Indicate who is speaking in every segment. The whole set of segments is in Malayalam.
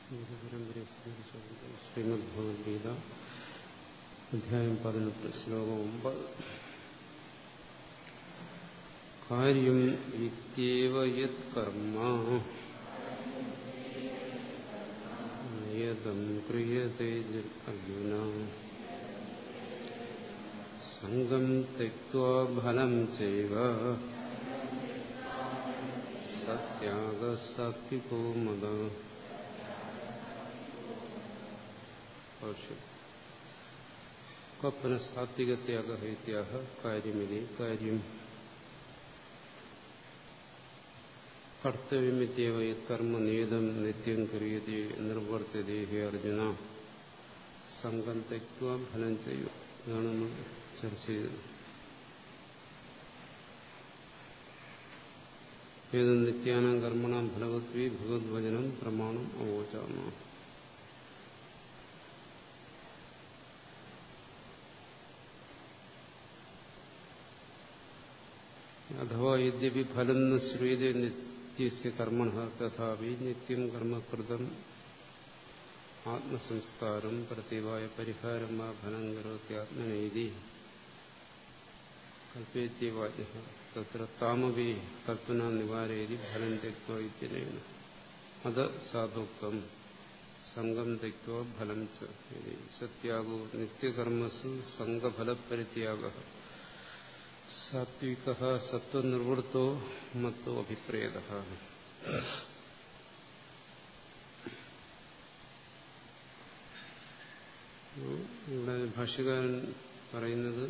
Speaker 1: ശ്രീമദ് ഭഗവത്ഗീത അധ്യായം പതിനെട്ട് ശ്ലോകം ഒമ്പത് കാര്യം വിദ്യേവ യത് കർമ്മ യതം ക്രിയത്തെ അർജുന സംഗം തെക്വാ ഫലം ചൈവ സത്യാഗ സാത്വികോ മത കപ്പന സാത്വികത്യാഗ ഹൈത്യാഹ കാര്യമിതി കാര്യം കർത്തവ്യമിത്യവ കർമ്മ നിയതം നിത്യം ക്രിയതേ നിർവർത്തതേ ഹേ അർജുന സംഘം തെക്കുക ഫലം ചെയ്യുക ഇതാണ് നമ്മൾ ചർച്ച ചെയ്തത് ഏത് നിത്യാനം കർമ്മണം ഫലവത്വി ഭഗവത്വചനം പ്രമാണം അവോചാമ അഥവാ യദ്യപി ഫലം ന ശ്രൂയതേ നിത്യസ്യ കർമ്മണ തഥാപി നിത്യം കർമ്മകൃതം ആത്മസംസ്കാരം പ്രത്യവായ പരിഹാരം വാ ഫലം കരോത്യാത്മനൈതി കൽപ്പേത്യവാദ്യ തത്ര താമവി കൽപ്പന നിവാരയതി ഫലം തെക്വ ഇത്യനേന അത് സാധുക്തം സംഘം തെക്വ ഫലം സത്യാഗോ നിത്യകർമ്മസു സംഘഫലപരിത്യാഗ സാത്വിക സത്വനിർവൃത്തോ മത്തോ അഭിപ്രേത ഇവിടെ ഭാഷ്യകാരൻ പറയുന്നത്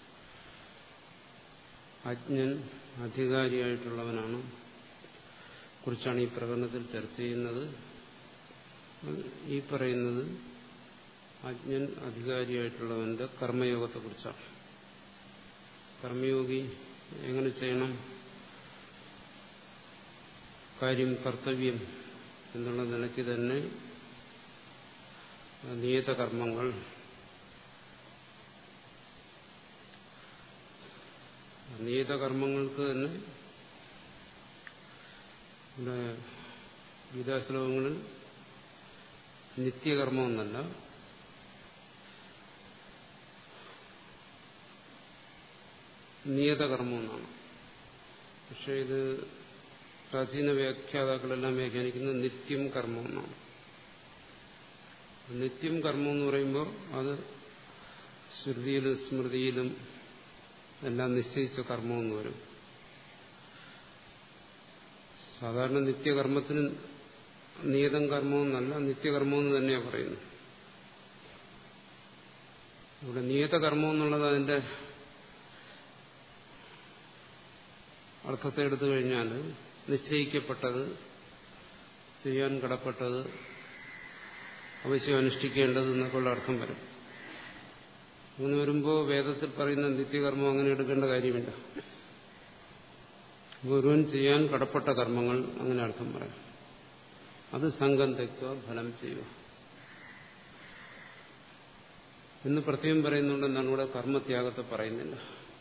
Speaker 1: അജ്ഞൻ അധികാരിയായിട്ടുള്ളവനാണ് കുറിച്ചാണ് ഈ പ്രകടനത്തിൽ ചർച്ച ചെയ്യുന്നത് ഈ പറയുന്നത് അജ്ഞൻ അധികാരിയായിട്ടുള്ളവന്റെ കർമ്മയോഗത്തെക്കുറിച്ചാണ് കർമ്മയോഗി എങ്ങനെ ചെയ്യണം കാര്യം കർത്തവ്യം എന്നുള്ള നിലയ്ക്ക് തന്നെ നിയത കർമ്മങ്ങൾ നിയത കർമ്മങ്ങൾക്ക് തന്നെ ഇവിടെ ഗീതാശ്ലോകങ്ങളിൽ നിത്യകർമ്മമെന്നല്ല നിയതകർമ്മമെന്നാണ് പക്ഷെ ഇത് പ്രാചീന വ്യാഖ്യാതാക്കളെല്ലാം വ്യാഖ്യാനിക്കുന്നത് നിത്യം കർമ്മം എന്നാണ് നിത്യം കർമ്മം എന്ന് പറയുമ്പോൾ അത് ശ്രുതിയിലും സ്മൃതിയിലും എല്ലാം നിശ്ചയിച്ച കർമ്മമെന്ന് വരും സാധാരണ നിത്യകർമ്മത്തിന് നിയതം കർമ്മമെന്നല്ല നിത്യകർമ്മമെന്ന് തന്നെയാണ് പറയുന്നത് ഇവിടെ നിയതകർമ്മം എന്നുള്ളത് അതിന്റെ അർത്ഥത്തെ എടുത്തു കഴിഞ്ഞാൽ നിശ്ചയിക്കപ്പെട്ടത് ചെയ്യാൻ കടപ്പെട്ടത് അവശ്യം അനുഷ്ഠിക്കേണ്ടത് എന്നൊക്കെയുള്ള അർത്ഥം വരും അങ്ങനെ വരുമ്പോൾ വേദത്തിൽ പറയുന്ന നിത്യകർമ്മം അങ്ങനെ എടുക്കേണ്ട കാര്യമില്ല ഗുരുവൻ ചെയ്യാൻ കടപ്പെട്ട കർമ്മങ്ങൾ അങ്ങനെ അർത്ഥം പറയാം അത് സംഘം തെക്കുക ഫലം ചെയ്യുക എന്ന് പ്രത്യേകം പറയുന്നുണ്ടെന്നാണ് ഇവിടെ കർമ്മത്യാഗത്തെ പറയുന്നില്ല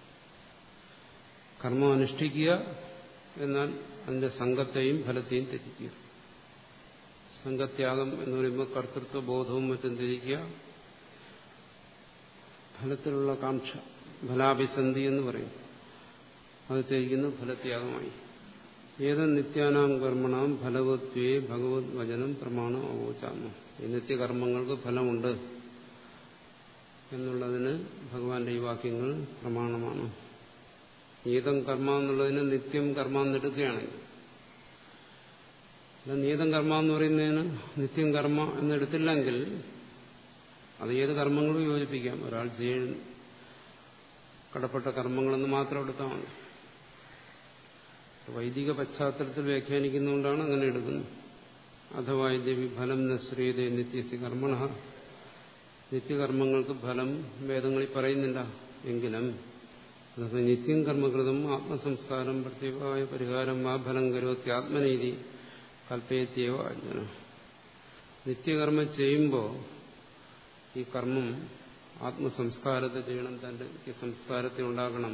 Speaker 1: കർമ്മം അനുഷ്ഠിക്കുക എന്നാൽ അതിന്റെ സംഘത്തെയും ഫലത്തെയും ത്യജിക്കുക സംഘത്യാഗം എന്ന് പറയുമ്പോൾ കർത്തൃത്വ ബോധവും മറ്റും ത്യജിക്കുക ഫലത്തിലുള്ള കാക്ഷ ഫലാഭിസന്ധി എന്ന് പറയും അത് ത്യജിക്കുന്ന ഫലത്യാഗമായി ഏത് നിത്യാനാം കർമ്മണാം ഫലവത്വേ ഭഗവത് വചനം പ്രമാണം അവോചാമ ഈ നിത്യകർമ്മങ്ങൾക്ക് ഫലമുണ്ട് എന്നുള്ളതിന് ഭഗവാന്റെ ഈ വാക്യങ്ങൾ പ്രമാണമാണ് നീതം കർമ്മ എന്നുള്ളതിന് നിത്യം കർമ്മ എന്നെടുക്കുകയാണെങ്കിൽ നീതം കർമ്മ എന്ന് പറയുന്നതിന് നിത്യം കർമ്മ എന്നെടുത്തില്ലെങ്കിൽ അത് ഏത് കർമ്മങ്ങളും യോജിപ്പിക്കാം ഒരാൾ ചെയ്യാൻ കടപ്പെട്ട കർമ്മങ്ങളെന്ന് മാത്രം എടുത്താൽ മതി വൈദിക പശ്ചാത്തലത്തിൽ വ്യാഖ്യാനിക്കുന്നതുകൊണ്ടാണ് അങ്ങനെ എടുക്കുന്നത് അഥവാ ദേവി ഫലം നശ്രീതേ നിത്യസി കർമ്മണ നിത്യകർമ്മങ്ങൾക്ക് ഫലം വേദങ്ങളിൽ പറയുന്നില്ല എങ്കിലും അതൊക്കെ നിത്യം കർമ്മകൃതം ആത്മസംസ്കാരം പ്രത്യേകമായ പരിഹാരം ആ ഫലം കരുവത്തി ആത്മനീതി കൽപ്പയത്യവ അജ്ഞന നിത്യകർമ്മം ചെയ്യുമ്പോൾ ഈ കർമ്മം ആത്മസംസ്കാരത്തെ ചെയ്യണം തന്റെ സംസ്കാരത്തെ ഉണ്ടാക്കണം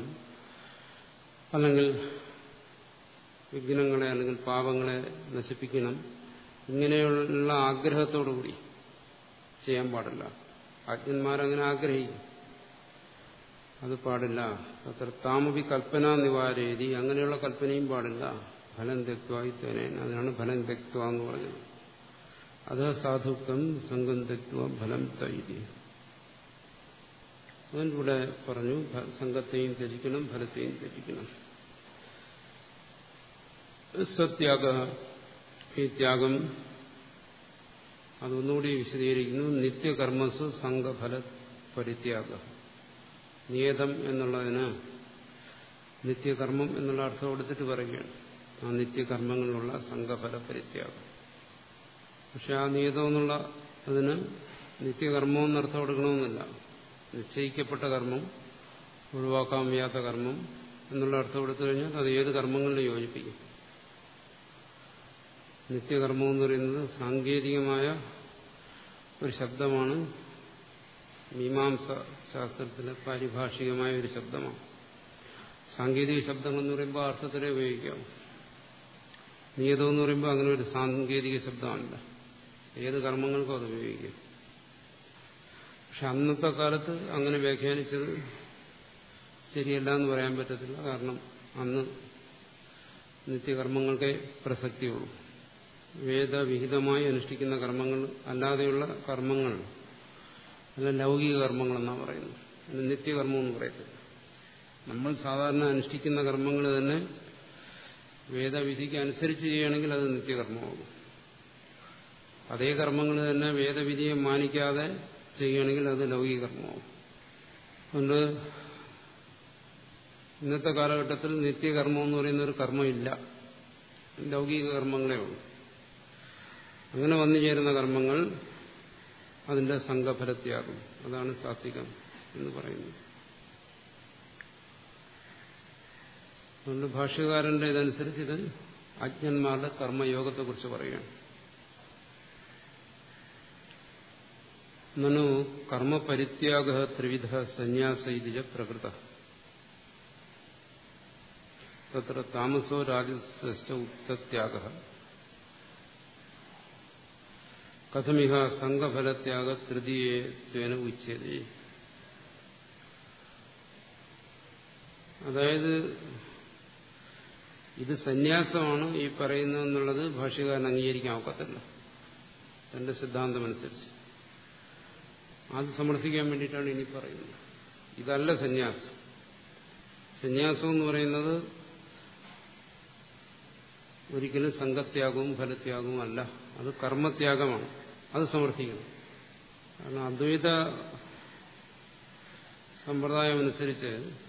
Speaker 1: അല്ലെങ്കിൽ വിഘ്നങ്ങളെ അല്ലെങ്കിൽ പാപങ്ങളെ നശിപ്പിക്കണം ഇങ്ങനെയുള്ള ആഗ്രഹത്തോടുകൂടി ചെയ്യാൻ പാടില്ല അജ്ഞന്മാരങ്ങനെ ആഗ്രഹിക്കും അത് പാടില്ല അത്ര താമപി കൽപ്പന നിവാരേതി അങ്ങനെയുള്ള കൽപ്പനയും പാടില്ല ഫലം തെക്വായി തേനേൻ അതിനാണ് ഫലം തെക്വ എന്ന് പറഞ്ഞത് അത് സാധുക്കം സംഘം തെക്വ ഫലം ചൈതി അതിലൂടെ പറഞ്ഞു സംഘത്തെയും ത്യജിക്കണം ഫലത്തെയും ത്യജിക്കണം സത്യാഗ ഈ ത്യാഗം അതൊന്നുകൂടി വിശദീകരിക്കുന്നു നിത്യകർമ്മസു സംഘഫല പരിത്യാഗ നിയതം എന്നുള്ളതിന് നിത്യകർമ്മം എന്നുള്ള അർത്ഥം കൊടുത്തിട്ട് പറയുകയാണ് ആ നിത്യകർമ്മങ്ങളിലുള്ള സംഘഫല പരിത്യാഗം പക്ഷെ ആ നിയതം എന്നുള്ള അതിന് നിത്യകർമ്മം എന്നർത്ഥം കൊടുക്കണമെന്നില്ല നിശ്ചയിക്കപ്പെട്ട കർമ്മം ഒഴിവാക്കാൻ വയ്യാത്ത കർമ്മം എന്നുള്ള അർത്ഥം കൊടുത്തു കഴിഞ്ഞാൽ അത് ഏത് കർമ്മങ്ങളിലും യോജിപ്പിക്കും നിത്യകർമ്മം എന്ന് പറയുന്നത് സാങ്കേതികമായ ഒരു ശബ്ദമാണ് മീമാംസ ശാസ്ത്രത്തിലെ പാരിഭാഷികമായ ഒരു ശബ്ദമാണ് സാങ്കേതിക ശബ്ദങ്ങൾ എന്ന് പറയുമ്പോൾ അർത്ഥത്തിലേ ഉപയോഗിക്കാം നിയതം എന്ന് പറയുമ്പോൾ അങ്ങനെ ഒരു സാങ്കേതിക ശബ്ദമല്ല ഏത് കർമ്മങ്ങൾക്കും അത് ഉപയോഗിക്കാം പക്ഷെ അന്നത്തെ കാലത്ത് അങ്ങനെ വ്യാഖ്യാനിച്ചത് ശരിയല്ല എന്ന് പറയാൻ പറ്റത്തില്ല കാരണം അന്ന് നിത്യകർമ്മങ്ങൾക്കേ പ്രസക്തിയുള്ളൂ വേദവിഹിതമായി അനുഷ്ഠിക്കുന്ന കർമ്മങ്ങൾ അല്ലാതെയുള്ള കർമ്മങ്ങൾ അല്ല ലൗകിക കർമ്മങ്ങളെന്നാണ് പറയുന്നത് അതിന് നിത്യകർമ്മം എന്ന് പറയത്തില്ല നമ്മൾ സാധാരണ അനുഷ്ഠിക്കുന്ന കർമ്മങ്ങൾ തന്നെ വേദവിധിക്ക് അനുസരിച്ച് ചെയ്യുകയാണെങ്കിൽ അത് നിത്യകർമ്മമാകും അതേ കർമ്മങ്ങൾ തന്നെ വേദവിധിയെ മാനിക്കാതെ ചെയ്യുകയാണെങ്കിൽ അത് ലൗകിക കർമ്മമാകും അതുകൊണ്ട് ഇന്നത്തെ കാലഘട്ടത്തിൽ നിത്യകർമ്മം എന്ന് പറയുന്ന ഒരു കർമ്മമില്ല ലൗകിക കർമ്മങ്ങളേ ഉള്ളൂ അങ്ങനെ വന്നു ചേരുന്ന കർമ്മങ്ങൾ അതിന്റെ സംഘഫലത്യാഗം അതാണ് സാത്വികം എന്ന് പറയുന്നത് അതുകൊണ്ട് ഭാഷ്യകാരന്റെ ഇതനുസരിച്ച് ഇത് അജ്ഞന്മാരുടെ കർമ്മയോഗത്തെക്കുറിച്ച് പറയുകയാണ് നനു കർമ്മപരിത്യാഗ ത്രിവിധ സന്യാസൈതിജ പ്രകൃത തത്ര താമസോ രാജശ്രേഷ്ഠ ഉക്തത്യാഗ കഥമിഹ സംഘഫലത്യാഗ തൃതീയേന ഉച്ചതി അതായത് ഇത് സന്യാസമാണ് ഈ പറയുന്നതെന്നുള്ളത് ഭാഷ്യകാരൻ അംഗീകരിക്കാൻ ഒക്കത്തില്ല തന്റെ സിദ്ധാന്തമനുസരിച്ച് അത് സമർത്ഥിക്കാൻ വേണ്ടിയിട്ടാണ് ഇനി പറയുന്നത് ഇതല്ല സന്യാസം സന്യാസം എന്ന് പറയുന്നത് ഒരിക്കലും സംഘത്യാഗവും ഫലത്യാഗവും അല്ല അത് കർമ്മത്യാഗമാണ് അത് സമർത്ഥിക്കണം കാരണം അദ്വൈത സമ്പ്രദായം അനുസരിച്ച്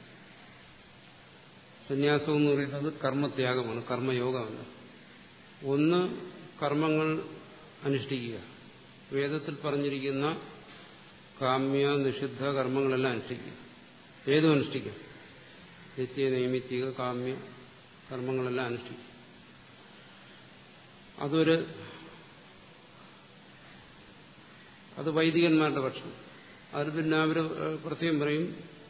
Speaker 1: സന്യാസം എന്ന് പറയുന്നത് കർമ്മത്യാഗമാണ് കർമ്മയോഗമല്ല ഒന്ന് കർമ്മങ്ങൾ അനുഷ്ഠിക്കുക വേദത്തിൽ പറഞ്ഞിരിക്കുന്ന കാമ്യ നിഷിദ്ധ കർമ്മങ്ങളെല്ലാം അനുഷ്ഠിക്കുക ഏതും അനുഷ്ഠിക്കാം നിത്യ നൈമിത്തിക കാമ്യ കർമ്മങ്ങളെല്ലാം അനുഷ്ഠിക്കും അതൊരു അത് വൈദികന്മാരുടെ പക്ഷം അത് പിന്നെ അവർ പ്രത്യേകം പറയും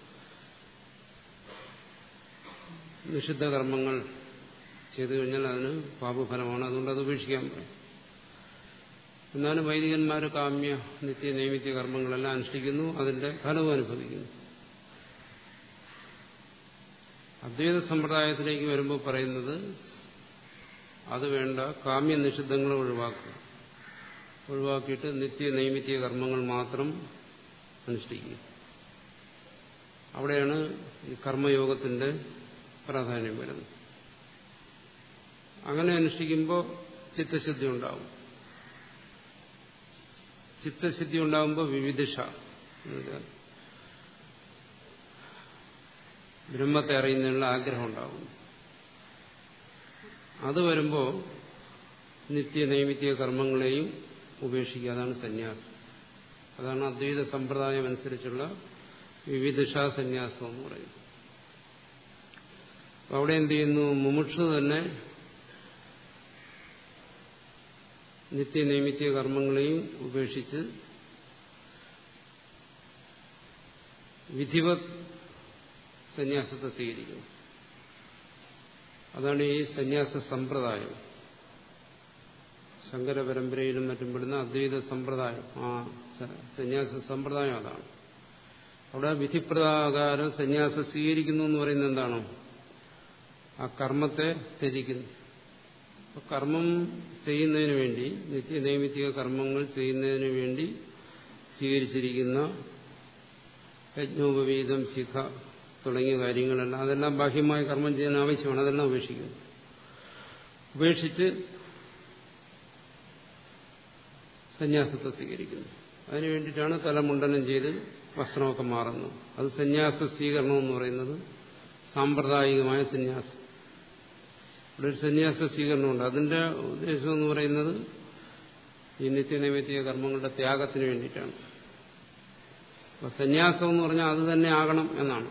Speaker 1: നിഷിദ്ധ കർമ്മങ്ങൾ ചെയ്തു കഴിഞ്ഞാൽ അതിന് പാപഫലമാണ് അതുകൊണ്ട് അത് ഉപേക്ഷിക്കാൻ പറയും എന്നാലും വൈദികന്മാർ കാമ്യ നിത്യ നൈമിത്യ കർമ്മങ്ങളെല്ലാം അനുഷ്ഠിക്കുന്നു അതിന്റെ ഫലവും അനുഭവിക്കുന്നു അദ്വൈത സമ്പ്രദായത്തിലേക്ക് വരുമ്പോൾ പറയുന്നത് അത് വേണ്ട കാമ്യ നിഷിദ്ധങ്ങളെ ഒഴിവാക്കുക ഒഴിവാക്കിയിട്ട് നിത്യ നൈമിത്യ കർമ്മങ്ങൾ മാത്രം അനുഷ്ഠിക്കുക അവിടെയാണ് ഈ കർമ്മയോഗത്തിന്റെ പ്രാധാന്യം വരുന്നത് അങ്ങനെ അനുഷ്ഠിക്കുമ്പോൾ ചിത്തശുദ്ധി ഉണ്ടാവും ചിത്തശുദ്ധി ഉണ്ടാകുമ്പോൾ വിവിധിഷ ബ്രഹ്മത്തെ അറിയുന്നതിനുള്ള ആഗ്രഹം ഉണ്ടാകും അത് വരുമ്പോൾ നിത്യ നൈമിത്യ കർമ്മങ്ങളെയും ഉപേക്ഷിക്കുക അതാണ് സന്യാസം അതാണ് അദ്വൈത സമ്പ്രദായം അനുസരിച്ചുള്ള വിവിധിഷ സന്യാസം എന്ന് പറയുന്നത് അവിടെ എന്ത് ചെയ്യുന്നു മുമുക്ഷു തന്നെ നിത്യ നൈമിത്യ കർമ്മങ്ങളെയും ഉപേക്ഷിച്ച് വിധിവത് സന്യാസത്തെ സ്വീകരിക്കുന്നു അതാണ് ഈ സന്യാസ സമ്പ്രദായം ശങ്കര പരമ്പരയിലും മറ്റും പെടുന്ന അദ്വൈത സമ്പ്രദായം ആ സന്യാസ സമ്പ്രദായം അതാണ് അവിടെ വിധിപ്രകാരം സന്യാസം സ്വീകരിക്കുന്നു എന്ന് പറയുന്നത് എന്താണ് ആ കർമ്മത്തെ ത്യജിക്കുന്നു അപ്പൊ കർമ്മം ചെയ്യുന്നതിന് വേണ്ടി നിത്യനൈമിത്തിക കർമ്മങ്ങൾ ചെയ്യുന്നതിന് വേണ്ടി സ്വീകരിച്ചിരിക്കുന്ന യജ്ഞോപവീതം ശിഖ തുടങ്ങിയ കാര്യങ്ങളെല്ലാം അതെല്ലാം ബാഹ്യമായി കർമ്മം ചെയ്യാൻ ആവശ്യമാണ് അതെല്ലാം ഉപേക്ഷിക്കുന്നു ഉപേക്ഷിച്ച് സന്യാസത്തെ സ്വീകരിക്കുന്നു അതിനു വേണ്ടിയിട്ടാണ് തലമുണ്ടനം ചെയ്ത് വസ്ത്രമൊക്കെ മാറുന്നത് അത് സന്യാസ സ്വീകരണം എന്ന് പറയുന്നത് സാമ്പ്രദായികമായ സന്യാസം ഇവിടെ ഒരു സന്യാസ സ്വീകരണമുണ്ട് അതിന്റെ ഉദ്ദേശം എന്ന് പറയുന്നത് ഈ നിത്യനൈമിത്തിക കർമ്മങ്ങളുടെ ത്യാഗത്തിന് വേണ്ടിയിട്ടാണ് അപ്പൊ സന്യാസം എന്ന് പറഞ്ഞാൽ അത് തന്നെ ആകണം എന്നാണ്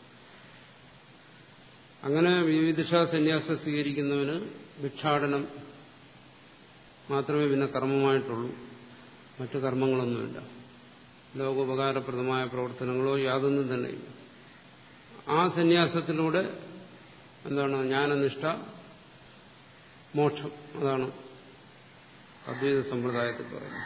Speaker 1: അങ്ങനെ വിവിധിഷ സന്യാസം സ്വീകരിക്കുന്നവന് ഭിക്ഷാടനം മാത്രമേ പിന്നെ കർമ്മമായിട്ടുള്ളൂ മറ്റു കർമ്മങ്ങളൊന്നുമില്ല ലോകോപകാരപ്രദമായ പ്രവർത്തനങ്ങളോ യാതൊന്നും തന്നെയില്ല ആ സന്യാസത്തിലൂടെ എന്താണ് ജ്ഞാനനിഷ്ഠ മോക്ഷം അതാണ് അദ്വൈത സമ്പ്രദായത്തിൽ പറയുന്നത്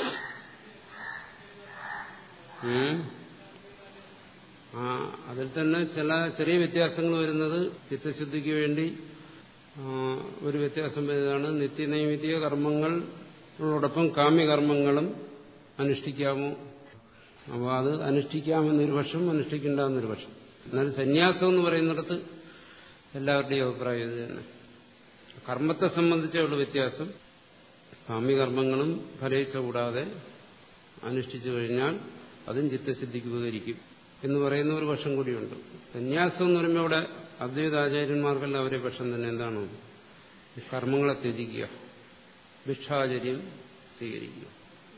Speaker 1: ആ അതിൽ തന്നെ ചില ചെറിയ വ്യത്യാസങ്ങൾ വരുന്നത് ചിത്തശുദ്ധിക്ക് വേണ്ടി ഒരു വ്യത്യാസം വരുന്നതാണ് നിത്യനൈമിത്തിക കർമ്മങ്ങളോടൊപ്പം കാമ്യകർമ്മങ്ങളും അനുഷ്ഠിക്കാമോ അപ്പോൾ അത് അനുഷ്ഠിക്കാമെന്നൊരു പക്ഷം അനുഷ്ഠിക്കേണ്ടെന്നൊരു പക്ഷം എന്നാൽ സന്യാസം എന്ന് പറയുന്നിടത്ത് എല്ലാവരുടെയും അഭിപ്രായം ഇത് തന്നെ കർമ്മത്തെ സംബന്ധിച്ചേ ഉള്ള വ്യത്യാസം കാമ്യകർമ്മങ്ങളും ഫലയിച്ച കൂടാതെ അനുഷ്ഠിച്ചു കഴിഞ്ഞാൽ അതും ചിത്തശുദ്ധിക്ക് ഉപകരിക്കും എന്ന് പറയുന്ന ഒരു പക്ഷം കൂടിയുണ്ട് സന്യാസം എന്ന് പറയുമ്പോൾ ഇവിടെ അദ്വൈതാചാര്യന്മാർക്കെല്ലാം അവരെ പക്ഷം തന്നെ എന്താണ് കർമ്മങ്ങളെ ത്യജിക്കുക ഭിക്ഷാചര്യം സ്വീകരിക്കുക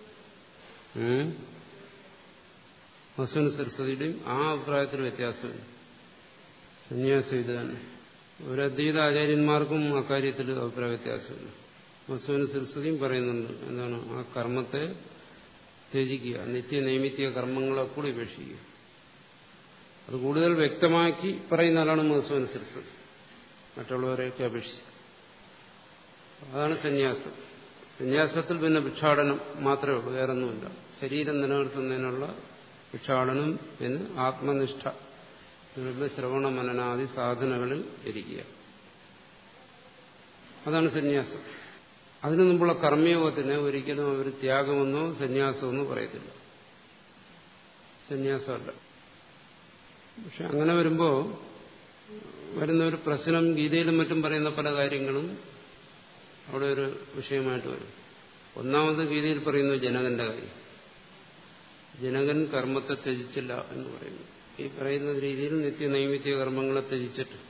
Speaker 1: മസുന സരസ്വതിയുടെയും ആ അഭിപ്രായത്തിൽ വ്യത്യാസമില്ല സന്യാസം ഇത് തന്നെ ഒരു അദ്വൈതാചാര്യന്മാർക്കും അക്കാര്യത്തിൽ അഭിപ്രായ വ്യത്യാസമില്ല മസുവിന് സരസ്വതിയും പറയുന്നുണ്ട് എന്താണ് ആ കർമ്മത്തെ ത്യജിക്കുക നിത്യനൈമിത്തിക കർമ്മങ്ങളെ കൂടി ഉപേക്ഷിക്കുക അത് കൂടുതൽ വ്യക്തമാക്കി പറയുന്ന ആളാണ് മധുസൂന സരസ്വതി മറ്റുള്ളവരെയൊക്കെ അപേക്ഷിച്ച് അതാണ് സന്യാസം സന്യാസത്തിൽ പിന്നെ ഭിക്ഷാടനം മാത്രമേ ഉള്ളൂ വേറൊന്നുമില്ല ശരീരം നിലനിർത്തുന്നതിനുള്ള ഭിക്ഷാടനം എന്ന് ആത്മനിഷ്ഠ ശ്രവണ മനനാദി സാധനങ്ങളിൽ ഇരിക്കുക അതാണ് സന്യാസം അതിനു മുമ്പുള്ള കർമ്മയോഗത്തിന് ഒരിക്കലും അവർ ത്യാഗമെന്നോ സന്യാസമെന്നോ പറയത്തില്ല സന്യാസമല്ല പക്ഷെ അങ്ങനെ വരുമ്പോൾ വരുന്ന ഒരു പ്രശ്നം ഗീതയിലും മറ്റും പറയുന്ന പല കാര്യങ്ങളും അവിടെ ഒരു വിഷയമായിട്ട് വരും ഒന്നാമത് ഗീതയിൽ പറയുന്നു ജനകന്റെ കാര്യം ജനകൻ കർമ്മത്തെ ത്യജിച്ചില്ല എന്ന് പറയുന്നു ഈ പറയുന്ന രീതിയിൽ നിത്യനൈമിത്യ കർമ്മങ്ങളെ ത്യജിച്ചിട്ട്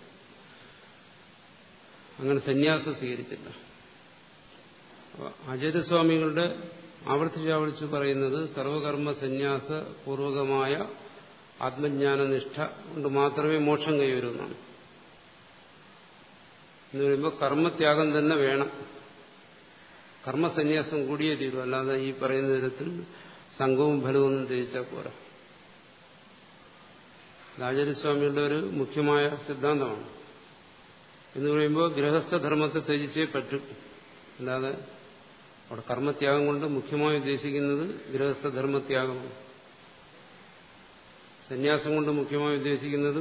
Speaker 1: അങ്ങനെ സന്യാസം സ്വീകരിച്ചില്ല ആചാര്യസ്വാമികളുടെ ആവർത്തിച്ചാവർത്തിച്ച് പറയുന്നത് സർവകർമ്മ സന്യാസ പൂർവകമായ ആത്മജ്ഞാനനിഷ്ഠ കൊണ്ട് മാത്രമേ മോക്ഷം കൈവരുമെന്നാണ് എന്ന് പറയുമ്പോൾ കർമ്മത്യാഗം തന്നെ വേണം കർമ്മസന്യാസം കൂടിയേ തീരും അല്ലാതെ ഈ പറയുന്ന തരത്തിൽ സംഘവും ഫലവും ത്യജിച്ചാൽ പോരാ ആചാര്യസ്വാമിയുടെ ഒരു മുഖ്യമായ സിദ്ധാന്തമാണ് എന്ന് പറയുമ്പോൾ ഗൃഹസ്ഥധർമ്മത്തെ ത്യജിച്ചേ പറ്റും അല്ലാതെ അവിടെ കർമ്മത്യാഗം കൊണ്ട് മുഖ്യമായി ഉദ്ദേശിക്കുന്നത് ഗൃഹസ്ഥധർമ്മത്യാഗമാണ് സന്യാസം കൊണ്ട് മുഖ്യമായി ഉദ്ദേശിക്കുന്നതും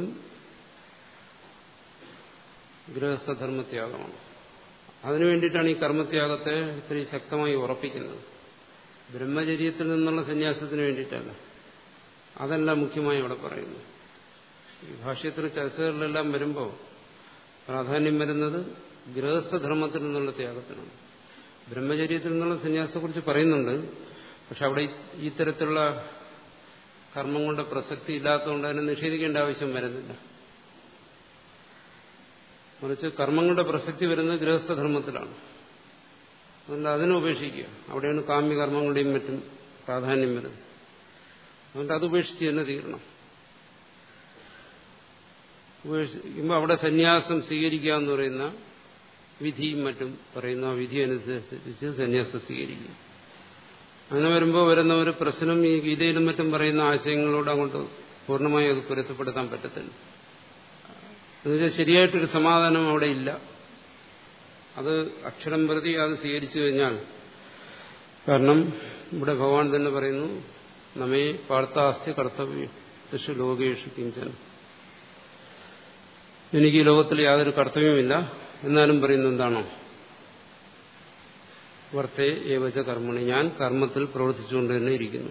Speaker 1: ഗൃഹസ്ഥധർമ്മത്യാഗമാണ് അതിനു വേണ്ടിയിട്ടാണ് ഈ കർമ്മത്യാഗത്തെ ഇത്രയും ശക്തമായി ഉറപ്പിക്കുന്നത് ബ്രഹ്മചര്യത്തിൽ നിന്നുള്ള സന്യാസത്തിന് വേണ്ടിയിട്ടല്ല അതല്ല മുഖ്യമായി ഇവിടെ പറയുന്നു ഈ ഭാഷ്യത്തിൽ ചർച്ചകളിലെല്ലാം വരുമ്പോൾ പ്രാധാന്യം വരുന്നത് ഗൃഹസ്ഥധർമ്മത്തിൽ നിന്നുള്ള ത്യാഗത്തിനാണ് ബ്രഹ്മചര്യത്തിൽ നിന്നുള്ള സന്യാസത്തെക്കുറിച്ച് പറയുന്നുണ്ട് പക്ഷെ അവിടെ ഈ തരത്തിലുള്ള കർമ്മങ്ങളുടെ പ്രസക്തി ഇല്ലാത്തതുകൊണ്ട് അതിനെ നിഷേധിക്കേണ്ട ആവശ്യം വരുന്നില്ല മറിച്ച് കർമ്മങ്ങളുടെ പ്രസക്തി വരുന്നത് ഗൃഹസ്ഥധർമ്മത്തിലാണ് അതുകൊണ്ട് അതിനെ ഉപേക്ഷിക്കുക അവിടെയാണ് കാമ്യകർമ്മങ്ങളുടെയും മറ്റും പ്രാധാന്യം വരുന്നത് അതുകൊണ്ട് അത് ഉപേക്ഷിച്ച് തന്നെ തീരണം ഉപേക്ഷിക്കുമ്പോൾ അവിടെ സന്യാസം സ്വീകരിക്കുക എന്ന് പറയുന്ന വിധിയും മറ്റും പറയുന്ന വിധി അനുസരിച്ച് സന്യാസം സ്വീകരിക്കുക അങ്ങനെ വരുമ്പോൾ വരുന്ന ഒരു പ്രശ്നം ഈ ഗീതയിലും മറ്റും പറയുന്ന ആശയങ്ങളോട് അങ്ങോട്ട് പൂർണ്ണമായി അത് പൊരുത്തപ്പെടുത്താൻ പറ്റത്തില്ല എന്നുവെച്ചാൽ ശരിയായിട്ടൊരു സമാധാനം അവിടെ ഇല്ല അത് അക്ഷരം പ്രതി അത് സ്വീകരിച്ചു കഴിഞ്ഞാൽ കാരണം ഇവിടെ ഭഗവാൻ തന്നെ പറയുന്നു നമ്മെ പാർത്താസ്തി കർത്തവ്യം ദശു ലോകേഷു കിഞ്ചൻ എനിക്ക് ഈ ലോകത്തിൽ യാതൊരു കർത്തവ്യമില്ല എന്നാലും പറയുന്നത് എന്താണോ വർത്തേ ഏവച കർമ്മണി ഞാൻ കർമ്മത്തിൽ പ്രവർത്തിച്ചുകൊണ്ട് തന്നെ ഇരിക്കുന്നു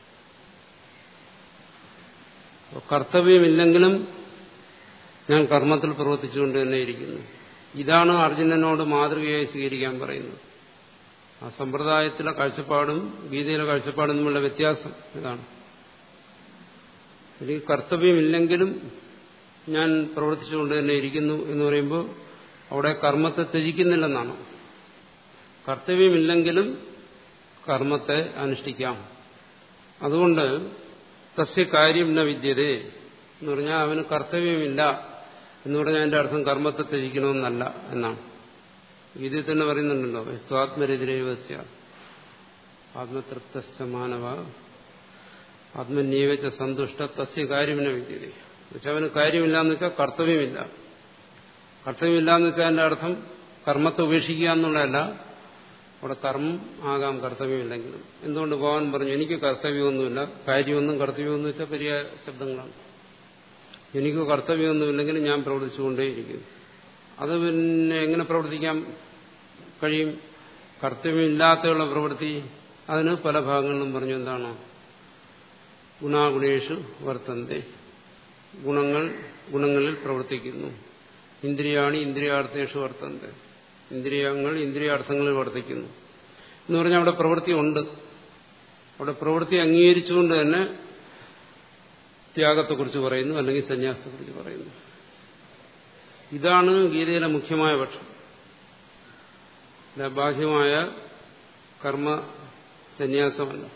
Speaker 1: കർത്തവ്യമില്ലെങ്കിലും ഞാൻ കർമ്മത്തിൽ പ്രവർത്തിച്ചുകൊണ്ട് തന്നെ ഇരിക്കുന്നു ഇതാണ് അർജുനനോട് മാതൃകയായി സ്വീകരിക്കാൻ പറയുന്നത് ആ സമ്പ്രദായത്തിലെ കാഴ്ചപ്പാടും ഗീതയിലെ കാഴ്ചപ്പാടും തമ്മിലുള്ള വ്യത്യാസം ഇതാണ് എനിക്ക് കർത്തവ്യമില്ലെങ്കിലും ഞാൻ പ്രവർത്തിച്ചുകൊണ്ട് തന്നെ ഇരിക്കുന്നു എന്ന് പറയുമ്പോൾ അവിടെ കർമ്മത്തെ ത്യജിക്കുന്നില്ലെന്നാണ് കർത്തവ്യമില്ലെങ്കിലും കർമ്മത്തെ അനുഷ്ഠിക്കാം അതുകൊണ്ട് തസ്യ കാര്യം ന വിദ്യതേ എന്ന് പറഞ്ഞാൽ അവന് കർത്തവ്യമില്ല എന്ന് പറഞ്ഞാൽ അതിന്റെ അർത്ഥം കർമ്മത്തെ ത്യജിക്കണമെന്നല്ല എന്നാണ് ഗീതയിൽ തന്നെ പറയുന്നുണ്ടല്ലോ സ്വാത്മരതിരേവസ്യ ആത്മതൃപ്തശ്ച മാനവ ആത്മന്യവച്ച സന്തുഷ്ട തസ്യ കാര്യമിന വിദ്യതേ പക്ഷെ അവന് കാര്യമില്ല എന്ന് വെച്ചാൽ കർത്തവ്യമില്ല കർത്തവ്യമില്ല എന്ന് വെച്ചാൽ അതിന്റെ അർത്ഥം കർമ്മത്തെ ഉപേക്ഷിക്കുക എന്നുള്ളതല്ല അവിടെ കർമ്മം ആകാം കർത്തവ്യമില്ലെങ്കിലും എന്തുകൊണ്ട് ഭഗവാൻ പറഞ്ഞു എനിക്ക് കർത്തവ്യമൊന്നുമില്ല കാര്യമൊന്നും കർത്തവ്യമൊന്നും വെച്ചാൽ പെരിയ ശബ്ദങ്ങളാണ് എനിക്ക് കർത്തവ്യമൊന്നുമില്ലെങ്കിലും ഞാൻ പ്രവർത്തിച്ചുകൊണ്ടേയിരിക്കുന്നു അത് പിന്നെ എങ്ങനെ പ്രവർത്തിക്കാൻ കഴിയും കർത്തവ്യമില്ലാത്തയുള്ള പ്രവൃത്തി അതിന് പല ഭാഗങ്ങളിലും പറഞ്ഞു എന്താണ് ഗുണാഗുണേഷു വർത്തന്തെ ഗുണങ്ങൾ ഗുണങ്ങളിൽ പ്രവർത്തിക്കുന്നു ഇന്ദ്രിയാണി ഇന്ദ്രിയാർത്ഥേഷു വർത്തന്തെ ഇന്ദ്രിയങ്ങൾ ഇന്ദ്രിയാർത്ഥങ്ങളിൽ വർത്തിക്കുന്നു എന്ന് പറഞ്ഞാൽ അവിടെ പ്രവൃത്തി ഉണ്ട് അവിടെ പ്രവൃത്തി അംഗീകരിച്ചുകൊണ്ട് തന്നെ ത്യാഗത്തെക്കുറിച്ച് പറയുന്നു അല്ലെങ്കിൽ സന്യാസത്തെക്കുറിച്ച് പറയുന്നു ഇതാണ് ഗീതയിലെ മുഖ്യമായ പക്ഷം ബാഹ്യമായ കർമ്മ സന്യാസമല്ല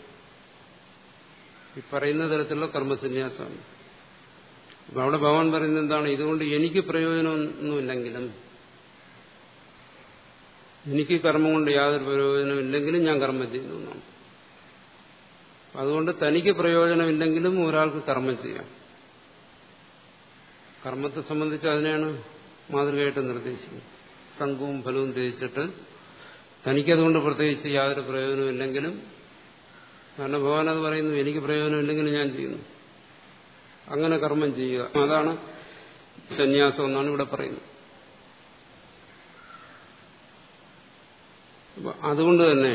Speaker 1: ഈ പറയുന്ന തരത്തിലുള്ള കർമ്മസന്യാസമാണ് അപ്പൊ അവിടെ ഭഗവാൻ പറയുന്നത് എന്താണ് ഇതുകൊണ്ട് എനിക്ക് പ്രയോജനമൊന്നുമില്ലെങ്കിലും എനിക്ക് കർമ്മം കൊണ്ട് യാതൊരു പ്രയോജനമില്ലെങ്കിലും ഞാൻ കർമ്മം ചെയ്യുന്നു എന്നാണ് അതുകൊണ്ട് തനിക്ക് പ്രയോജനമില്ലെങ്കിലും ഒരാൾക്ക് കർമ്മം ചെയ്യാം കർമ്മത്തെ സംബന്ധിച്ച് അതിനെയാണ് മാതൃകയായിട്ട് നിർദ്ദേശിക്കുന്നത് സംഘവും ഫലവും ത്യജിച്ചിട്ട് തനിക്കതുകൊണ്ട് പ്രത്യേകിച്ച് യാതൊരു പ്രയോജനമില്ലെങ്കിലും കാരണം ഭഗവാൻ അത് പറയുന്നു എനിക്ക് പ്രയോജനമില്ലെങ്കിലും ഞാൻ ചെയ്യുന്നു അങ്ങനെ കർമ്മം ചെയ്യുക അതാണ് സന്യാസം എന്നാണ് ഇവിടെ പറയുന്നത് അതുകൊണ്ട് തന്നെ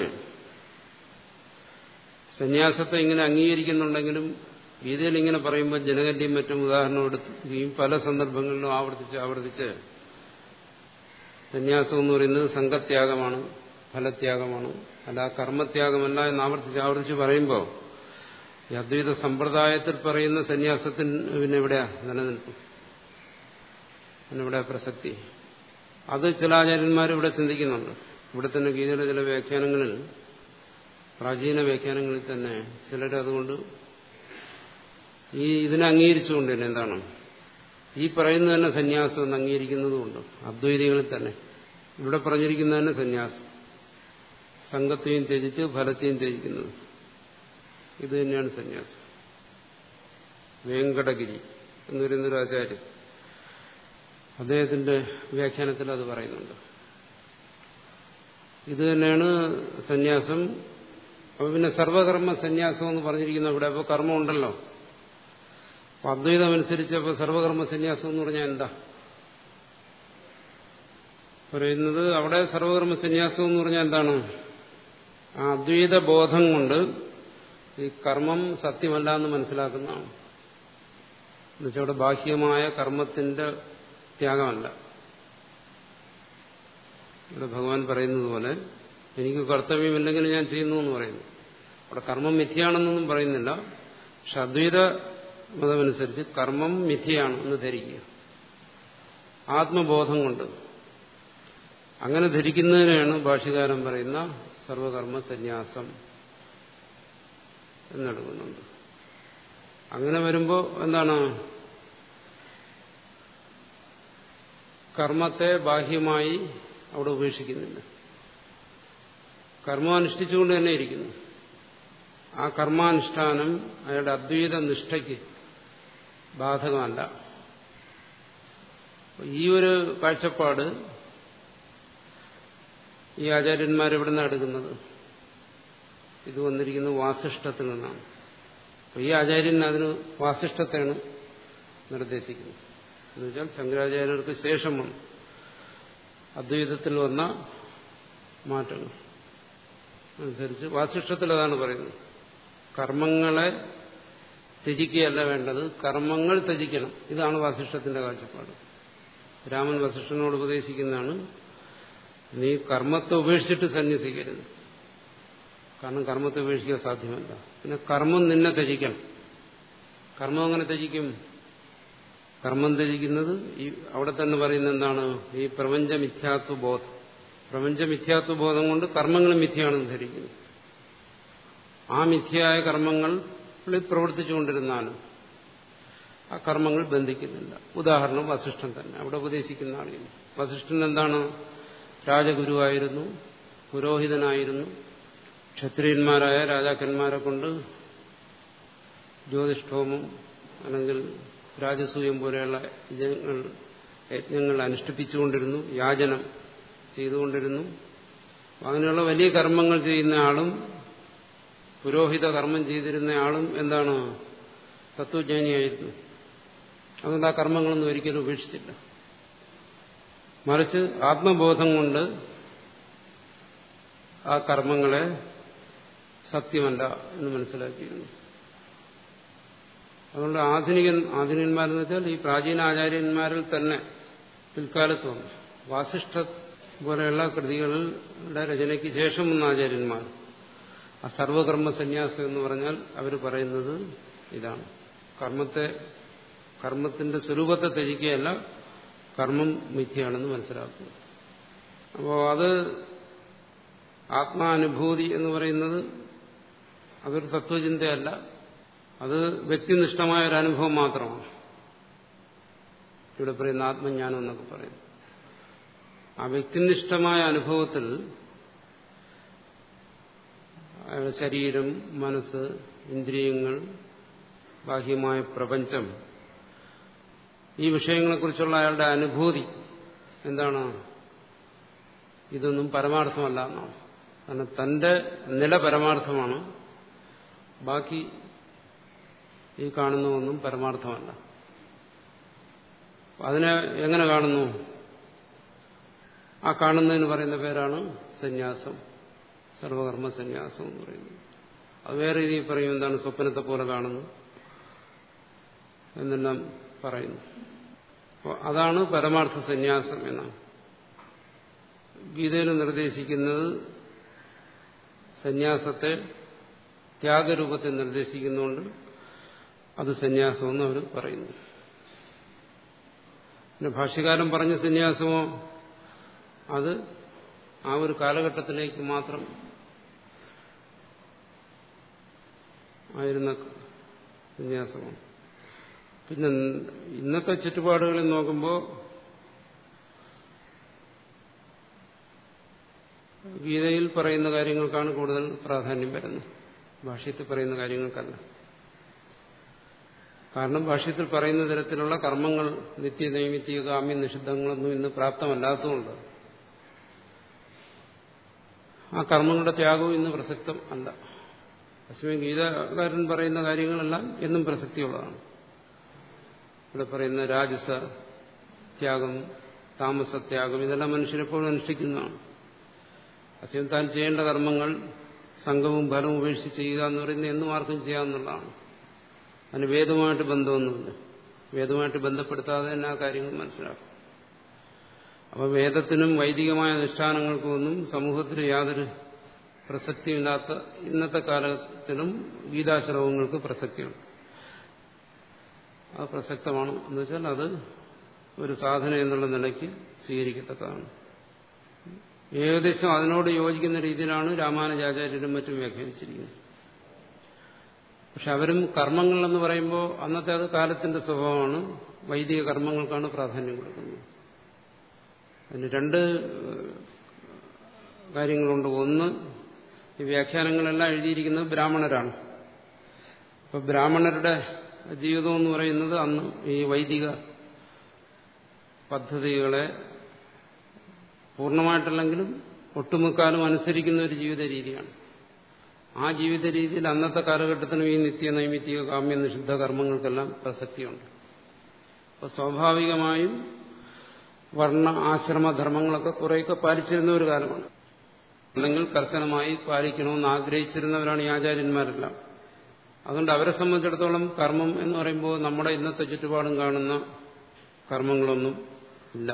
Speaker 1: സന്യാസത്തെ ഇങ്ങനെ അംഗീകരിക്കുന്നുണ്ടെങ്കിലും ഗീതയിൽ ഇങ്ങനെ പറയുമ്പോൾ ജനകന്റെയും മറ്റും ഉദാഹരണം എടുക്കുകയും പല സന്ദർഭങ്ങളിലും ആവർത്തിച്ച് ആവർത്തിച്ച് സന്യാസം എന്ന് പറയുന്നത് സംഘത്യാഗമാണ് ഫലത്യാഗമാണ് അല്ല കർമ്മത്യാഗമല്ല എന്ന് ആവർത്തിച്ച് ആവർത്തിച്ച് പറയുമ്പോൾ ഈ അദ്വൈത സമ്പ്രദായത്തിൽ പറയുന്ന സന്യാസത്തിന് പിന്നെ എവിടെയാ നിലനിൽക്കും അതിനെവിടെ പ്രസക്തി അത് ചില ആചാര്യന്മാർ ഇവിടെ ചിന്തിക്കുന്നുണ്ട് ഇവിടെ തന്നെ ഗീതയുടെ ചില വ്യാഖ്യാനങ്ങളിൽ പ്രാചീന വ്യാഖ്യാനങ്ങളിൽ തന്നെ ചിലരതുകൊണ്ട് ഈ ഇതിനെ അംഗീകരിച്ചുകൊണ്ട് തന്നെ എന്താണ് ഈ പറയുന്നത് തന്നെ സന്യാസം എന്ന് അംഗീകരിക്കുന്നതുകൊണ്ട് അദ്വൈതികളിൽ തന്നെ ഇവിടെ പറഞ്ഞിരിക്കുന്നത് തന്നെ സന്യാസം സംഘത്തെയും ത്യജിച്ച് ഫലത്തെയും ത്യജിക്കുന്നത് ഇത് തന്നെയാണ് സന്യാസം വേങ്കടഗിരി എന്ന് പറയുന്നൊരു ആചാര്യൻ അദ്ദേഹത്തിന്റെ വ്യാഖ്യാനത്തിൽ അത് പറയുന്നുണ്ട് ഇത് തന്നെയാണ് സന്യാസം അപ്പൊ പിന്നെ സർവകർമ്മ സന്യാസം എന്ന് പറഞ്ഞിരിക്കുന്ന ഇവിടെ അപ്പോൾ കർമ്മം ഉണ്ടല്ലോ അപ്പൊ അദ്വൈതം അനുസരിച്ച് അപ്പോൾ സർവകർമ്മ സന്യാസം എന്ന് പറഞ്ഞാൽ എന്താ പറയുന്നത് അവിടെ സർവകർമ്മ സന്യാസം എന്ന് പറഞ്ഞാൽ എന്താണ് ആ അദ്വൈത ബോധം കൊണ്ട് ഈ കർമ്മം സത്യമല്ല എന്ന് മനസ്സിലാക്കുന്നതാണ് എന്നുവെച്ചാൽ അവിടെ ബാഹ്യമായ കർമ്മത്തിന്റെ ത്യാഗമല്ല ഇവിടെ ഭഗവാൻ പറയുന്നത് പോലെ എനിക്ക് കർത്തവ്യമില്ലെങ്കിൽ ഞാൻ ചെയ്യുന്നു എന്ന് പറയുന്നു അവിടെ കർമ്മം മിഥ്യയാണെന്നൊന്നും പറയുന്നില്ല പക്ഷെ അദ്വൈത മതമനുസരിച്ച് കർമ്മം മിഥ്യയാണ് എന്ന് ധരിക്കുക ആത്മബോധം കൊണ്ട് അങ്ങനെ ധരിക്കുന്നതിനാണ് ഭാഷ്യകാരൻ പറയുന്ന സർവകർമ്മ സന്യാസം എന്നെടുക്കുന്നുണ്ട് അങ്ങനെ വരുമ്പോൾ എന്താണ് കർമ്മത്തെ ബാഹ്യമായി അവിടെ ഉപേക്ഷിക്കുന്നില്ല കർമ്മം അനുഷ്ഠിച്ചുകൊണ്ട് തന്നെ ഇരിക്കുന്നു ആ കർമാനുഷ്ഠാനം അയാളുടെ അദ്വൈത നിഷ്ഠയ്ക്ക് ബാധകമല്ല ഈ ഒരു കാഴ്ചപ്പാട് ഈ ആചാര്യന്മാരെവിടെ നിന്നാണ് എടുക്കുന്നത് ഇത് വന്നിരിക്കുന്നത് വാസിഷ്ടത്തിൽ നിന്നാണ് അപ്പൊ ഈ ആചാര്യൻ അതിന് വാസിഷ്ടത്തെയാണ് നിർദ്ദേശിക്കുന്നത് എന്നുവെച്ചാൽ ശങ്കരാചാര്യർക്ക് ശേഷം വന്നു അദ്വൈതത്തിൽ വന്ന മാറ്റങ്ങൾ അനുസരിച്ച് വാസിഷ്ടത്തിൽ അതാണ് പറയുന്നത് കർമ്മങ്ങളെ ത്യജിക്കുകയല്ല വേണ്ടത് കർമ്മങ്ങൾ ത്യജിക്കണം ഇതാണ് വാസിഷ്ടത്തിന്റെ കാഴ്ചപ്പാട് രാമൻ വസിഷ്ഠനോട് ഉപദേശിക്കുന്നതാണ് നീ കർമ്മത്തെ ഉപേക്ഷിച്ചിട്ട് സന്യസിക്കരുത് കാരണം കർമ്മത്തെ ഉപേക്ഷിക്കാൻ സാധ്യമല്ല പിന്നെ കർമ്മം നിന്നെ ത്യജിക്കണം കർമ്മം എങ്ങനെ ത്യജിക്കും കർമ്മം ത്യജിക്കുന്നത് ഈ അവിടെ തന്നെ പറയുന്ന എന്താണ് ഈ പ്രപഞ്ച മിഥ്യാത്വ ബോധം പ്രപഞ്ച മിഥ്യാത്വ ബോധം കൊണ്ട് കർമ്മങ്ങൾ മിഥ്യയാണെന്ന് ധരിക്കുന്നു ആ മിഥ്യയായ കർമ്മങ്ങളിൽ പ്രവർത്തിച്ചുകൊണ്ടിരുന്നാലും ആ കർമ്മങ്ങൾ ബന്ധിക്കുന്നില്ല ഉദാഹരണം വസിഷ്ഠൻ തന്നെ അവിടെ ഉപദേശിക്കുന്ന ആളുകൾ വസിഷ്ഠൻ എന്താണ് രാജഗുരുവായിരുന്നു പുരോഹിതനായിരുന്നു ക്ഷത്രിയന്മാരായ രാജാക്കന്മാരെ കൊണ്ട് ജ്യോതിഷ്ഠോമം അല്ലെങ്കിൽ രാജസൂയം പോലെയുള്ള യജ്ഞങ്ങൾ യജ്ഞങ്ങൾ അനുഷ്ഠിപ്പിച്ചുകൊണ്ടിരുന്നു യാചനം ചെയ്തുകൊണ്ടിരുന്നു അങ്ങനെയുള്ള വലിയ കർമ്മങ്ങൾ ചെയ്യുന്ന ആളും പുരോഹിത കർമ്മം ചെയ്തിരുന്ന ആളും എന്താണ് തത്വജ്ഞാനിയായിരുന്നു അതുകൊണ്ട് ആ കർമ്മങ്ങളൊന്നും ഒരിക്കലും ഉപേക്ഷിച്ചില്ല മറിച്ച് ആത്മബോധം കൊണ്ട് ആ കർമ്മങ്ങളെ സത്യമല്ല എന്ന് മനസ്സിലാക്കിയിരുന്നു അതുകൊണ്ട് ആധുനികൻ ആധുനികന്മാരെന്ന് വെച്ചാൽ ഈ പ്രാചീന ആചാര്യന്മാരിൽ തന്നെ പിൽക്കാലത്ത് വന്നു വാസിഷ്ഠ പോലെയുള്ള കൃതികളുടെ രചനയ്ക്ക് ശേഷം വന്ന ആചാര്യന്മാർ ആ സർവകർമ്മ സന്യാസം എന്ന് പറഞ്ഞാൽ അവർ പറയുന്നത് ഇതാണ് കർമ്മത്തെ കർമ്മത്തിന്റെ സ്വരൂപത്തെ ത്യജിക്കുകയല്ല കർമ്മം മിഥ്യയാണെന്ന് മനസ്സിലാക്കുക അപ്പോൾ അത് ആത്മാനുഭൂതി എന്ന് പറയുന്നത് അതൊരു തത്വചിന്തയല്ല അത് വ്യക്തിനിഷ്ഠമായ ഒരു അനുഭവം മാത്രമാണ് ഇവിടെ പറയുന്ന ആത്മജ്ഞാനം എന്നൊക്കെ പറയുന്നു ആ വ്യക്തിനിഷ്ഠമായ അനുഭവത്തിൽ അയാളുടെ ശരീരം മനസ്സ് ഇന്ദ്രിയങ്ങൾ ബാഹ്യമായ പ്രപഞ്ചം ഈ വിഷയങ്ങളെക്കുറിച്ചുള്ള അയാളുടെ അനുഭൂതി എന്താണ് ഇതൊന്നും പരമാർത്ഥമല്ല എന്നാണ് കാരണം തന്റെ നില പരമാർത്ഥമാണ് ബാക്കി ഈ കാണുന്നതൊന്നും പരമാർത്ഥമല്ല അതിനെ എങ്ങനെ കാണുന്നു ആ കാണുന്നതിന് പറയുന്ന പേരാണ് സന്യാസം സർവകർമ്മ സന്യാസം എന്ന് പറയുന്നത് അത് വേറെ രീതിയിൽ പറയും എന്താണ് സ്വപ്നത്തെ പോലെ കാണുന്നു എന്നെല്ലാം പറയുന്നു അപ്പോൾ അതാണ് പരമാർത്ഥ സന്യാസം എന്നാണ് ഗീതയിൽ നിർദ്ദേശിക്കുന്നത് സന്യാസത്തെ ത്യാഗരൂപത്തിൽ നിർദ്ദേശിക്കുന്നുണ്ട് അത് സന്യാസമെന്ന് അവർ പറയുന്നു പിന്നെ ഭാഷ്യകാരൻ പറഞ്ഞ സന്യാസമോ അത് ആ ഒരു കാലഘട്ടത്തിലേക്ക് മാത്രം ആയിരുന്ന സന്യാസമാണ് പിന്നെ ഇന്നത്തെ ചുറ്റുപാടുകളിൽ നോക്കുമ്പോൾ ഗീതയിൽ പറയുന്ന കാര്യങ്ങൾക്കാണ് കൂടുതൽ പ്രാധാന്യം വരുന്നത് ഭാഷ്യത്തിൽ പറയുന്ന കാര്യങ്ങൾക്കല്ല കാരണം ഭാഷ്യത്തിൽ പറയുന്ന തരത്തിലുള്ള കർമ്മങ്ങൾ നിത്യ നൈമിത്യ കാമ്യ നിഷിദ്ധങ്ങളൊന്നും ഇന്ന് പ്രാപ്തമല്ലാത്തതുകൊണ്ട് ആ കർമ്മങ്ങളുടെ ത്യാഗവും ഇന്ന് പ്രസക്തം അല്ല അശ്വമി ഗീതകാരൻ പറയുന്ന കാര്യങ്ങളെല്ലാം എന്നും പ്രസക്തിയുള്ളതാണ് ഇവിടെ പറയുന്ന രാജസ ത്യാഗം താമസത്യാഗം ഇതെല്ലാം മനുഷ്യരെപ്പോഴും അനുഷ്ഠിക്കുന്നതാണ് അശ്വം താൻ ചെയ്യേണ്ട കർമ്മങ്ങൾ സംഘവും ഫലവും ഉപേക്ഷിച്ച് ചെയ്യുക എന്ന് പറയുന്നത് എന്നും ആർക്കും ചെയ്യാമെന്നുള്ളതാണ് അതിന് വേദവുമായിട്ട് ബന്ധമൊന്നുമില്ല വേദവുമായിട്ട് ബന്ധപ്പെടുത്താതെ തന്നെ ആ കാര്യങ്ങൾ മനസ്സിലാക്കും അപ്പോൾ വേദത്തിനും വൈദികമായ അനുഷ്ഠാനങ്ങൾക്കൊന്നും സമൂഹത്തിൽ യാതൊരു പ്രസക്തിയില്ലാത്ത ഇന്നത്തെ കാലത്തിലും ഗീതാശ്രവങ്ങൾക്ക് പ്രസക്തിയുണ്ട് അത് പ്രസക്തമാണ് എന്ന് വെച്ചാൽ അത് ഒരു സാധന എന്നുള്ള നിലയ്ക്ക് സ്വീകരിക്കത്തക്കതാണ് ഏകദേശം അതിനോട് യോജിക്കുന്ന രീതിയിലാണ് രാമാനുജാചാര്യരും മറ്റും വ്യാഖ്യാനിച്ചിരിക്കുന്നത് പക്ഷെ അവരും കർമ്മങ്ങൾ എന്ന് പറയുമ്പോൾ അന്നത്തെ അത് കാലത്തിന്റെ സ്വഭാവമാണ് വൈദിക കർമ്മങ്ങൾക്കാണ് പ്രാധാന്യം കൊടുക്കുന്നത് അതിന് രണ്ട് കാര്യങ്ങളുണ്ട് ഒന്ന് ഈ വ്യാഖ്യാനങ്ങളെല്ലാം എഴുതിയിരിക്കുന്നത് ബ്രാഹ്മണരാണ് അപ്പൊ ബ്രാഹ്മണരുടെ ജീവിതം എന്ന് പറയുന്നത് അന്ന് ഈ വൈദിക പദ്ധതികളെ പൂർണ്ണമായിട്ടല്ലെങ്കിലും ഒട്ടുമുക്കാലും അനുസരിക്കുന്ന ഒരു ജീവിത രീതിയാണ് ആ ജീവിത രീതിയിൽ അന്നത്തെ കാലഘട്ടത്തിനും ഈ നിത്യ നൈമിത്തിക കാമ്യ നിഷിദ്ധ കർമ്മങ്ങൾക്കെല്ലാം പ്രസക്തിയുണ്ട് അപ്പോൾ സ്വാഭാവികമായും വർണ്ണ ആശ്രമധർമ്മങ്ങളൊക്കെ കുറേയൊക്കെ പാലിച്ചിരുന്ന ഒരു കാലമാണ് അല്ലെങ്കിൽ കർശനമായി പാലിക്കണമെന്ന് ആഗ്രഹിച്ചിരുന്നവരാണ് ഈ ആചാര്യന്മാരെല്ലാം അതുകൊണ്ട് അവരെ സംബന്ധിച്ചിടത്തോളം കർമ്മം എന്ന് പറയുമ്പോൾ നമ്മുടെ ഇന്നത്തെ ചുറ്റുപാടും കാണുന്ന കർമ്മങ്ങളൊന്നും ഇല്ല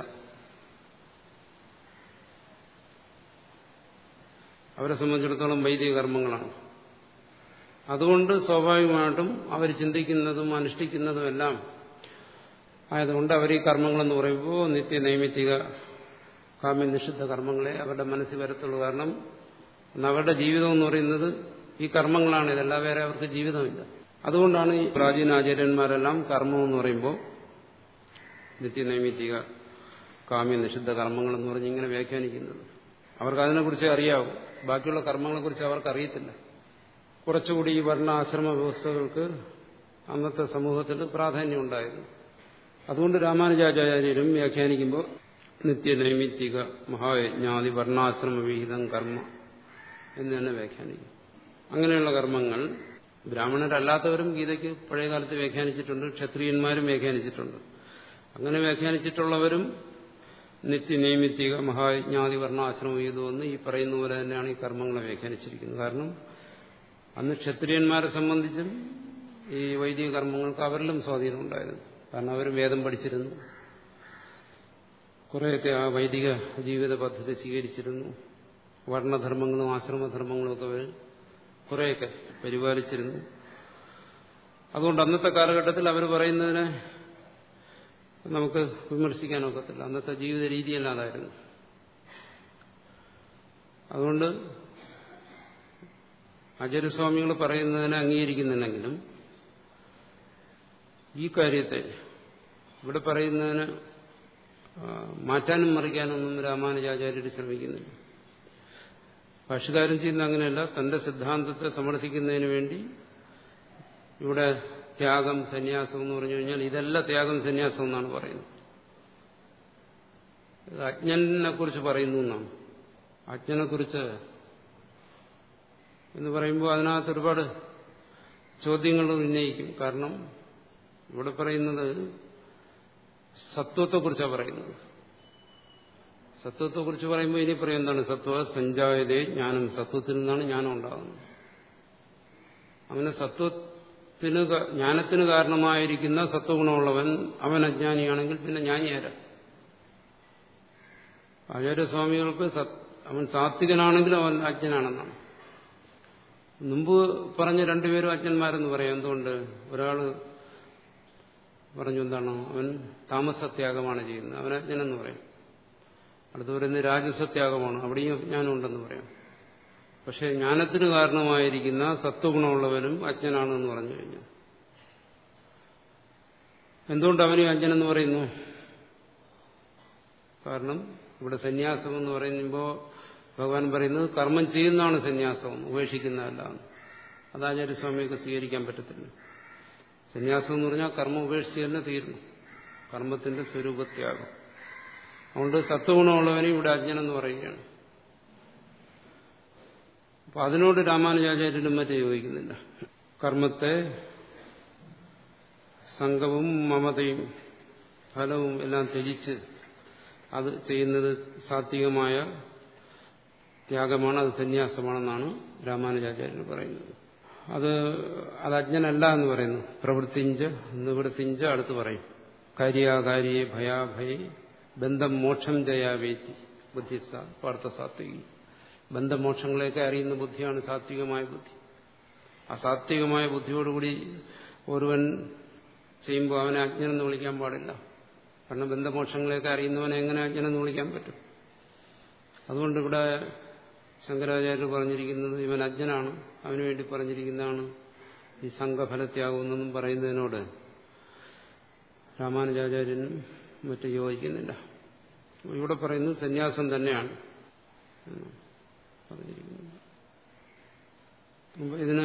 Speaker 1: അവരെ സംബന്ധിച്ചിടത്തോളം വൈദിക കർമ്മങ്ങളാണ് അതുകൊണ്ട് സ്വാഭാവികമായിട്ടും അവർ ചിന്തിക്കുന്നതും അനുഷ്ഠിക്കുന്നതും എല്ലാം ആയതുകൊണ്ട് അവർ ഈ കർമ്മങ്ങളെന്ന് പറയുമ്പോൾ നിത്യ നൈമിത്തിക കാമ്യ നിഷിദ്ധ കർമ്മങ്ങളെ അവരുടെ മനസ്സിൽ വരത്തുള്ളൂ കാരണം അവരുടെ ജീവിതം എന്ന് പറയുന്നത് ഈ കർമ്മങ്ങളാണ് ഇതെല്ലാം വേറെ അവർക്ക് ജീവിതമില്ല അതുകൊണ്ടാണ് ഈ പ്രാചീന ആചാര്യന്മാരെല്ലാം കർമ്മം എന്ന് പറയുമ്പോൾ നിത്യനൈമിത്തിക കാമ്യ നിഷിദ്ധ കർമ്മങ്ങൾ എന്ന് പറഞ്ഞ് ഇങ്ങനെ വ്യാഖ്യാനിക്കുന്നത് അവർക്ക് അതിനെക്കുറിച്ച് അറിയാവൂ ബാക്കിയുള്ള കർമ്മങ്ങളെക്കുറിച്ച് അവർക്ക് അറിയത്തില്ല കുറച്ചുകൂടി ഈ വർണ്ണ ആശ്രമ വ്യവസ്ഥകൾക്ക് അന്നത്തെ സമൂഹത്തിൽ പ്രാധാന്യം ഉണ്ടായിരുന്നു അതുകൊണ്ട് രാമാനുജാചാര്യരും വ്യാഖ്യാനിക്കുമ്പോൾ നിത്യനൈമിത്തിക മഹായജ്ഞാതി വർണ്ണാശ്രമ വിഹിതം കർമ്മ എന്ന് തന്നെ വ്യാഖ്യാനിക്കും അങ്ങനെയുള്ള കർമ്മങ്ങൾ ബ്രാഹ്മണരല്ലാത്തവരും ഗീതയ്ക്ക് പഴയകാലത്ത് വ്യാഖ്യാനിച്ചിട്ടുണ്ട് ക്ഷത്രിയന്മാരും വ്യാഖ്യാനിച്ചിട്ടുണ്ട് അങ്ങനെ വ്യാഖ്യാനിച്ചിട്ടുള്ളവരും നിത്യനൈമിത്തിക മഹായജ്ഞാതി വർണ്ണാശ്രമ വിഹിതമെന്ന് ഈ പറയുന്ന പോലെ തന്നെയാണ് ഈ കർമ്മങ്ങളെ വ്യാഖ്യാനിച്ചിരിക്കുന്നത് കാരണം അന്ന് ക്ഷത്രിയന്മാരെ സംബന്ധിച്ചും ഈ വൈദിക കർമ്മങ്ങൾക്ക് അവരിലും സ്വാധീനം ഉണ്ടായിരുന്നു കാരണം അവർ വേദം പഠിച്ചിരുന്നു കുറേയൊക്കെ ആ വൈദിക ജീവിത പദ്ധതി സ്വീകരിച്ചിരുന്നു വർണ്ണധർമ്മങ്ങളും ആശ്രമധർമ്മങ്ങളും ഒക്കെ അവർ കുറേയൊക്കെ പരിപാലിച്ചിരുന്നു അതുകൊണ്ട് അന്നത്തെ കാലഘട്ടത്തിൽ അവർ പറയുന്നതിനെ നമുക്ക് വിമർശിക്കാനൊക്കത്തില്ല അന്നത്തെ ജീവിത രീതിയല്ലാതായിരുന്നു അതുകൊണ്ട് ആചാര്യസ്വാമികൾ പറയുന്നതിനെ അംഗീകരിക്കുന്നുണ്ടെങ്കിലും ഈ കാര്യത്തെ ഇവിടെ പറയുന്നതിന് മാറ്റാനും മറിക്കാനൊന്നും രാമാനുജാചാര്യർ ശ്രമിക്കുന്നില്ല ഭാഷകാരൻ ചെയ്യുന്ന അങ്ങനെയല്ല തന്റെ സിദ്ധാന്തത്തെ സമർത്ഥിക്കുന്നതിന് വേണ്ടി ഇവിടെ ത്യാഗം സന്യാസം എന്ന് പറഞ്ഞു കഴിഞ്ഞാൽ ഇതല്ല ത്യാഗം സന്യാസം എന്നാണ് പറയുന്നത് അജ്ഞനെ കുറിച്ച് പറയുന്നു എന്നാണ് അജ്ഞനെ കുറിച്ച് എന്ന് പറയുമ്പോൾ അതിനകത്ത് ഒരുപാട് ചോദ്യങ്ങൾ ഉന്നയിക്കും കാരണം ഇവിടെ പറയുന്നത് സത്വത്തെക്കുറിച്ചാണ് പറയുന്നത് സത്വത്തെക്കുറിച്ച് പറയുമ്പോൾ ഇനി പറയും എന്താണ് സത്വ സഞ്ചായതേ ജ്ഞാനം സത്വത്തിൽ നിന്നാണ് ജ്ഞാനം ഉണ്ടാകുന്നത് അങ്ങനെ സത്വത്തിന് ജ്ഞാനത്തിന് കാരണമായിരിക്കുന്ന സത്വഗുണമുള്ളവൻ അവൻ അജ്ഞാനിയാണെങ്കിൽ പിന്നെ ജ്ഞാനിയാരാ ആചാര്യസ്വാമികൾക്ക് അവൻ സാത്വികനാണെങ്കിലും അവൻ അജ്ഞനാണെന്നാണ് മുമ്പ് പറഞ്ഞ രണ്ടുപേരും അജ്ഞന്മാരെന്ന് പറയാം എന്തുകൊണ്ട് ഒരാള് പറഞ്ഞു എന്താണ് അവൻ താമസത്യാഗമാണ് ചെയ്യുന്നത് അവൻ അജ്ഞനെന്ന് പറയും അടുത്ത് പറയുന്നത് രാജസത്യാഗമാണ് അവിടെയും ജ്ഞാനമുണ്ടെന്ന് പറയാം പക്ഷെ ജ്ഞാനത്തിന് കാരണമായിരിക്കുന്ന സത്വഗുണമുള്ളവനും അജ്ഞനാണ് എന്ന് പറഞ്ഞു കഴിഞ്ഞു എന്തുകൊണ്ട് അവനും അജ്ഞനെന്ന് പറയുന്നു കാരണം ഇവിടെ സന്യാസം എന്ന് പറയുമ്പോൾ ഭഗവാൻ പറയുന്നത് കർമ്മം ചെയ്യുന്നതാണ് സന്യാസം ഉപേക്ഷിക്കുന്നതല്ല അത് ആചാര്യസ്വാമിയൊക്കെ സ്വീകരിക്കാൻ പറ്റത്തില്ല സന്യാസം എന്ന് പറഞ്ഞാൽ കർമ്മം ഉപേക്ഷിച്ച് തന്നെ തീരുന്നു കർമ്മത്തിന്റെ സ്വരൂപത്യാഗം അതുകൊണ്ട് സത്വഗുണമുള്ളവനെ ഇവിടെ അജ്ഞനെന്ന് പറയുകയാണ് അപ്പൊ അതിനോട് രാമാനുജാചാര്യനും മറ്റേ യോജിക്കുന്നില്ല കർമ്മത്തെ സംഘവും മമതയും ഫലവും എല്ലാം ത്യജിച്ച് അത് ചെയ്യുന്നത് സാത്വികമായ ത്യാഗമാണ് അത് സന്യാസമാണെന്നാണ് രാമാനുജാചാര്യർ പറയുന്നത് അത് അത് അജ്ഞനല്ല എന്ന് പറയുന്നു പ്രവൃത്തിഞ്ച് നിവൃത്തിഞ്ച് അടുത്ത് പറയും കാര്യാകാരിയെ ഭയാഭയെ ബന്ധം മോക്ഷം ജയാവേത്തി ബുദ്ധിസ്ഥ പാർത്ഥ സാത്വികി ബന്ധമോക്ഷങ്ങളെയൊക്കെ അറിയുന്ന ബുദ്ധിയാണ് സാത്വികമായ ബുദ്ധി ആ സാത്വികമായ ബുദ്ധിയോടുകൂടി ഒരുവൻ ചെയ്യുമ്പോൾ അവനെ അജ്ഞനെന്ന് വിളിക്കാൻ പാടില്ല കാരണം ബന്ധമോക്ഷങ്ങളെയൊക്കെ അറിയുന്നവനെ എങ്ങനെ അജ്ഞനെന്ന് വിളിക്കാൻ പറ്റും അതുകൊണ്ട് ഇവിടെ ശങ്കരാചാര്യർ പറഞ്ഞിരിക്കുന്നത് ഇവൻ അജ്ഞനാണ് അവന് വേണ്ടി പറഞ്ഞിരിക്കുന്നതാണ് ഈ സംഘഫലത്യാഗമെന്നൊന്നും പറയുന്നതിനോട് രാമാനുജാചാര്യനും മറ്റു യോജിക്കുന്നില്ല ഇവിടെ പറയുന്നത് സന്യാസം തന്നെയാണ് പറഞ്ഞിരിക്കുന്നത് ഇതിന്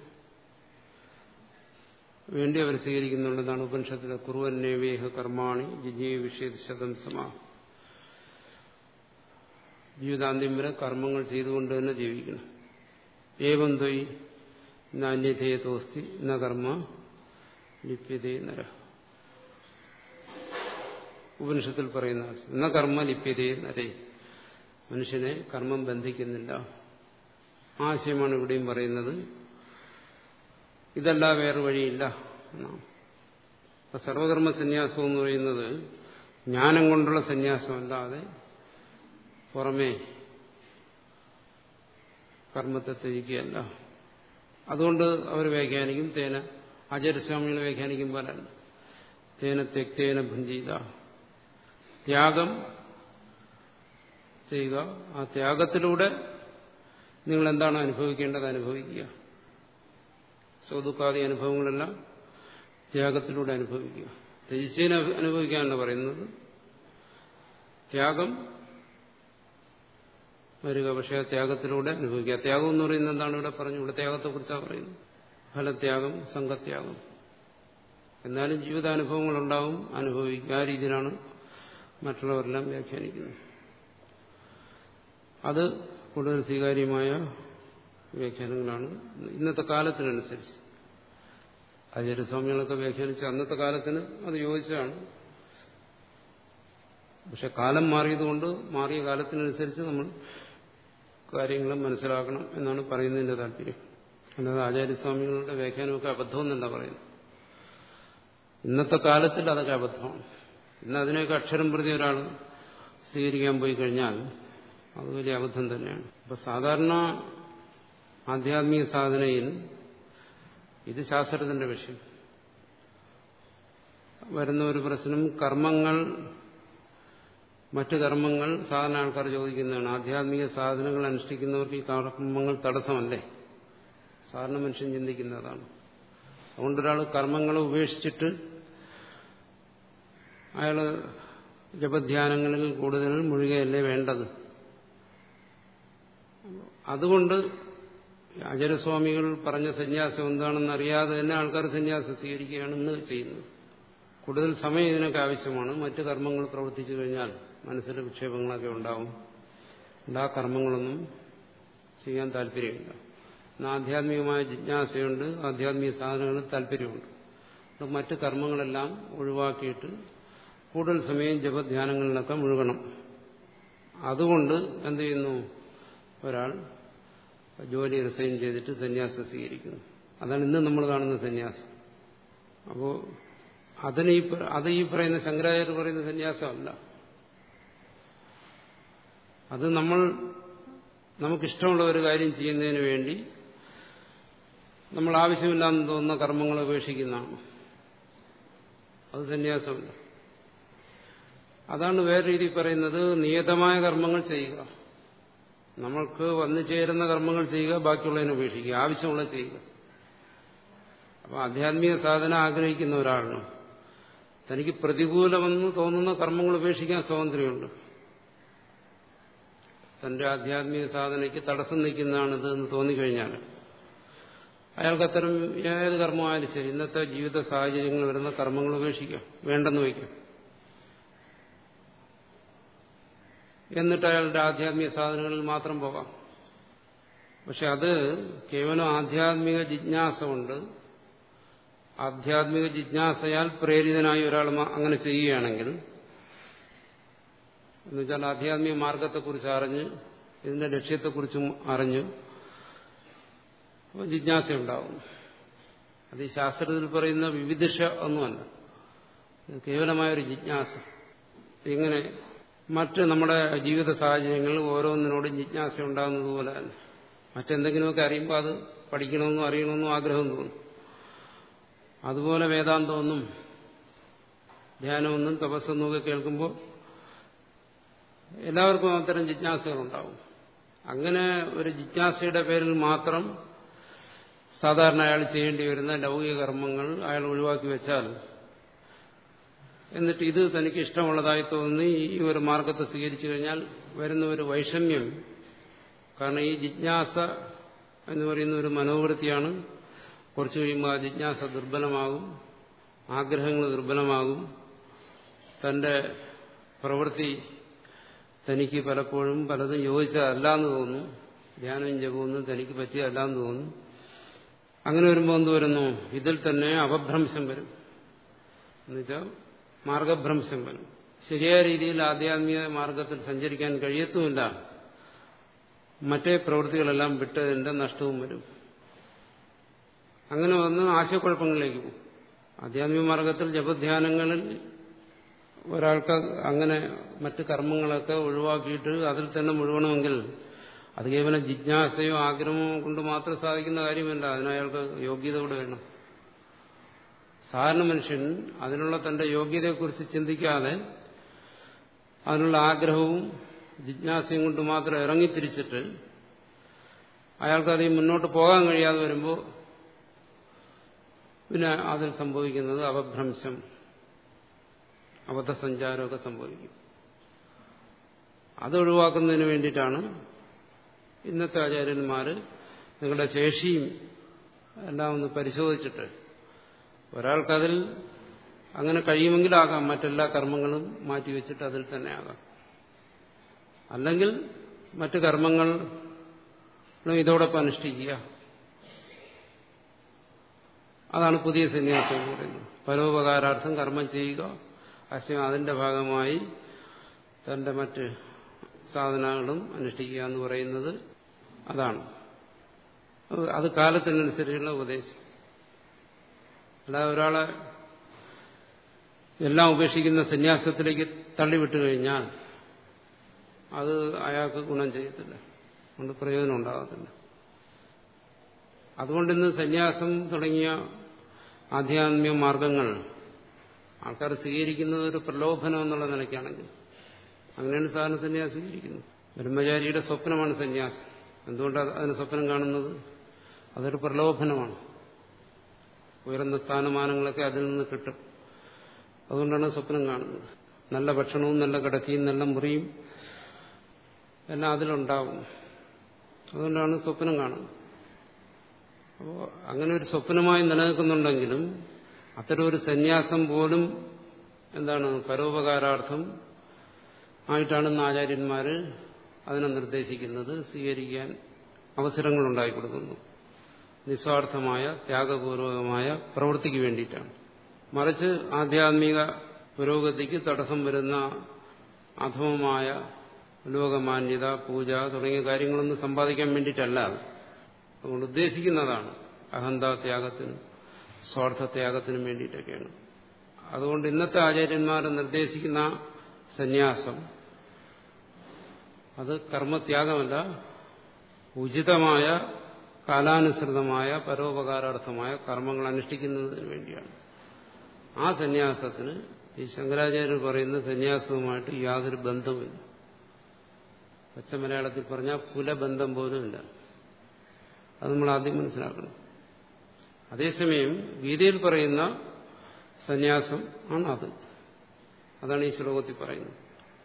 Speaker 1: വേണ്ടി അവർ സ്വീകരിക്കുന്നുള്ളതാണ് ഉപനിഷത്തിലെ കുറുവന്നേവേഹ കർമാണി ജിജീവ വിഷയത് ശതം സമാ ജീവിതാന്ത്യം വരെ കർമ്മങ്ങൾ ചെയ്തുകൊണ്ട് തന്നെ ജീവിക്കണം ഏവം ത്വയി നാന്യധേയതോസ്തി ന കർമ്മ ലിപ്യതേ നര ഉപനിഷത്തിൽ പറയുന്ന ന കർമ്മ ലിപ്യതേ നരേ മനുഷ്യനെ കർമ്മം ബന്ധിക്കുന്നില്ല ആശയമാണ് ഇവിടെയും പറയുന്നത് ഇതല്ല വേറെ വഴിയില്ല എന്നാണ് അപ്പൊ സർവകർമ്മ സന്യാസം എന്ന് പറയുന്നത് ജ്ഞാനം കൊണ്ടുള്ള സന്യാസമല്ലാതെ പുറമേ കർമ്മത്തെ ത്യജിക്കുകയല്ല അതുകൊണ്ട് അവർ വ്യാഖ്യാനിക്കും തേന ആചാര്യസ്വാമികളെ വ്യാഖ്യാനിക്കും പോലല്ല തേന തെക്തേന ഭുഞ്ചിത ത്യാഗം ചെയ്യുക ആ ത്യാഗത്തിലൂടെ നിങ്ങൾ എന്താണ് അനുഭവിക്കേണ്ടത് അനുഭവിക്കുക സ്വതുക്കാതി അനുഭവങ്ങളെല്ലാം ത്യാഗത്തിലൂടെ അനുഭവിക്കുക ത്യജിച്ചതിനെ അനുഭവിക്കാനല്ല പറയുന്നത് ത്യാഗം വരിക പക്ഷേ ആ ത്യാഗത്തിലൂടെ അനുഭവിക്കുക ത്യാഗം എന്ന് പറയുന്നത് എന്താണ് ഇവിടെ പറഞ്ഞു ഇവിടെ ത്യാഗത്തെക്കുറിച്ചാണ് പറയുന്നത് ഫലത്യാഗം സംഘത്യാഗം എന്നാലും ജീവിതാനുഭവങ്ങൾ ഉണ്ടാവും അനുഭവിക്കുക ആ രീതിയിലാണ് മറ്റുള്ളവരെല്ലാം വ്യാഖ്യാനിക്കുന്നത് അത് കൂടുതൽ സ്വീകാര്യമായ വ്യാഖ്യാനങ്ങളാണ് ഇന്നത്തെ കാലത്തിനനുസരിച്ച് ആചാര്യസ്വാമികളൊക്കെ വ്യാഖ്യാനിച്ച അന്നത്തെ കാലത്തിന് അത് യോജിച്ചതാണ് പക്ഷെ കാലം മാറിയതുകൊണ്ട് മാറിയ കാലത്തിനനുസരിച്ച് നമ്മൾ കാര്യങ്ങൾ മനസ്സിലാക്കണം എന്നാണ് പറയുന്നതിന്റെ താല്പര്യം അല്ലാതെ ആചാര്യസ്വാമികളുടെ വ്യാഖ്യാനമൊക്കെ അബദ്ധമെന്നല്ല പറയുന്നത് ഇന്നത്തെ കാലത്തിൽ അതൊക്കെ അബദ്ധമാണ് ഇന്ന് അതിനെയൊക്കെ അക്ഷരം പ്രതി ഒരാൾ സ്വീകരിക്കാൻ പോയി കഴിഞ്ഞാൽ അത് വലിയ അബദ്ധം തന്നെയാണ് അപ്പൊ സാധാരണ ആധ്യാത്മിക സാധനയിൽ ഇത് ശാസ്ത്രത്തിന്റെ വിഷയം വരുന്ന ഒരു പ്രശ്നം കർമ്മങ്ങൾ മറ്റു കർമ്മങ്ങൾ സാധാരണ ആൾക്കാർ ചോദിക്കുന്നതാണ് ആധ്യാത്മിക സാധനങ്ങൾ അനുഷ്ഠിക്കുന്നവർക്ക് ഈ കർമ്മങ്ങൾ തടസ്സമല്ലേ സാധാരണ മനുഷ്യൻ ചിന്തിക്കുന്നതാണ് അതുകൊണ്ടൊരാൾ കർമ്മങ്ങളെ ഉപേക്ഷിച്ചിട്ട് അയാൾ ജപധ്യാനങ്ങളിൽ കൂടുതൽ മുഴുകയല്ലേ വേണ്ടത് അതുകൊണ്ട് ആചാര്യസ്വാമികൾ പറഞ്ഞ സന്യാസം എന്താണെന്ന് അറിയാതെ തന്നെ ആൾക്കാർ സന്യാസം സ്വീകരിക്കുകയാണ് ഇന്ന് ചെയ്യുന്നത് കൂടുതൽ സമയം ഇതിനൊക്കെ ആവശ്യമാണ് മറ്റു കർമ്മങ്ങൾ പ്രവർത്തിച്ചു കഴിഞ്ഞാൽ മനസ്സിൽ വിക്ഷേപങ്ങളൊക്കെ ഉണ്ടാവും ആ കർമ്മങ്ങളൊന്നും ചെയ്യാൻ താല്പര്യമില്ല എന്നാൽ ആധ്യാത്മികമായ ജിജ്ഞാസയുണ്ട് ആധ്യാത്മിക സാധനങ്ങളിൽ താല്പര്യമുണ്ട് മറ്റു കർമ്മങ്ങളെല്ലാം ഒഴിവാക്കിയിട്ട് കൂടുതൽ സമയം ജപധ്യാനങ്ങളിലൊക്കെ മുഴുകണം അതുകൊണ്ട് എന്ത് ചെയ്യുന്നു ഒരാൾ ജോലി റിസൈൻ ചെയ്തിട്ട് സന്യാസം സ്വീകരിക്കുന്നു അതാണ് ഇന്ന് നമ്മൾ കാണുന്ന സന്യാസം അപ്പോൾ അതിന് ഈ അത് ഈ പറയുന്ന ശങ്കരാചാര്യ പറയുന്ന സന്യാസമല്ല അത് നമ്മൾ നമുക്കിഷ്ടമുള്ള ഒരു കാര്യം ചെയ്യുന്നതിന് വേണ്ടി നമ്മൾ ആവശ്യമില്ലാന്ന് തോന്നുന്ന കർമ്മങ്ങൾ ഉപേക്ഷിക്കുന്നതാണ് അത് സന്യാസമല്ല അതാണ് വേറെ രീതിയിൽ പറയുന്നത് നിയതമായ കർമ്മങ്ങൾ ചെയ്യുക നമ്മൾക്ക് വന്നു ചേരുന്ന കർമ്മങ്ങൾ ചെയ്യുക ബാക്കിയുള്ളതിനെ ഉപേക്ഷിക്കുക ആവശ്യമുള്ള ചെയ്യുക അപ്പൊ ആധ്യാത്മിക സാധന ആഗ്രഹിക്കുന്ന ഒരാളിന് തനിക്ക് പ്രതികൂലമെന്ന് തോന്നുന്ന കർമ്മങ്ങൾ ഉപേക്ഷിക്കാൻ സ്വാതന്ത്ര്യമുണ്ട് തന്റെ ആധ്യാത്മിക സാധനയ്ക്ക് തടസ്സം നിൽക്കുന്നതാണിത് എന്ന് തോന്നിക്കഴിഞ്ഞാൽ അയാൾക്ക് അത്തരം ഏത് കർമ്മമായാലും ശരി ഇന്നത്തെ ജീവിത സാഹചര്യങ്ങൾ വരുന്ന കർമ്മങ്ങൾ ഉപേക്ഷിക്കാം വേണ്ടെന്ന് വയ്ക്കാം എന്നിട്ട് അയാളുടെ ആധ്യാത്മിക സാധനങ്ങളിൽ മാത്രം പോകാം പക്ഷെ അത് കേവലം ആധ്യാത്മിക ജിജ്ഞാസ കൊണ്ട് ആധ്യാത്മിക ജിജ്ഞാസയാൽ പ്രേരിതനായി ഒരാൾ അങ്ങനെ ചെയ്യുകയാണെങ്കിൽ എന്നുവെച്ചാൽ ആധ്യാത്മിക മാർഗത്തെക്കുറിച്ച് അറിഞ്ഞ് ഇതിന്റെ ലക്ഷ്യത്തെക്കുറിച്ചും അറിഞ്ഞ് അപ്പോൾ ജിജ്ഞാസ ഉണ്ടാവും അത് ഈ ശാസ്ത്രത്തിൽ പറയുന്ന വിവിധിഷ ഒന്നുമല്ല കേവലമായൊരു ജിജ്ഞാസ ഇങ്ങനെ മറ്റ് നമ്മുടെ ജീവിത സാഹചര്യങ്ങളിൽ ഓരോന്നിനോടും ജിജ്ഞാസ ഉണ്ടാകുന്നത് പോലെ തന്നെ മറ്റെന്തെങ്കിലുമൊക്കെ അറിയുമ്പോൾ അത് പഠിക്കണമെന്നും അറിയണമെന്നും ആഗ്രഹം തോന്നും അതുപോലെ വേദാന്തമൊന്നും ധ്യാനമൊന്നും തപസ്സൊന്നും ഒക്കെ കേൾക്കുമ്പോൾ എല്ലാവർക്കും അത്തരം ജിജ്ഞാസകളുണ്ടാവും അങ്ങനെ ഒരു ജിജ്ഞാസയുടെ പേരിൽ മാത്രം സാധാരണ അയാൾ ചെയ്യേണ്ടി വരുന്ന ലൗകിക കർമ്മങ്ങൾ അയാൾ ഒഴിവാക്കി വെച്ചാൽ എന്നിട്ട് ഇത് തനിക്ക് ഇഷ്ടമുള്ളതായി തോന്നി ഈ ഒരു മാർഗത്തെ സ്വീകരിച്ചു കഴിഞ്ഞാൽ വരുന്ന ഒരു വൈഷമ്യം കാരണം ഈ ജിജ്ഞാസ എന്ന് പറയുന്ന ഒരു മനോവൃത്തിയാണ് കുറച്ചു കഴിയുമ്പോൾ ആ ജിജ്ഞാസ ദുർബലമാകും ആഗ്രഹങ്ങൾ ദുർബലമാകും തന്റെ പ്രവൃത്തി തനിക്ക് പലപ്പോഴും പലതും യോജിച്ചതല്ല എന്ന് തോന്നും ധ്യാനവും ജപമൊന്നും തനിക്ക് പറ്റിയല്ലാന്ന് തോന്നുന്നു അങ്ങനെ വരുമ്പോൾ എന്ത് വരുന്നു ഇതിൽ തന്നെ അപഭ്രംശം വരും എന്നുവെച്ചാൽ മാർഗഭ്രംശം വരും ശരിയായ രീതിയിൽ ആധ്യാത്മിക മാർഗത്തിൽ സഞ്ചരിക്കാൻ കഴിയത്തുമില്ല മറ്റേ പ്രവൃത്തികളെല്ലാം വിട്ടതിന്റെ നഷ്ടവും വരും അങ്ങനെ വന്ന് ആശയക്കുഴപ്പങ്ങളിലേക്ക് പോകും ആധ്യാത്മിക മാർഗത്തിൽ ജപധ്യാനങ്ങളിൽ ഒരാൾക്ക് അങ്ങനെ മറ്റ് കർമ്മങ്ങളൊക്കെ ഒഴിവാക്കിയിട്ട് അതിൽ തന്നെ മുഴുവണമെങ്കിൽ അത് കേവലം ജിജ്ഞാസയോ ആഗ്രഹമോ കൊണ്ട് മാത്രം സാധിക്കുന്ന കാര്യമല്ല അതിനയാൾക്ക് യോഗ്യത കൂടെ വേണം സാധാരണ മനുഷ്യൻ അതിനുള്ള തന്റെ യോഗ്യതയെക്കുറിച്ച് ചിന്തിക്കാതെ അതിനുള്ള ആഗ്രഹവും ജിജ്ഞാസയും കൊണ്ട് മാത്രം ഇറങ്ങിത്തിരിച്ചിട്ട് അയാൾക്ക് അതിൽ മുന്നോട്ട് പോകാൻ കഴിയാതെ വരുമ്പോൾ പിന്നെ അതിൽ സംഭവിക്കുന്നത് അപഭ്രംശം അബദ്ധസഞ്ചാരമൊക്കെ സംഭവിക്കും അത് ഒഴിവാക്കുന്നതിന് വേണ്ടിയിട്ടാണ് ഇന്നത്തെ ആചാര്യന്മാർ നിങ്ങളുടെ ശേഷിയും എല്ലാം ഒന്ന് പരിശോധിച്ചിട്ട് ഒരാൾക്കതിൽ അങ്ങനെ കഴിയുമെങ്കിലാകാം മറ്റെല്ലാ കർമ്മങ്ങളും മാറ്റിവെച്ചിട്ട് അതിൽ തന്നെ ആകാം അല്ലെങ്കിൽ മറ്റു കർമ്മങ്ങൾ ഇതോടൊപ്പം അനുഷ്ഠിക്കുക അതാണ് പുതിയ സന്യാസം എന്ന് പറയുന്നത് പരോപകാരാർത്ഥം കർമ്മം ചെയ്യുക അശ്വം അതിന്റെ ഭാഗമായി തന്റെ മറ്റ് സാധനങ്ങളും അനുഷ്ഠിക്കുക എന്ന് പറയുന്നത് അതാണ് അത് കാലത്തിനനുസരിച്ചുള്ള ഉപദേശം അല്ലാതെ ഒരാളെ എല്ലാം ഉപേക്ഷിക്കുന്ന സന്യാസത്തിലേക്ക് തള്ളിവിട്ടു കഴിഞ്ഞാൽ അത് അയാൾക്ക് ഗുണം ചെയ്യത്തില്ല അതുകൊണ്ട് പ്രയോജനം ഉണ്ടാകത്തില്ല അതുകൊണ്ട് ഇന്ന് സന്യാസം തുടങ്ങിയ ആധ്യാത്മിക മാർഗങ്ങൾ ആൾക്കാർ സ്വീകരിക്കുന്നത് ഒരു പ്രലോഭനം എന്നുള്ള നിലയ്ക്കാണെങ്കിൽ അങ്ങനെയാണ് സാധാരണ സന്യാസം സ്വീകരിക്കുന്നത് ബ്രഹ്മചാരിയുടെ സ്വപ്നമാണ് സന്യാസം എന്തുകൊണ്ടാണ് അതിന് സ്വപ്നം കാണുന്നത് അതൊരു പ്രലോഭനമാണ് ഉയർന്ന സ്ഥാനമാനങ്ങളൊക്കെ അതിൽ നിന്ന് കിട്ടും അതുകൊണ്ടാണ് സ്വപ്നം കാണുന്നത് നല്ല ഭക്ഷണവും നല്ല കിടക്കയും നല്ല മുറിയും എല്ലാം അതിലുണ്ടാവും അതുകൊണ്ടാണ് സ്വപ്നം കാണുന്നത് അപ്പോൾ അങ്ങനെ ഒരു സ്വപ്നമായി നിലനിൽക്കുന്നുണ്ടെങ്കിലും അത്തരം ഒരു സന്യാസം പോലും എന്താണ് പരോപകാരാർത്ഥം ആയിട്ടാണ് ഇന്ന് ആചാര്യന്മാർ അതിനെ നിർദ്ദേശിക്കുന്നത് സ്വീകരിക്കാൻ അവസരങ്ങൾ ഉണ്ടായിക്കൊടുക്കുന്നു നിസ്വാർത്ഥമായ ത്യാഗപൂർവകമായ പ്രവൃത്തിക്ക് വേണ്ടിയിട്ടാണ് മറിച്ച് ആധ്യാത്മിക പുരോഗതിക്ക് തടസ്സം വരുന്ന അധമമായ ലോകമാന്യത പൂജ തുടങ്ങിയ കാര്യങ്ങളൊന്നും സമ്പാദിക്കാൻ വേണ്ടിയിട്ടല്ല അതുകൊണ്ട് ഉദ്ദേശിക്കുന്നതാണ് അഹന്താത്യാഗത്തിനും സ്വാർത്ഥത്യാഗത്തിനും വേണ്ടിയിട്ടൊക്കെയാണ് അതുകൊണ്ട് ഇന്നത്തെ ആചാര്യന്മാർ നിർദ്ദേശിക്കുന്ന സന്യാസം അത് കർമ്മത്യാഗമല്ല ഉചിതമായ കാലാനുസൃതമായ പരോപകാരാർത്ഥമായ കർമ്മങ്ങൾ അനുഷ്ഠിക്കുന്നതിന് വേണ്ടിയാണ് ആ സന്യാസത്തിന് ഈ ശങ്കരാചാര്യർ പറയുന്ന സന്യാസവുമായിട്ട് യാതൊരു ബന്ധവുമില്ല പച്ച മലയാളത്തിൽ പറഞ്ഞാൽ കുലബന്ധം പോലുമില്ല അത് നമ്മൾ ആദ്യം മനസ്സിലാക്കണം അതേസമയം ഗീതയിൽ പറയുന്ന സന്യാസം ആണ് അത് അതാണ് ഈ ശ്ലോകത്തിൽ പറയുന്നത്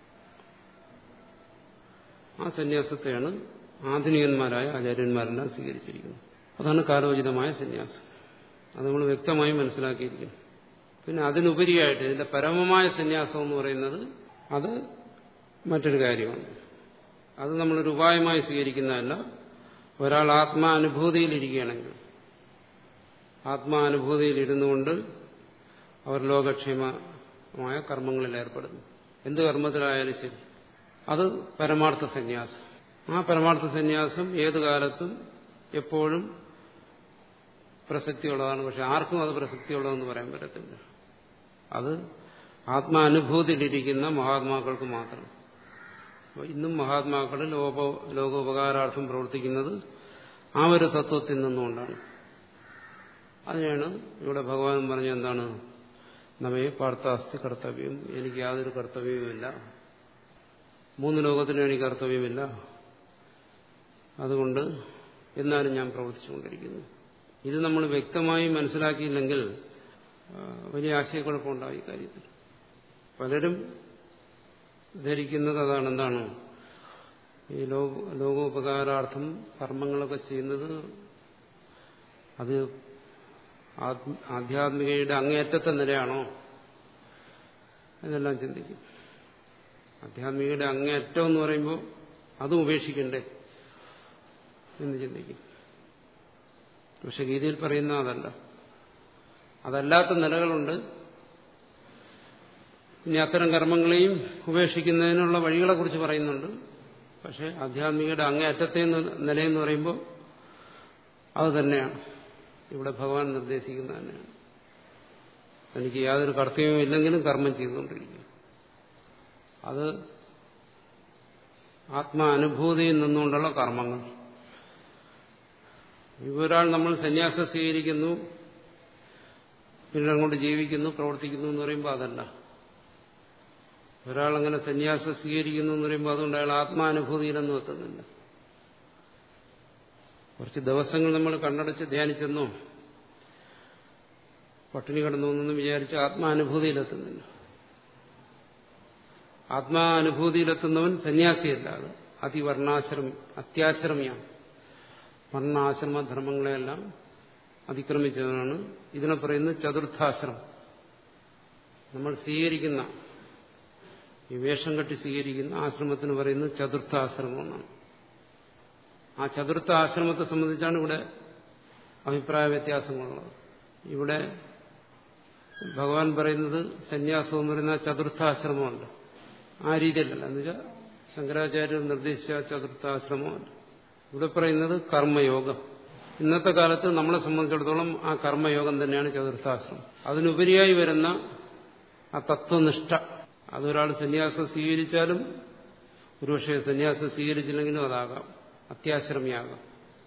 Speaker 1: ആ സന്യാസത്തെയാണ് ആധുനികന്മാരായ ആചാര്യന്മാരെല്ലാം സ്വീകരിച്ചിരിക്കുന്നത് അതാണ് കാലോചിതമായ സന്യാസം അത് നമ്മൾ വ്യക്തമായി മനസ്സിലാക്കിയിരിക്കുന്നു പിന്നെ അതിനുപരിയായിട്ട് ഇതിന്റെ പരമമായ സന്യാസം എന്ന് പറയുന്നത് അത് മറ്റൊരു കാര്യമാണ് അത് നമ്മളൊരു ഉപായമായി സ്വീകരിക്കുന്നതല്ല ഒരാൾ ആത്മാനുഭൂതിയിലിരിക്കുകയാണെങ്കിൽ ആത്മാനുഭൂതിയിൽ കൊണ്ട് അവർ ലോകക്ഷേമമായ കർമ്മങ്ങളിൽ ഏർപ്പെടുന്നു എന്ത് കർമ്മത്തിലായാലും ശരി അത് പരമാർത്ഥ സന്യാസം ആ പരമാർത്ഥ സന്യാസം ഏതു കാലത്തും എപ്പോഴും പ്രസക്തിയുള്ളതാണ് പക്ഷെ ആർക്കും അത് പ്രസക്തിയുള്ളതെന്ന് പറയാൻ പറ്റത്തില്ല അത് ആത്മാനുഭൂതിയിലിരിക്കുന്ന മഹാത്മാക്കൾക്ക് മാത്രം ഇന്നും മഹാത്മാക്കൾ ലോക ലോകോപകാരാർത്ഥം പ്രവർത്തിക്കുന്നത് ആ ഒരു തത്വത്തിൽ നിന്നുകൊണ്ടാണ് അതിനാണ് ഇവിടെ ഭഗവാൻ പറഞ്ഞ എന്താണ് നമ്മെ പാർത്ഥാസ്തി കർത്തവ്യം എനിക്ക് യാതൊരു കർത്തവ്യവുമില്ല മൂന്ന് ലോകത്തിനും എനിക്ക് കർത്തവ്യമില്ല അതുകൊണ്ട് എന്നാലും ഞാൻ പ്രവർത്തിച്ചുകൊണ്ടിരിക്കുന്നു ഇത് നമ്മൾ വ്യക്തമായി മനസ്സിലാക്കിയില്ലെങ്കിൽ വലിയ ആശയക്കുഴപ്പമുണ്ടാവും ഈ കാര്യത്തിൽ പലരും ധരിക്കുന്നത് അതാണ് എന്താണ് ഈ ലോക ലോകോപകാരാർത്ഥം കർമ്മങ്ങളൊക്കെ ചെയ്യുന്നത് അത് ആധ്യാത്മികയുടെ അങ്ങേയറ്റത്തെ നിലയാണോ എന്നെല്ലാം ചിന്തിക്കും ആധ്യാത്മികയുടെ അങ്ങേയറ്റം എന്ന് പറയുമ്പോൾ അതും ഉപേക്ഷിക്കണ്ടേ എന്ന് ചിന്തിക്കും പക്ഷെ ഗീതയിൽ പറയുന്ന അതല്ല അതല്ലാത്ത നിലകളുണ്ട് ഇനി അത്തരം കർമ്മങ്ങളെയും ഉപേക്ഷിക്കുന്നതിനുള്ള വഴികളെക്കുറിച്ച് പറയുന്നുണ്ട് പക്ഷെ ആധ്യാത്മികയുടെ അങ്ങേയറ്റത്തെ നിലയെന്ന് പറയുമ്പോൾ അത് തന്നെയാണ് ഇവിടെ ഭഗവാൻ നിർദ്ദേശിക്കുന്നത് തന്നെയാണ് എനിക്ക് യാതൊരു കർത്തവ്യവും ഇല്ലെങ്കിലും കർമ്മം ചെയ്തുകൊണ്ടിരിക്കും അത് ആത്മാനുഭൂതിയിൽ നിന്നുകൊണ്ടുള്ള കർമ്മങ്ങൾ ഇവരാൾ നമ്മൾ സന്യാസം സ്വീകരിക്കുന്നു പിന്നീട് അങ്ങോട്ട് ജീവിക്കുന്നു പ്രവർത്തിക്കുന്നു എന്ന് പറയുമ്പോൾ അതല്ല ഒരാളങ്ങനെ സന്യാസം സ്വീകരിക്കുന്നു എന്ന് പറയുമ്പോൾ അതുകൊണ്ട് അയാൾ ആത്മാനുഭൂതിയിലൊന്നും എത്തുന്നില്ല കുറച്ച് ദിവസങ്ങൾ നമ്മൾ കണ്ണടച്ച് ധ്യാനിച്ചെന്നോ പട്ടിണി കിടന്നു എന്നൊന്നും വിചാരിച്ച് ആത്മാനുഭൂതിയിലെത്തുന്നില്ല ആത്മാനുഭൂതിയിലെത്തുന്നവൻ സന്യാസിയല്ല അത് അതിവർണാശ്രമി അത്യാശ്രമിയാണ് വർണ്ണാശ്രമധർമ്മങ്ങളെയെല്ലാം അതിക്രമിച്ചതാണ് ഇതിനെ പറയുന്നത് ചതുർത്ഥാശ്രമം നമ്മൾ സ്വീകരിക്കുന്ന ഈ വേഷം കെട്ടി സ്വീകരിക്കുന്ന ആശ്രമത്തിന് പറയുന്നത് ചതുർത്ഥാശ്രമം എന്നാണ് ആ ചതുർത്ഥ ആശ്രമത്തെ സംബന്ധിച്ചാണ് ഇവിടെ അഭിപ്രായ വ്യത്യാസങ്ങളുള്ളത് ഇവിടെ ഭഗവാൻ പറയുന്നത് സന്യാസം എന്ന് പറയുന്ന ചതുർത്ഥാശ്രമമല്ല ആ രീതിയിലല്ല എന്നുവെച്ചാൽ ശങ്കരാചാര്യർ നിർദ്ദേശിച്ച ചതുർത്ഥാശ്രമമല്ല ഇവിടെ പറയുന്നത് കർമ്മയോഗം ഇന്നത്തെ കാലത്ത് നമ്മളെ സംബന്ധിച്ചിടത്തോളം ആ കർമ്മയോഗം തന്നെയാണ് ചതുർത്ഥാശ്രമം അതിനുപരിയായി വരുന്ന ആ തത്വനിഷ്ഠ അതൊരാൾ സന്യാസം സ്വീകരിച്ചാലും ഒരുപക്ഷെ സന്യാസം സ്വീകരിച്ചില്ലെങ്കിലും അതാകാം അത്യാശ്രമിയാകാം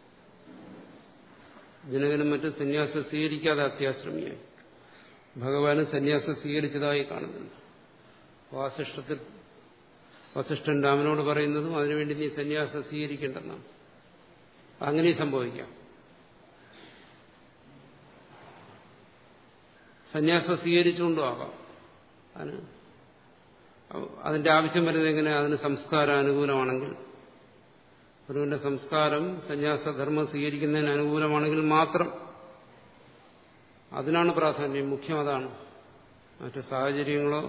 Speaker 1: ജനകനും മറ്റും സന്യാസം സ്വീകരിക്കാതെ അത്യാശ്രമിയായി ഭഗവാന് സന്യാസം സ്വീകരിച്ചതായി കാണുന്നുണ്ട് വാസിഷ്ഠത്തിൽ വസിഷ്ഠൻ രാമനോട് പറയുന്നതും അതിനുവേണ്ടി നീ സന്യാസം സ്വീകരിക്കേണ്ടെന്നാണ് അങ്ങനെ സംഭവിക്കാം സന്യാസം സ്വീകരിച്ചുകൊണ്ടും ആകാം അതിന് അതിന്റെ ആവശ്യം വരുന്നത് എങ്ങനെ അതിന് സംസ്കാരം അനുകൂലമാണെങ്കിൽ ഗുരുവിന്റെ സംസ്കാരം സന്യാസധർമ്മം സ്വീകരിക്കുന്നതിന് അനുകൂലമാണെങ്കിൽ മാത്രം അതിനാണ് പ്രാധാന്യം മുഖ്യം അതാണ് മറ്റു സാഹചര്യങ്ങളോ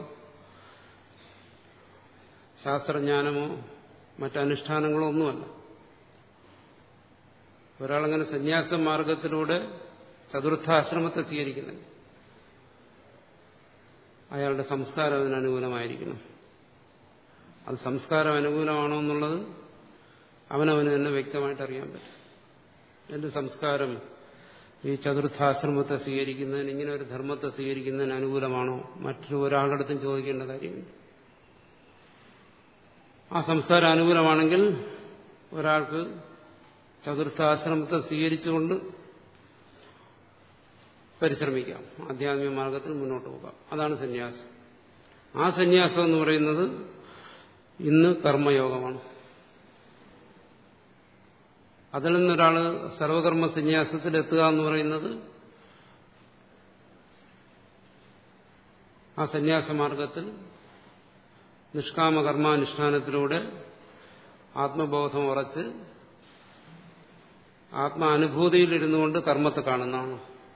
Speaker 1: ശാസ്ത്രജ്ഞാനമോ മറ്റനുഷ്ഠാനങ്ങളോ ഒന്നുമല്ല ഒരാളങ്ങനെ സന്യാസ മാർഗത്തിലൂടെ ചതുർത്ഥാശ്രമത്തെ സ്വീകരിക്കുന്നുണ്ട് അയാളുടെ സംസ്കാരം അതിന് അനുകൂലമായിരിക്കണം അത് സംസ്കാരം അനുകൂലമാണോ എന്നുള്ളത് അവനവന് തന്നെ വ്യക്തമായിട്ട് അറിയാൻ പറ്റും എന്റെ സംസ്കാരം ഈ ചതുർത്ഥാശ്രമത്തെ സ്വീകരിക്കുന്നതിന് ഇങ്ങനെ ഒരു ധർമ്മത്തെ സ്വീകരിക്കുന്നതിന് അനുകൂലമാണോ മറ്റൊരു ഒരാളുടെ അടുത്തും ചോദിക്കേണ്ട കാര്യമില്ല ആ സംസ്കാരം അനുകൂലമാണെങ്കിൽ ഒരാൾക്ക് ചതുർത്ഥാശ്രമത്തെ സ്വീകരിച്ചുകൊണ്ട് പരിശ്രമിക്കാം ആധ്യാത്മിക മാർഗത്തിൽ മുന്നോട്ട് പോകാം അതാണ് സന്യാസം ആ സന്യാസം എന്ന് പറയുന്നത് ഇന്ന് കർമ്മയോഗമാണ് അതിൽ നിന്നൊരാൾ സർവകർമ്മ സന്യാസത്തിൽ എത്തുക എന്ന് പറയുന്നത് ആ സന്യാസമാർഗത്തിൽ നിഷ്കാമകർമാനുഷ്ഠാനത്തിലൂടെ ആത്മബോധം ഉറച്ച് ആത്മാനുഭൂതിയിലിരുന്നു കൊണ്ട് കർമ്മത്തെ കാണുന്നതാണ്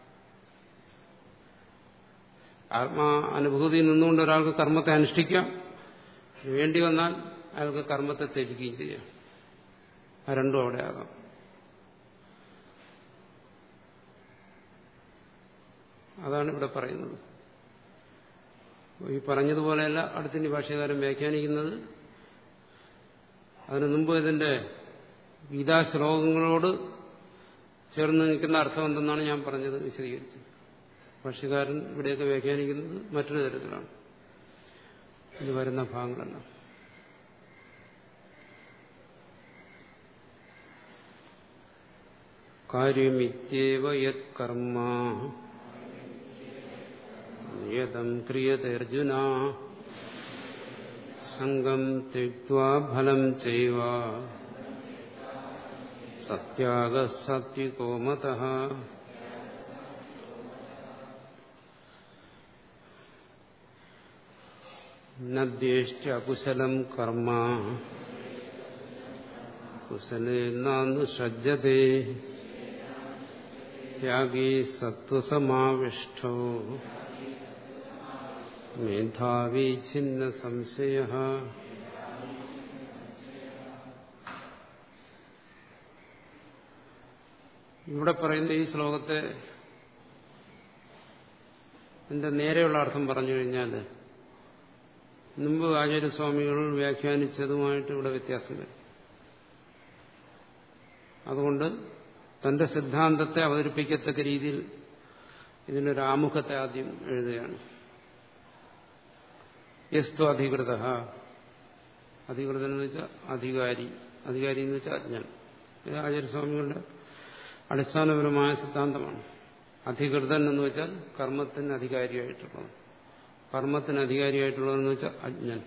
Speaker 1: ആത്മാ അനുഭൂതിയിൽ നിന്നുകൊണ്ട് ഒരാൾക്ക് കർമ്മത്തെ അനുഷ്ഠിക്കാം വേണ്ടി വന്നാൽ അയാൾക്ക് കർമ്മത്തെ ത്യജിക്കുകയും ചെയ്യാം ആ രണ്ടും അവിടെ ആകാം അതാണ് ഇവിടെ പറയുന്നത് ഈ പറഞ്ഞതുപോലെയല്ല അടുത്തിൻ്റെ ഭാഷകാരൻ വ്യാഖ്യാനിക്കുന്നത് അതിനു മുമ്പ് ഇതിന്റെ ഗീതാശ്ലോകങ്ങളോട് ചേർന്ന് നിൽക്കുന്ന അർത്ഥം എന്തെന്നാണ് ഞാൻ പറഞ്ഞത് വിശദീകരിച്ചത് ഭാഷകാരൻ ഇവിടെയൊക്കെ വ്യാഖ്യാനിക്കുന്നത് മറ്റൊരു തരത്തിലാണ് ഇത് വരുന്ന ഭാഗങ്ങളെല്ലാം കാര്യമിത്യേവ യത് കർമ്മ നിയതം ക്രിയത്തെ അർജുന സംഗം ത്യക്വാ ഫലം ചൈവ സത്യാഗ സത്വികോ മത നദ്യേഷ്ട കുശലം കർമ്മ കുശലേനാന്നു സജ്ജത്തെ ത്യാഗീ സത്വസമാവിഷ്ടോ മേധാവി ഛിന്ന സംശയ ഇവിടെ പറയുന്ന ഈ ശ്ലോകത്തെ എന്റെ നേരെയുള്ള അർത്ഥം പറഞ്ഞു കഴിഞ്ഞാൽ മുമ്പ് ആചാര്യസ്വാമികൾ വ്യാഖ്യാനിച്ചതുമായിട്ട് ഇവിടെ വ്യത്യാസം വരും അതുകൊണ്ട് തന്റെ സിദ്ധാന്തത്തെ അവതരിപ്പിക്കത്തക്ക രീതിയിൽ ഇതിനൊരു ആമുഖത്തെ ആദ്യം എഴുതുകയാണ് യസ്തു അധികൃത അധികൃതൻ എന്ന് വെച്ചാൽ അധികാരി അധികാരി എന്ന് വെച്ചാൽ അജ്ഞൻ ഇത് ആചാര്യസ്വാമികളുടെ അടിസ്ഥാനപരമായ സിദ്ധാന്തമാണ് അധികൃതൻ എന്ന് വെച്ചാൽ കർമ്മത്തിന് അധികാരിയായിട്ടുള്ളത് കർമ്മത്തിന് അധികാരിയായിട്ടുള്ളതെന്ന് വെച്ചാൽ അജ്ഞൻ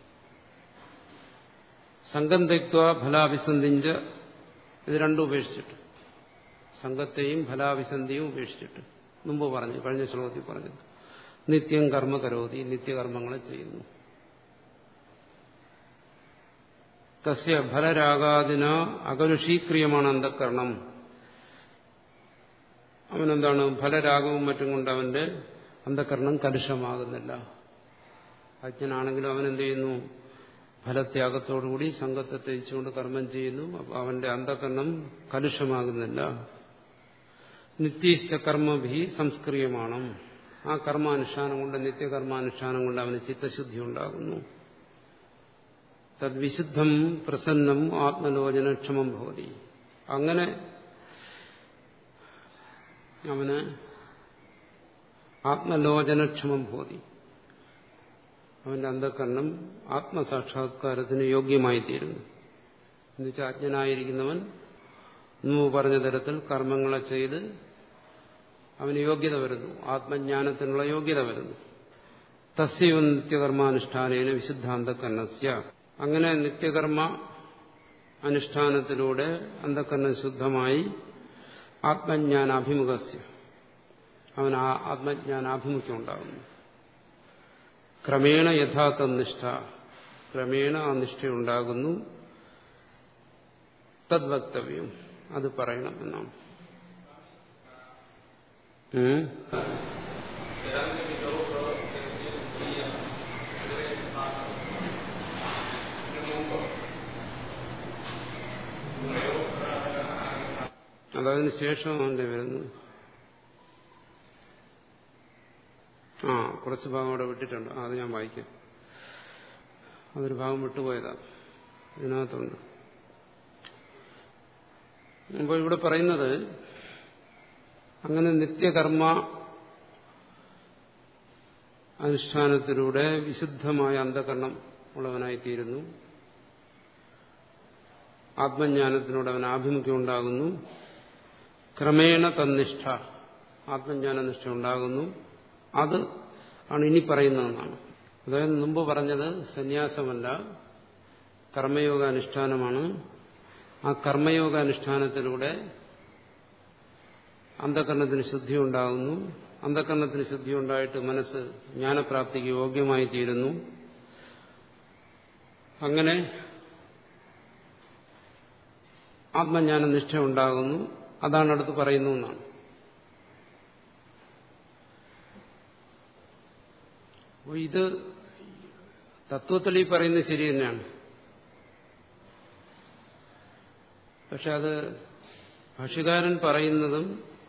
Speaker 1: സംഘം തെക്വ ഫലാഭിസന്ധിഞ്ച ഇത് രണ്ടും ഉപേക്ഷിച്ചിട്ട് സംഘത്തെയും ഫലാഭിസന്ധിയും ഉപേക്ഷിച്ചിട്ട് മുമ്പ് പറഞ്ഞു കഴിഞ്ഞ ശ്ലോകത്തിൽ പറഞ്ഞു നിത്യം കർമ്മ കരോതി നിത്യകർമ്മങ്ങളെ ചെയ്യുന്നു തസ്യ ഫലരാഗാദിന അകലുഷീക്രിയമാണ് അന്ധക്കരണം അവനെന്താണ് ഫലരാഗവും മറ്റും കൊണ്ട് അവന്റെ അന്ധക്കരണം കലുഷമാകുന്നില്ല അജ്ഞനാണെങ്കിലും അവൻ എന്ത് ചെയ്യുന്നു ഫലത്യാഗത്തോടുകൂടി സംഘത്തെ ത്യജിച്ചുകൊണ്ട് കർമ്മം ചെയ്യുന്നു അപ്പോൾ അവന്റെ അന്ധകരണം കലുഷമാകുന്നില്ല നിത്യീഷ്ട കർമ്മഭി സംസ്ക്രിയമാണ് ആ കർമാനുഷ്ഠാനം കൊണ്ട് നിത്യകർമാനുഷ്ഠാനം കൊണ്ട് അവന് ചിത്തശുദ്ധി ഉണ്ടാകുന്നു തദ്വിശുദ്ധം പ്രസന്നം ആത്മലോചനക്ഷമം ഭവതി അങ്ങനെ അവന് ആത്മലോചനക്ഷമം ഭവതി അവന്റെ അന്ധകരണം ആത്മസാക്ഷാത്കാരത്തിന് യോഗ്യമായി തീരുന്നു എന്നുവെച്ചാൽ അജ്ഞനായിരിക്കുന്നവൻ മുമ്പ് പറഞ്ഞ തരത്തിൽ കർമ്മങ്ങളെ ചെയ്ത് അവന് യോഗ്യത വരുന്നു ആത്മജ്ഞാനത്തിനുള്ള യോഗ്യത വരുന്നു തസ്യവ നിത്യകർമാനുഷ്ഠാനേന വിശുദ്ധാന്തകരണസ്യ അങ്ങനെ നിത്യകർമ്മ അനുഷ്ഠാനത്തിലൂടെ അന്ധകരണം ശുദ്ധമായി ആത്മജ്ഞാനാഭിമുഖസ്യ അവൻ ആത്മജ്ഞാനാഭിമുഖ്യം ഉണ്ടാകുന്നു ക്രമേണ യഥാർത്ഥ നിഷ്ഠ ക്രമേണ ആ നിഷ്ഠയുണ്ടാകുന്നു തദ്വക്തവ്യം അത് പറയണം എന്നാണ് അതതിന് ശേഷം അവന്റെ വരുന്നത് ആ കുറച്ച് ഭാഗം അവിടെ വിട്ടിട്ടുണ്ട് അത് ഞാൻ വായിക്കാം അതൊരു ഭാഗം വിട്ടുപോയതാ ഇതിനകത്തുണ്ട് അപ്പോൾ ഇവിടെ പറയുന്നത് അങ്ങനെ നിത്യകർമ്മ അനുഷ്ഠാനത്തിലൂടെ വിശുദ്ധമായ അന്ധകരണം ഉള്ളവനായിത്തീരുന്നു ആത്മജ്ഞാനത്തിനോട് അവൻ ആഭിമുഖ്യം ഉണ്ടാകുന്നു ക്രമേണ തന്നിഷ്ഠ ആത്മജ്ഞാനനിഷ്ഠ ഉണ്ടാകുന്നു അത് ആണ് ഇനി പറയുന്നതെന്നാണ് അതായത് മുമ്പ് പറഞ്ഞത് സന്യാസമല്ല കർമ്മയോഗാനുഷ്ഠാനമാണ് ആ കർമ്മയോഗാനുഷ്ഠാനത്തിലൂടെ അന്ധകരണത്തിന് ശുദ്ധി ഉണ്ടാകുന്നു അന്ധകരണത്തിന് ശുദ്ധി ഉണ്ടായിട്ട് മനസ്സ് ജ്ഞാനപ്രാപ്തിക്ക് യോഗ്യമായി തീരുന്നു അങ്ങനെ ആത്മജ്ഞാന നിഷ്ഠ ഉണ്ടാകുന്നു അതാണ് അടുത്ത് പറയുന്നു എന്നാണ് അപ്പോൾ ഇത് തത്വത്തിൽ ഈ പറയുന്നത് ശരി തന്നെയാണ് പക്ഷെ അത് ഭാഷ്യകാരൻ പറയുന്നതും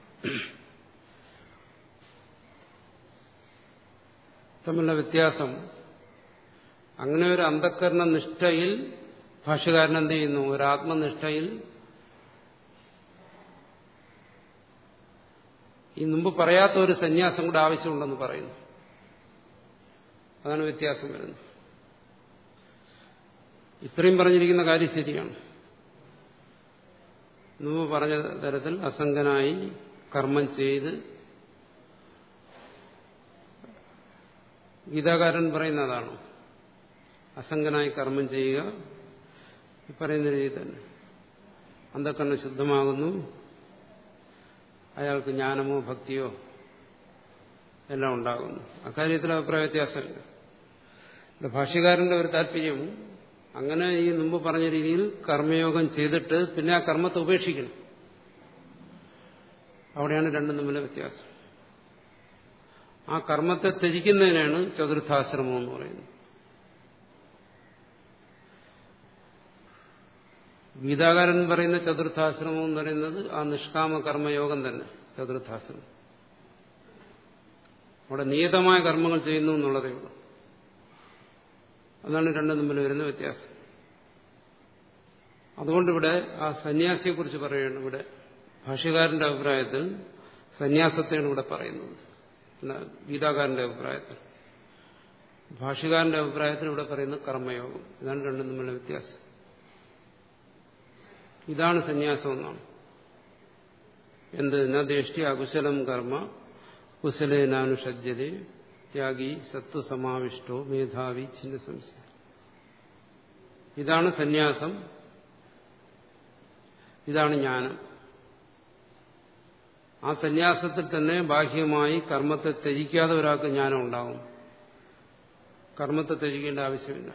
Speaker 1: തമ്മിലുള്ള വ്യത്യാസം അങ്ങനെ ഒരു അന്ധക്കരണ നിഷ്ഠയിൽ ഭാഷ്യകാരൻ എന്ത് ചെയ്യുന്നു ഒരു ആത്മനിഷ്ഠയിൽ ഈ മുമ്പ് പറയാത്ത ഒരു സന്യാസം കൂടെ ആവശ്യമുണ്ടെന്ന് പറയുന്നു അതാണ് വ്യത്യാസം വരുന്നത് ഇത്രയും പറഞ്ഞിരിക്കുന്ന കാര്യം ശരിയാണ് മുമ്പ് പറഞ്ഞ തരത്തിൽ അസംഗനായി കർമ്മം ചെയ്ത് ഗീതാകാരൻ പറയുന്നതാണ് അസംഗനായി കർമ്മം ചെയ്യുക ഈ പറയുന്ന രീതി തന്നെ അന്ധക്കണ്ണ് ശുദ്ധമാകുന്നു അയാൾക്ക് ജ്ഞാനമോ ഭക്തിയോ എല്ലാം ഉണ്ടാകുന്നു അക്കാര്യത്തിൽ അഭിപ്രായ വ്യത്യാസമില്ല ഭാഷ്യകാരന്റെ ഒരു താല്പര്യം അങ്ങനെ ഈ മുമ്പ് പറഞ്ഞ രീതിയിൽ കർമ്മയോഗം ചെയ്തിട്ട് പിന്നെ ആ കർമ്മത്തെ ഉപേക്ഷിക്കണം അവിടെയാണ് രണ്ടും തമ്മിലെ വ്യത്യാസം ആ കർമ്മത്തെ ത്യജിക്കുന്നതിനാണ് ചതുർത്ഥാശ്രമം എന്ന് പറയുന്നത് ഗീതാകാരൻ പറയുന്ന ചതുർത്ഥാശ്രമം എന്ന് പറയുന്നത് ആ നിഷ്കാമ കർമ്മയോഗം തന്നെ ചതുർത്ഥാശ്രമം അവിടെ നിയതമായ കർമ്മങ്ങൾ ചെയ്യുന്നു എന്നുള്ളതേ ഉള്ളൂ അതാണ് രണ്ടും തമ്മിൽ വരുന്ന വ്യത്യാസം അതുകൊണ്ടിവിടെ ആ സന്യാസിയെക്കുറിച്ച് പറയുകയാണ് ഇവിടെ ഭാഷ്യകാരന്റെ അഭിപ്രായത്തിൽ സന്യാസത്തെയാണ് ഇവിടെ പറയുന്നത് പിന്നെ ഗീതാകാരന്റെ അഭിപ്രായത്തിൽ ഭാഷ്യകാരന്റെ അഭിപ്രായത്തിൽ ഇവിടെ പറയുന്നത് കർമ്മയോഗം ഇതാണ് രണ്ടും തമ്മിലുള്ള വ്യത്യാസം ഇതാണ് സന്യാസം എന്നാണ് എന്ത് നദേഷ്ടി അകുശലം കർമ്മ കുശലേനാനുഷജ്യത ത്യാഗി സത്വസമാവിഷ്ടോ മേധാവി ചിന്ന സംശയം ഇതാണ് സന്യാസം ഇതാണ് ജ്ഞാനം ആ സന്യാസത്തിൽ തന്നെ ബാഹ്യമായി കർമ്മത്തെ ത്യജിക്കാതെ ഒരാൾക്ക് ജ്ഞാനം ഉണ്ടാകും കർമ്മത്തെ ത്യജിക്കേണ്ട ആവശ്യമില്ല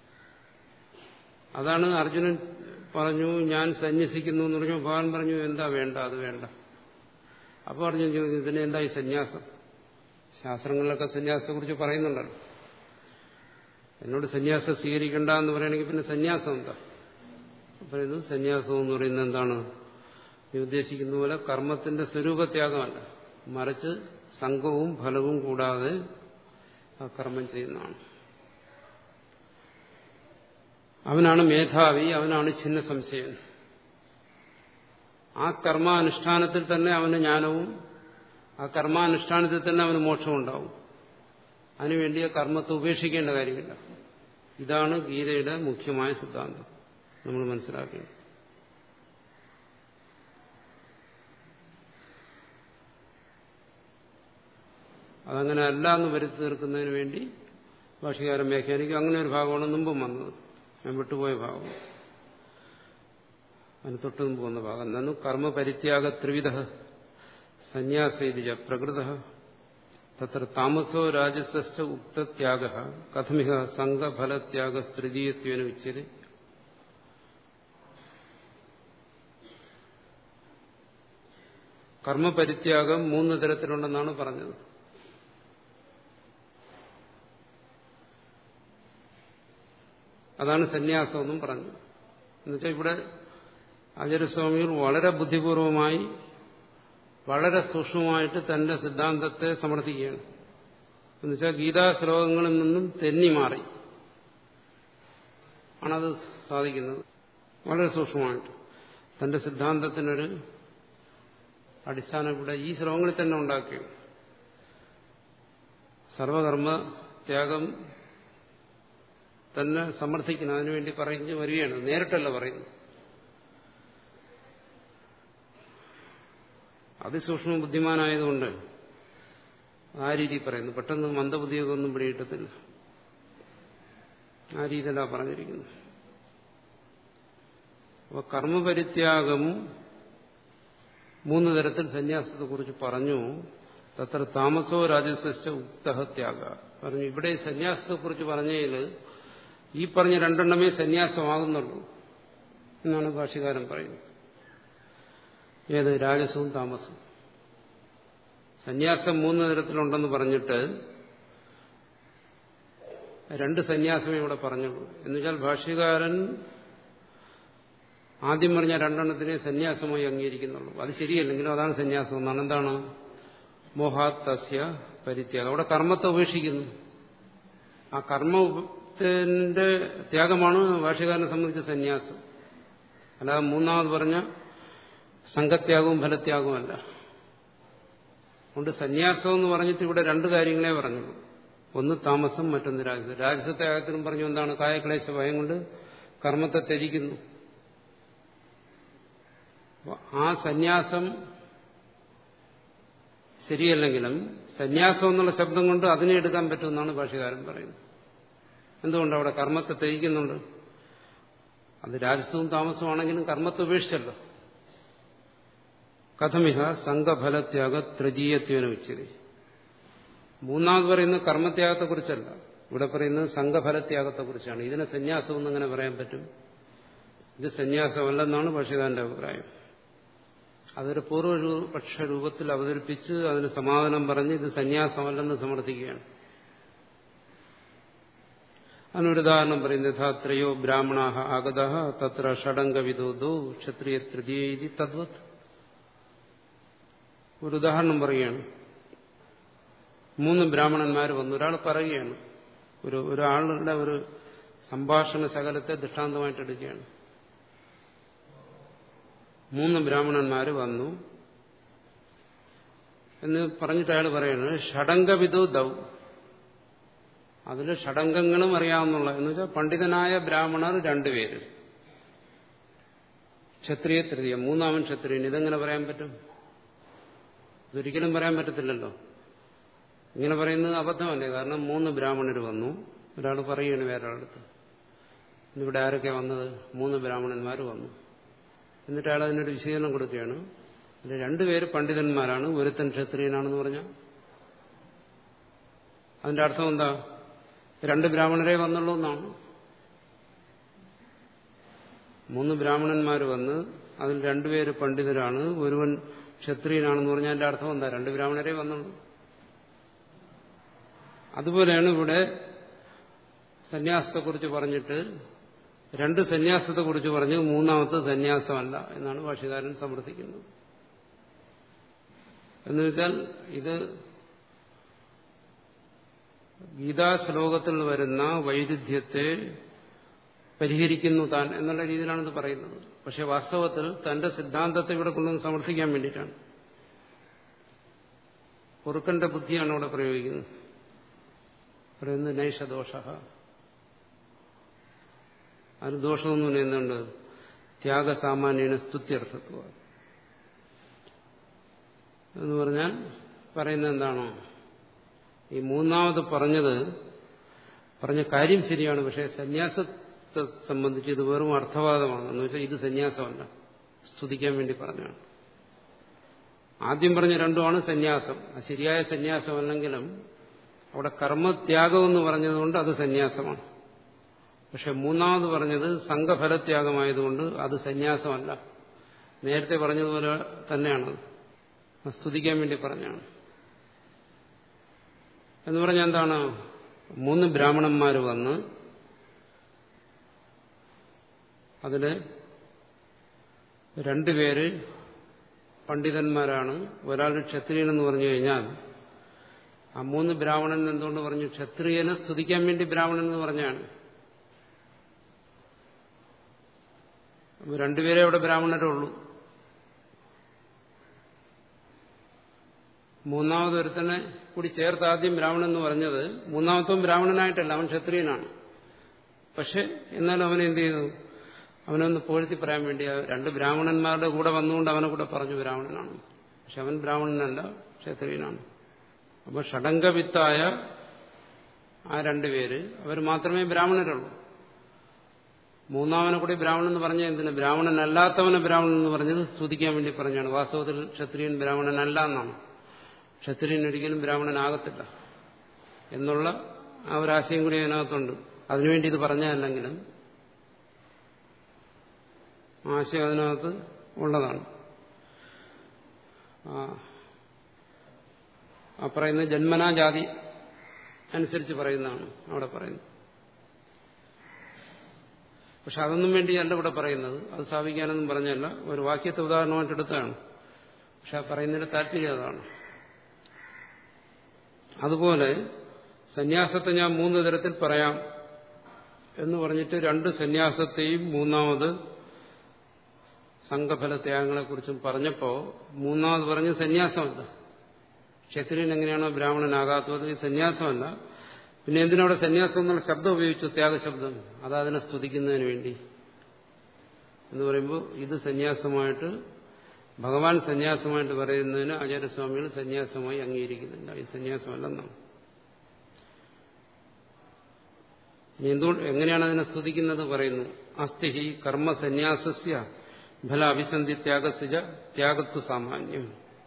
Speaker 1: അതാണ് അർജുനൻ പറഞ്ഞു ഞാൻ സന്യസിക്കുന്നു എന്ന് പറഞ്ഞു ഭഗവാൻ പറഞ്ഞു എന്താ വേണ്ട അത് വേണ്ട അപ്പോൾ അർജുനൻ ചോദിച്ചു ഇതിന് എന്താ ഈ സന്യാസം ശാസ്ത്രങ്ങളിലൊക്കെ സന്യാസത്തെക്കുറിച്ച് പറയുന്നുണ്ടല്ലോ എന്നോട് സന്യാസം സ്വീകരിക്കണ്ട എന്ന് പറയണമെങ്കിൽ പിന്നെ സന്യാസം എന്താ പറയുന്നു സന്യാസം എന്ന് പറയുന്നത് എന്താണ് നീ ഉദ്ദേശിക്കുന്ന പോലെ കർമ്മത്തിന്റെ സ്വരൂപത്യാഗമല്ല മറിച്ച് സംഘവും ഫലവും കൂടാതെ ആ കർമ്മം ചെയ്യുന്നതാണ് അവനാണ് മേധാവി അവനാണ് ഛിന്ന സംശയൻ ആ കർമാനുഷ്ഠാനത്തിൽ തന്നെ അവന് ജ്ഞാനവും ആ കർമാനുഷ്ഠാനത്തിൽ തന്നെ അവന് മോക്ഷവും ഉണ്ടാവും അതിനുവേണ്ടി ആ കർമ്മത്തെ ഉപേക്ഷിക്കേണ്ട കാര്യമില്ല ഇതാണ് ഗീതയുടെ മുഖ്യമായ സിദ്ധാന്തം നമ്മൾ മനസ്സിലാക്കേണ്ടത് അതങ്ങനെ അല്ല എന്ന് വരുത്തി തീർക്കുന്നതിന് വേണ്ടി ഭാഷകാരൻ വ്യാഖ്യാനിക്കും അങ്ങനെ ഒരു ഭാഗമാണ് മുമ്പും വന്നത് ഞാൻ വിട്ടുപോയ ഭാഗം അതിന് തൊട്ട് മുമ്പ് വന്ന ഭാഗം നന്നു കർമ്മപരിത്യാഗ ത്രിവിധ സന്യാസേതിജ പ്രകൃത തത്ര താമസോ രാജസശ്ച ഉക്തത്യാഗ കഥമിഹ സംഘഫലത്യാഗ തൃതീയത്വേന ഉച്ചത് കർമ്മപരിത്യാഗം മൂന്ന് തരത്തിലുണ്ടെന്നാണ് പറഞ്ഞത് അതാണ് സന്യാസമെന്നും പറഞ്ഞു എന്നുവെച്ചാൽ ഇവിടെ ആചാര്യസ്വാമികൾ വളരെ ബുദ്ധിപൂർവമായി വളരെ സൂക്ഷ്മമായിട്ട് തന്റെ സിദ്ധാന്തത്തെ സമർത്ഥിക്കുകയാണ് എന്നുവെച്ചാൽ ഗീതാ ശ്ലോകങ്ങളിൽ നിന്നും തെന്നി മാറി ആണത് സാധിക്കുന്നത് വളരെ സൂക്ഷ്മമായിട്ട് തന്റെ സിദ്ധാന്തത്തിനൊരു അടിസ്ഥാനം ഇവിടെ ഈ ശ്ലോകങ്ങളിൽ തന്നെ ഉണ്ടാക്കുകയാണ് സർവകർമ്മ ത്യാഗം തന്നെ സമർത്ഥിക്കണം അതിനുവേണ്ടി പറഞ്ഞു വരികയാണ് നേരിട്ടല്ല പറയുന്നത് അതിസൂക്ഷ്മ ബുദ്ധിമാനായതുകൊണ്ട് ആ രീതി പറയുന്നു പെട്ടെന്ന് മന്ദബുദ്ധിയൊക്കെ ഒന്നും പിടികിട്ടത്തില്ല ആ രീതിയിലാണ് പറഞ്ഞിരിക്കുന്നത് അപ്പോൾ കർമ്മപരിത്യാഗം മൂന്ന് തരത്തിൽ സന്യാസത്തെക്കുറിച്ച് പറഞ്ഞു തത്ര താമസോ രാജസ്വസ്ഥ ഉക്തഹത്യാഗ പറഞ്ഞു ഇവിടെ സന്യാസത്തെക്കുറിച്ച് പറഞ്ഞതിൽ ഈ പറഞ്ഞ രണ്ടെണ്ണമേ സന്യാസമാകുന്നുള്ളൂ എന്നാണ് ഭാഷ്യകാരൻ പറയുന്നത് ഏത് രാജസവും താമസവും സന്യാസം മൂന്ന് തരത്തിലുണ്ടെന്ന് പറഞ്ഞിട്ട് രണ്ട് സന്യാസമേ ഇവിടെ പറഞ്ഞുള്ളൂ എന്നുവെച്ചാൽ ഭാഷ്യകാരൻ ആദ്യം പറഞ്ഞ രണ്ടെണ്ണത്തിനെ സന്യാസമായി അംഗീകരിക്കുന്നുള്ളൂ അത് ശരിയല്ലെങ്കിലും അതാണ് സന്യാസം എന്നാണ് എന്താണ് മോഹാത്തസ്യ പരിത്യാഗം അവിടെ കർമ്മത്തെ ഉപേക്ഷിക്കുന്നു ആ കർമ്മത്തിന്റെ ത്യാഗമാണ് ഭാഷ്യകാരനെ സംബന്ധിച്ച സന്യാസം അല്ലാതെ മൂന്നാമത് പറഞ്ഞ സംഘത്യാഗവും ഫലത്യാഗവും അല്ല അതുകൊണ്ട് സന്യാസം എന്ന് പറഞ്ഞിട്ട് ഇവിടെ രണ്ട് കാര്യങ്ങളെ പറഞ്ഞുള്ളൂ ഒന്ന് താമസം മറ്റൊന്ന് രാജസം രാജസത്യാഗത്തിനും പറഞ്ഞു എന്താണ് കായക്ലേശ ഭയം കൊണ്ട് കർമ്മത്തെ ത്യജിക്കുന്നു ആ സന്യാസം ശരിയല്ലെങ്കിലും സന്യാസം എന്നുള്ള ശബ്ദം കൊണ്ട് അതിനെ എടുക്കാൻ പറ്റുമെന്നാണ് ഭാഷകാരൻ പറയുന്നത് എന്തുകൊണ്ട് അവിടെ കർമ്മത്തെ ത്യജിക്കുന്നുണ്ട് അത് രാജസവും താമസമാണെങ്കിലും കർമ്മത്തെ ഉപേക്ഷിച്ചല്ലോ കഥമിഹ സംഘഫലത്യാഗ തൃതീയത്വന ഉച്ചതി മൂന്നാമത് പറയുന്നത് കർമ്മത്യാഗത്തെക്കുറിച്ചല്ല ഇവിടെ പറയുന്നത് സംഘഫലത്യാഗത്തെക്കുറിച്ചാണ് ഇതിനെ സന്യാസം എന്നങ്ങനെ പറയാൻ പറ്റും ഇത് സന്യാസമല്ലെന്നാണ് ഭാഷകാരന്റെ അഭിപ്രായം അതൊരു പൂർവപക്ഷ രൂപത്തിൽ അവതരിപ്പിച്ച് അതിന് സമാധാനം പറഞ്ഞ് ഇത് സന്യാസമല്ലെന്ന് സമർത്ഥിക്കുകയാണ് അതിനൊരുദാഹരണം പറയുന്നത് യഥാത്രയോ ബ്രാഹ്മണാഹ ആഗത തത്ര ഷഡംഗവിദോ ക്ഷത്രിയ തൃതീയ തദ്വത് ഒരു ഉദാഹരണം പറയുകയാണ് മൂന്ന് ബ്രാഹ്മണന്മാർ വന്നു ഒരാൾ പറയുകയാണ് ഒരു ഒരാളുടെ ഒരു സംഭാഷണ ശകലത്തെ ദൃഷ്ടാന്തമായിട്ട് എടുക്കുകയാണ് മൂന്ന് ബ്രാഹ്മണന്മാർ വന്നു എന്ന് പറഞ്ഞിട്ട് അയാൾ പറയുന്നത് ഷഡംഗവിദോ ദൗ അതിൽ ഷഡംഗങ്ങളും അറിയാവുന്നുള്ള എന്ന് വെച്ചാൽ പണ്ഡിതനായ ബ്രാഹ്മണർ രണ്ടുപേര് ക്ഷത്രിയ തൃതീയ മൂന്നാമൻ ക്ഷത്രിയൻ ഇതെങ്ങനെ പറയാൻ പറ്റും ഇതൊരിക്കലും പറയാൻ പറ്റത്തില്ലല്ലോ ഇങ്ങനെ പറയുന്നത് അബദ്ധമല്ലേ കാരണം മൂന്ന് ബ്രാഹ്മണർ വന്നു ഒരാൾ പറയുകയാണ് വേറൊരാളടുത്ത് ഇന്നിവിടെ ആരൊക്കെ വന്നത് മൂന്ന് ബ്രാഹ്മണന്മാർ വന്നു എന്നിട്ട് അയാൾ അതിനൊരു വിശദീകരണം കൊടുക്കുകയാണ് അതിൽ രണ്ടുപേര് പണ്ഡിതന്മാരാണ് ഒരുത്തൻ ക്ഷത്രിയനാണെന്ന് പറഞ്ഞാൽ അതിന്റെ അർത്ഥം എന്താ രണ്ട് ബ്രാഹ്മണരെ വന്നുള്ളൂ എന്നാണ് മൂന്ന് ബ്രാഹ്മണന്മാർ വന്ന് അതിൽ രണ്ടുപേര് പണ്ഡിതരാണ് ഒരുവൻ ക്ഷത്രിയനാണെന്ന് പറഞ്ഞാൽ അതിന്റെ അർത്ഥം എന്താ രണ്ട് ബ്രാഹ്മണരെ വന്നുള്ളൂ അതുപോലെയാണ് ഇവിടെ സന്യാസത്തെക്കുറിച്ച് പറഞ്ഞിട്ട് രണ്ട് സന്യാസത്തെക്കുറിച്ച് പറഞ്ഞ് മൂന്നാമത്തെ സന്യാസമല്ല എന്നാണ് ഭാഷകാരൻ സമർത്ഥിക്കുന്നത് എന്നുവെച്ചാൽ ഇത് ഗീതാശ്ലോകത്തിൽ വരുന്ന വൈരുദ്ധ്യത്തെ പരിഹരിക്കുന്നു താൻ എന്നുള്ള രീതിയിലാണ് ഇത് പറയുന്നത് പക്ഷെ വാസ്തവത്തിൽ തന്റെ സിദ്ധാന്തത്തെ ഇവിടെ കൊണ്ടുവന്ന് സമർത്ഥിക്കാൻ വേണ്ടിയിട്ടാണ് കുറുക്കന്റെ ബുദ്ധിയാണ് ഇവിടെ പ്രയോഗിക്കുന്നത് പറയുന്നത് നൈഷദോഷ അതിന് ദോഷമൊന്നും എന്തുണ്ട് ത്യാഗസാമാന്യന സ്തുത്യർത്ഥത്വ എന്ന് പറഞ്ഞാൽ പറയുന്നത് എന്താണോ ഈ മൂന്നാമത് പറഞ്ഞത് പറഞ്ഞ കാര്യം ശരിയാണ് പക്ഷെ സന്യാസത്തെ സംബന്ധിച്ച് ഇത് വെറും അർത്ഥവാദമാണ് എന്ന് വെച്ചാൽ ഇത് സന്യാസമല്ല സ്തുതിക്കാൻ വേണ്ടി പറഞ്ഞാണ് ആദ്യം പറഞ്ഞ രണ്ടുമാണ് സന്യാസം ശരിയായ സന്യാസമല്ലെങ്കിലും അവിടെ കർമ്മത്യാഗം എന്ന് പറഞ്ഞതുകൊണ്ട് അത് സന്യാസമാണ് പക്ഷെ മൂന്നാമത് പറഞ്ഞത് സംഘഫലത്യാഗമായതുകൊണ്ട് അത് സന്യാസമല്ല നേരത്തെ പറഞ്ഞതുപോലെ തന്നെയാണ് സ്തുതിക്കാൻ വേണ്ടി പറഞ്ഞാണ് എന്ന് പറഞ്ഞാൽ എന്താണ് മൂന്ന് ബ്രാഹ്മണന്മാർ വന്ന് അതില് രണ്ടുപേര് പണ്ഡിതന്മാരാണ് ഒരാൾ ക്ഷത്രിയൻ എന്ന് പറഞ്ഞു കഴിഞ്ഞാൽ ആ മൂന്ന് ബ്രാഹ്മണൻ എന്തുകൊണ്ട് പറഞ്ഞു ക്ഷത്രിയനെ സ്തുതിക്കാൻ വേണ്ടി ബ്രാഹ്മണൻ എന്ന് പറഞ്ഞാണ് രണ്ടുപേരെ അവിടെ ബ്രാഹ്മണരേ ഉള്ളൂ മൂന്നാമത് ഒരുത്തനെ കൂടി ചേർത്ത് ആദ്യം ബ്രാഹ്മണൻ എന്ന് പറഞ്ഞത് മൂന്നാമത്തവൻ ബ്രാഹ്മണനായിട്ടല്ല അവൻ ക്ഷത്രിയനാണ് പക്ഷെ എന്നാലും അവൻ എന്ത് ചെയ്തു അവനൊന്ന് പോഴ്ത്തി പറയാൻ വേണ്ടി രണ്ട് ബ്രാഹ്മണന്മാരുടെ കൂടെ വന്നുകൊണ്ട് അവനെ കൂടെ പറഞ്ഞു ബ്രാഹ്മണനാണ് പക്ഷെ അവൻ ബ്രാഹ്മണനല്ല ക്ഷത്രിയനാണ് അപ്പൊ ഷടങ്കവിത്തായ ആ രണ്ടുപേര് അവർ മാത്രമേ ബ്രാഹ്മണരുള്ളൂ മൂന്നാമനെ കൂടി ബ്രാഹ്മണൻ എന്ന് പറഞ്ഞ എന്തിന് ബ്രാഹ്മണനല്ലാത്തവനെ ബ്രാഹ്മണൻ എന്ന് പറഞ്ഞത് സ്തുതിക്കാൻ വേണ്ടി പറഞ്ഞാണ് വാസ്തവത്തിൽ ക്ഷത്രിയൻ ബ്രാഹ്മണനല്ല എന്നാണ് ക്ഷത്രിയൻ ഒരിക്കലും ബ്രാഹ്മണനാകത്തില്ല എന്നുള്ള ആ ഒരു ആശയം കൂടി അതിനകത്തുണ്ട് അതിനുവേണ്ടി ഇത് പറഞ്ഞതല്ലെങ്കിലും ആശയം അതിനകത്ത് ഉള്ളതാണ് ആ പറയുന്ന ജന്മനാ ജാതി അനുസരിച്ച് പറയുന്നതാണ് അവിടെ പറയുന്നത് പക്ഷെ അതൊന്നും വേണ്ടിയല്ല ഇവിടെ പറയുന്നത് അത് സ്ഥാപിക്കാനൊന്നും പറഞ്ഞല്ല ഒരു വാക്യത്തെ ഉദാഹരണമായിട്ട് എടുത്തതാണ് പക്ഷെ ആ പറയുന്നതിന്റെ താല്പര്യം അതാണ് അതുപോലെ സന്യാസത്തെ ഞാൻ മൂന്ന് തരത്തിൽ പറയാം എന്ന് പറഞ്ഞിട്ട് രണ്ട് സന്യാസത്തെയും മൂന്നാമത് സംഘഫല ത്യാഗങ്ങളെക്കുറിച്ചും പറഞ്ഞപ്പോ മൂന്നാമത് പറഞ്ഞ സന്യാസമല്ല ക്ഷത്രിയൻ എങ്ങനെയാണോ ബ്രാഹ്മണനാകാത്തത് സന്യാസമല്ല പിന്നെ എന്തിനവിടെ സന്യാസം എന്നുള്ള ശബ്ദം ഉപയോഗിച്ചു ത്യാഗശബ്ദം അത് അതിനെ സ്തുതിക്കുന്നതിന് വേണ്ടി എന്ന് പറയുമ്പോൾ ഇത് സന്യാസമായിട്ട് ഭഗവാൻ സന്യാസമായിട്ട് പറയുന്നതിന് ആചാര്യസ്വാമികൾ സന്യാസമായി അംഗീകരിക്കുന്നില്ല ഇത് സന്യാസമല്ലെന്നാണ് ഇനി എന്തുകൊണ്ട് എങ്ങനെയാണ് അതിനെ സ്തുതിക്കുന്നത് പറയുന്നു അസ്ഥിഹി കർമ്മസന്യാസസ്യ ഫല അഭിസന്ധി ത്യാഗസിജ ത്യാഗത്വ സാമാന്യം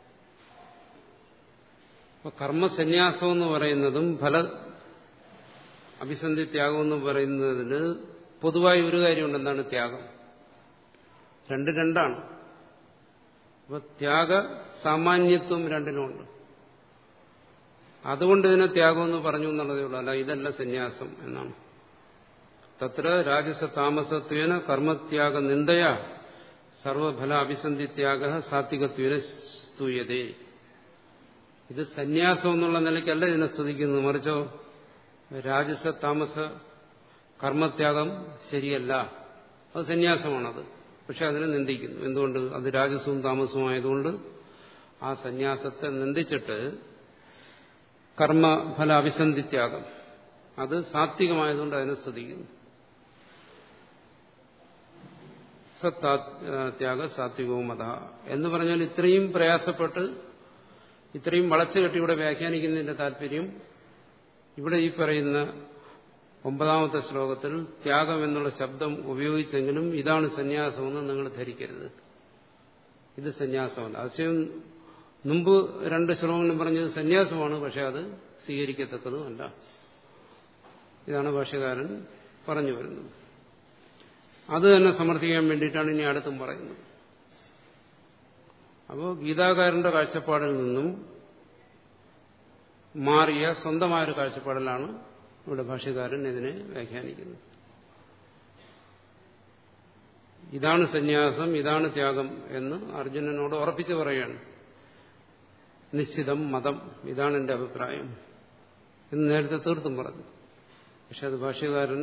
Speaker 1: അപ്പൊ കർമ്മസന്യാസം എന്ന് പറയുന്നതും ഫല അഭിസന്ധി ത്യാഗം എന്ന് പറയുന്നതിന് പൊതുവായി ഒരു കാര്യമുണ്ട് എന്താണ് ത്യാഗം രണ്ട് രണ്ടാണ് അപ്പൊ ത്യാഗ സാമാന്യത്വം രണ്ടിനുമുണ്ട് അതുകൊണ്ട് ഇതിനെ ത്യാഗം എന്ന് പറഞ്ഞു എന്നുള്ളതേ ഉള്ളൂ അല്ല ഇതല്ല സന്യാസം എന്നാണ് തത്ര രാജസ താമസത്വേന കർമ്മത്യാഗ നിന്ദയ സർവഫല അഭിസന്ധിത്യാഗ സാത്വികത്വേന സ്തൂയതേ ഇത് സന്യാസം എന്നുള്ള നിലയ്ക്കല്ല ഇതിനെ സ്തുതിക്കുന്നത് മറിച്ചോ രാജസ താമസ കർമ്മത്യാഗം ശരിയല്ല അത് സന്യാസമാണത് പക്ഷെ അതിനെ നിന്ദിക്കുന്നു എന്തുകൊണ്ട് അത് രാജസവും താമസവും ആയതുകൊണ്ട് ആ സന്യാസത്തെ നിന്ദിച്ചിട്ട് കർമ്മഫല അഭിസന്ധിത്യാഗം അത് സാത്വികമായതുകൊണ്ട് അതിനെ സ്തുതിക്കുന്നു സത്യാഗ സാത്വികവും അത എന്ന് പറഞ്ഞാൽ ഇത്രയും പ്രയാസപ്പെട്ട് ഇത്രയും വളച്ചു കെട്ടി ഇവിടെ വ്യാഖ്യാനിക്കുന്നതിന്റെ താല്പര്യം ഇവിടെ ഈ പറയുന്ന ഒമ്പതാമത്തെ ശ്ലോകത്തിൽ ത്യാഗം എന്നുള്ള ശബ്ദം ഉപയോഗിച്ചെങ്കിലും ഇതാണ് സന്യാസമെന്ന് നിങ്ങൾ ധരിക്കരുത് ഇത് സന്യാസമല്ല ആശയം മുമ്പ് രണ്ട് ശ്ലോകങ്ങളും പറഞ്ഞത് സന്യാസമാണ് പക്ഷെ അത് സ്വീകരിക്കത്തക്കതുമല്ല ഇതാണ് ഭാഷകാരൻ പറഞ്ഞു വരുന്നത് അത് തന്നെ സമർത്ഥിക്കാൻ വേണ്ടിയിട്ടാണ് ഇനി അടുത്തും പറയുന്നത് അപ്പോൾ ഗീതാകാരന്റെ കാഴ്ചപ്പാടിൽ നിന്നും മാറിയ സ്വന്തമായൊരു കാഴ്ചപ്പാടിലാണ് ഇവിടെ ഭാഷ്യകാരൻ ഇതിനെ വ്യാഖ്യാനിക്കുന്നത് ഇതാണ് സന്യാസം ഇതാണ് ത്യാഗം എന്ന് അർജുനനോട് ഉറപ്പിച്ചു പറയുകയാണ് നിശ്ചിതം മതം ഇതാണ് എന്റെ അഭിപ്രായം എന്ന് നേരത്തെ തീർത്തും പറഞ്ഞു പക്ഷെ അത് ഭാഷ്യകാരൻ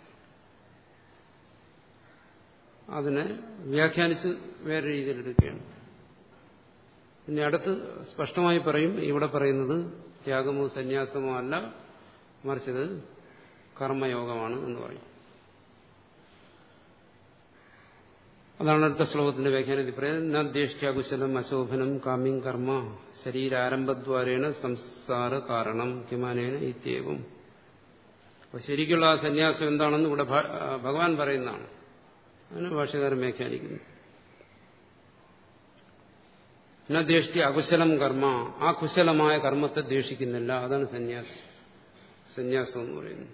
Speaker 1: അതിനെ വ്യാഖ്യാനിച്ച് വേറെ രീതിയിൽ എടുക്കുകയാണ് ഇനി അടുത്ത് സ്പഷ്ടമായി പറയും ഇവിടെ പറയുന്നത് ത്യാഗമോ സന്യാസമോ അല്ല മറിച്ചത് കർമ്മയോഗമാണ് എന്ന് പറയും അതാണ് അടുത്ത ശ്ലോകത്തിന്റെ വ്യാഖ്യാനത്തിൽ പറയുന്നത് നദ്യേഷ്ട്യാകുശലം അശോഭനം കാമ്യം കർമ്മ ശരീരാരംഭദ്വാരേണ സംസാര കാരണം കിമാനേന ഇത്യവും അപ്പൊ ശരിക്കുള്ള ആ സന്യാസം എന്താണെന്ന് ഇവിടെ ഭഗവാൻ പറയുന്നതാണ് അതിന് ഭാഷകാരൻ വ്യാഖ്യാനിക്കുന്നു ദ്വേഷ്ടി അകുശലം കർമ്മ ആ കുശലമായ കർമ്മത്തെ ദ്വേഷിക്കുന്നില്ല അതാണ് സന്യാസം സന്യാസം എന്ന് പറയുന്നത്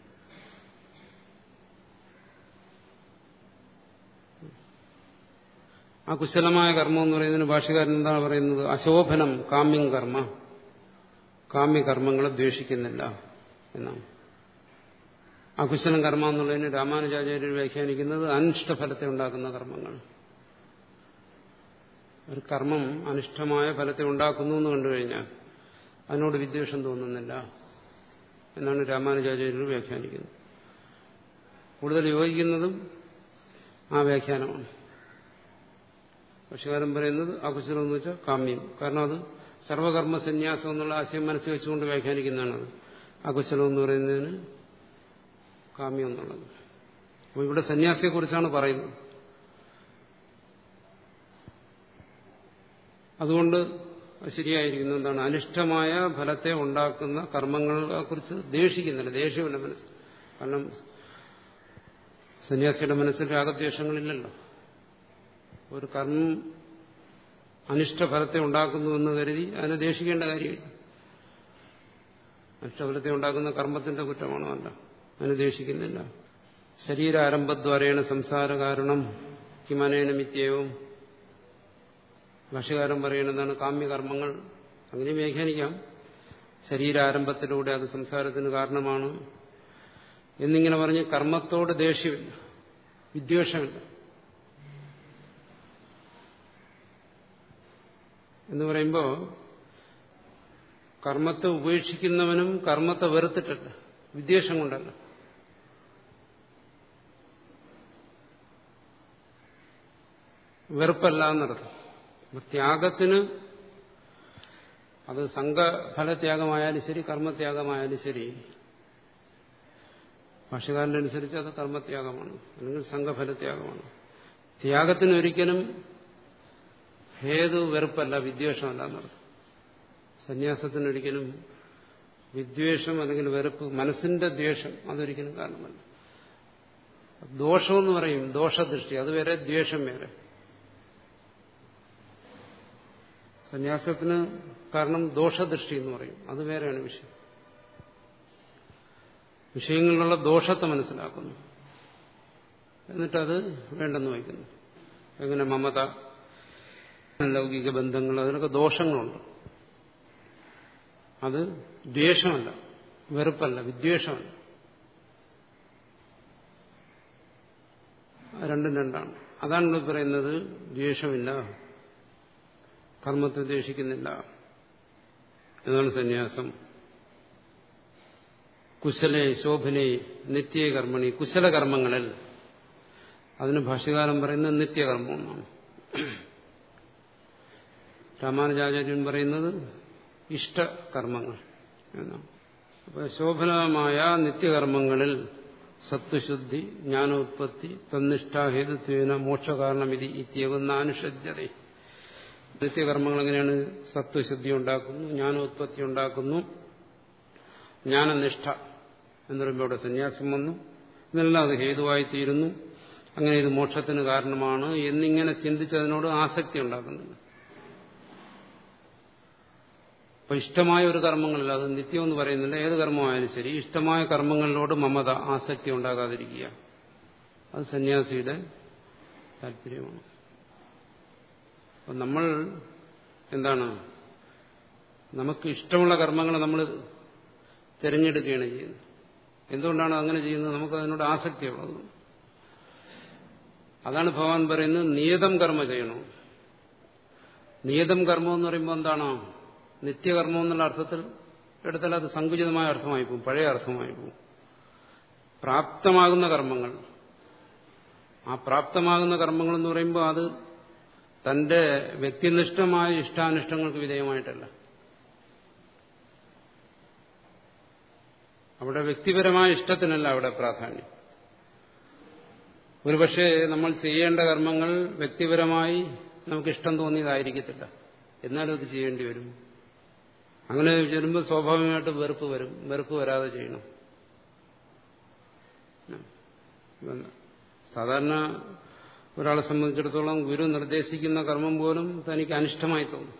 Speaker 1: ആ കുശലമായ കർമ്മം എന്ന് പറയുന്നതിന് ഭാഷകാരൻ എന്താണ് പറയുന്നത് അശോഭനം കാമ്യം കർമ്മ കാമ്യകർമ്മങ്ങളെ ദ്വേഷിക്കുന്നില്ല എന്നാണ് അകുശലം കർമ്മ എന്നുള്ളതിന് രാമാനുജാചാര്യർ വ്യാഖ്യാനിക്കുന്നത് അനിഷ്ടഫലത്തെ ഉണ്ടാക്കുന്ന കർമ്മങ്ങൾ ഒരു കർമ്മം അനിഷ്ടമായ ഫലത്തെ ഉണ്ടാക്കുന്നു എന്ന് കണ്ടു കഴിഞ്ഞാൽ അതിനോട് വിദ്വേഷം തോന്നുന്നില്ല എന്നാണ് രാമാനുജാചാര്യർ വ്യാഖ്യാനിക്കുന്നത് കൂടുതൽ യോജിക്കുന്നതും ആ വ്യാഖ്യാനമാണ് പക്ഷികാരൻ പറയുന്നത് അകുശലം എന്ന് വെച്ചാൽ കാമ്യം കാരണം അത് സർവകർമ്മ സന്യാസം എന്നുള്ള ആശയം മനസ്സിൽ വെച്ചുകൊണ്ട് വ്യാഖ്യാനിക്കുന്നതാണത് അകുശലം എന്ന് പറയുന്നതിന് കാമ്യം എന്നുള്ളത് അപ്പോൾ ഇവിടെ സന്യാസിയെക്കുറിച്ചാണ് പറയുന്നത് അതുകൊണ്ട് ശരിയായിരിക്കുന്നു എന്താണ് അനിഷ്ടമായ ഫലത്തെ ഉണ്ടാക്കുന്ന കർമ്മങ്ങളെ കുറിച്ച് ദേഷിക്കുന്നില്ല ദേഷ്യമില്ല മനസ്സ് കാരണം സന്യാസിയുടെ മനസ്സിൽ രാഗദ്വേഷങ്ങളില്ലല്ലോ ഒരു കർമ്മം അനിഷ്ടഫലത്തെ ഉണ്ടാക്കുന്നു എന്ന് കരുതി അതിനെ ദേഷിക്കേണ്ട കാര്യമില്ല അനിഷ്ടഫലത്തെ ഉണ്ടാക്കുന്ന കർമ്മത്തിന്റെ കുറ്റമാണോ അല്ല അതിനെ ദേഷിക്കുന്നില്ല ശരീരാരംഭദ്വാരേണ സംസാര കാരണം കിമനേന മിത്യവും ഭാഷകാരൻ പറയുന്നതാണ് കാമ്യകർമ്മങ്ങൾ അങ്ങനെ വ്യാഖ്യാനിക്കാം ശരീരാരംഭത്തിലൂടെ അത് സംസാരത്തിന് കാരണമാണ് എന്നിങ്ങനെ പറഞ്ഞ് കർമ്മത്തോട് ദേഷ്യമില്ല വിദ്വേഷമില്ല എന്ന് പറയുമ്പോൾ കർമ്മത്തെ ഉപേക്ഷിക്കുന്നവനും കർമ്മത്തെ വെറുത്തിട്ടല്ല വിദ്വേഷം കൊണ്ടല്ല വെറുപ്പല്ല എന്നർത്ഥം ത്യാഗത്തിന് അത് സംഘഫലത്യാഗമായാലും ശരി കർമ്മത്യാഗമായാലും ശരി ഭാഷകാരൻ്റെ അനുസരിച്ച് അത് കർമ്മത്യാഗമാണ് അല്ലെങ്കിൽ സംഘഫലത്യാഗമാണ് ത്യാഗത്തിന് ഒരിക്കലും ഹേതു വെറുപ്പല്ല വിദ്വേഷമല്ല എന്നർത്ഥം സന്യാസത്തിനൊരിക്കലും വിദ്വേഷം അല്ലെങ്കിൽ വെറുപ്പ് മനസ്സിന്റെ ദ്വേഷം അതൊരിക്കലും കാരണമല്ല ദോഷമെന്ന് പറയും ദോഷദൃഷ്ടി അത് വേറെ ദ്വേഷം വേറെ സന്യാസത്തിന് കാരണം ദോഷദൃഷ്ടി എന്ന് പറയും അത് വേറെയാണ് വിഷയം വിഷയങ്ങളിലുള്ള ദോഷത്തെ മനസ്സിലാക്കുന്നു എന്നിട്ടത് വേണ്ടെന്ന് വയ്ക്കുന്നു എങ്ങനെ മമത ലൗകിക ബന്ധങ്ങൾ അതിനൊക്കെ ദോഷങ്ങളുണ്ട് അത് ദ്വേഷമല്ല വെറുപ്പല്ല വിദ്വേഷമല്ല രണ്ടും രണ്ടാണ് അതാണ് ഇവിടെ പറയുന്നത് ദ്വേഷമില്ല കർമ്മത്തെ ദ്വേഷിക്കുന്നില്ല എന്നാണ് സന്യാസം കുശലേ ശോഭനെ നിത്യകർമ്മണി കുശലകർമ്മങ്ങളിൽ അതിന് ഭാഷ്യകാലം പറയുന്നത് നിത്യകർമ്മം എന്നാണ് രാമാനുജാചാര്യൻ പറയുന്നത് ഇഷ്ടകർമ്മങ്ങൾ എന്നാണ് അപ്പൊ ശോഭനമായ നിത്യകർമ്മങ്ങളിൽ സത്വശുദ്ധി ജ്ഞാനോത്പത്തി തന്നിഷ്ടാഹേതുത്വേന മോക്ഷകാരണമിതി ഇത്യകുന്ന അനുഷജ്യത നിത്യകർമ്മങ്ങൾ എങ്ങനെയാണ് സത്വശുദ്ധി ഉണ്ടാക്കുന്നു ജ്ഞാനോത്പത്തി ഉണ്ടാക്കുന്നു ജ്ഞാനനിഷ്ഠ എന്ന് പറയുമ്പോൾ ഇവിടെ സന്യാസം വന്നു ഇതെല്ലാം അത് ഹേതുവായി തീരുന്നു അങ്ങനെ ഇത് മോക്ഷത്തിന് കാരണമാണ് എന്നിങ്ങനെ ചിന്തിച്ചതിനോട് ആസക്തി ഉണ്ടാക്കുന്നില്ല അപ്പൊ ഇഷ്ടമായ ഒരു കർമ്മങ്ങളിൽ അത് നിത്യം എന്ന് പറയുന്നില്ല ഏത് കർമ്മമായാലും ശരി ഇഷ്ടമായ കർമ്മങ്ങളിലോട് മമത ആസക്തി ഉണ്ടാകാതിരിക്കുക അത് സന്യാസിയുടെ താല്പര്യമാണ് അപ്പൊ നമ്മൾ എന്താണ് നമുക്ക് ഇഷ്ടമുള്ള കർമ്മങ്ങൾ നമ്മൾ തിരഞ്ഞെടുക്കുകയാണ് ചെയ്യുന്നത് എന്തുകൊണ്ടാണ് അങ്ങനെ ചെയ്യുന്നത് നമുക്ക് അതിനോട് ആസക്തിയുള്ളത് അതാണ് ഭഗവാൻ പറയുന്നത് നിയതം കർമ്മ ചെയ്യണം നിയതം കർമ്മം എന്ന് പറയുമ്പോൾ എന്താണോ നിത്യകർമ്മം എന്നുള്ള അർത്ഥത്തിൽ എടുത്താൽ അത് സങ്കുചിതമായ അർത്ഥമായി പോകും പഴയ അർത്ഥമായി പോകും പ്രാപ്തമാകുന്ന കർമ്മങ്ങൾ ആ പ്രാപ്തമാകുന്ന കർമ്മങ്ങൾ എന്ന് പറയുമ്പോൾ അത് തന്റെ വ്യക്തിനിഷ്ഠമായ ഇഷ്ടാനിഷ്ടങ്ങൾക്ക് വിധേയമായിട്ടല്ല അവിടെ വ്യക്തിപരമായ ഇഷ്ടത്തിനല്ല അവിടെ പ്രാധാന്യം ഒരുപക്ഷെ നമ്മൾ ചെയ്യേണ്ട കർമ്മങ്ങൾ വ്യക്തിപരമായി നമുക്ക് ഇഷ്ടം തോന്നിയതായിരിക്കത്തില്ല എന്നാലും അത് ചെയ്യേണ്ടി വരും അങ്ങനെ ചെല്ലുമ്പോൾ സ്വാഭാവികമായിട്ട് വെറുപ്പ് വരും വെറുപ്പ് വരാതെ ചെയ്യണം സാധാരണ ഒരാളെ സംബന്ധിച്ചിടത്തോളം ഗുരു നിർദ്ദേശിക്കുന്ന കർമ്മം പോലും തനിക്ക് അനിഷ്ടമായി തോന്നും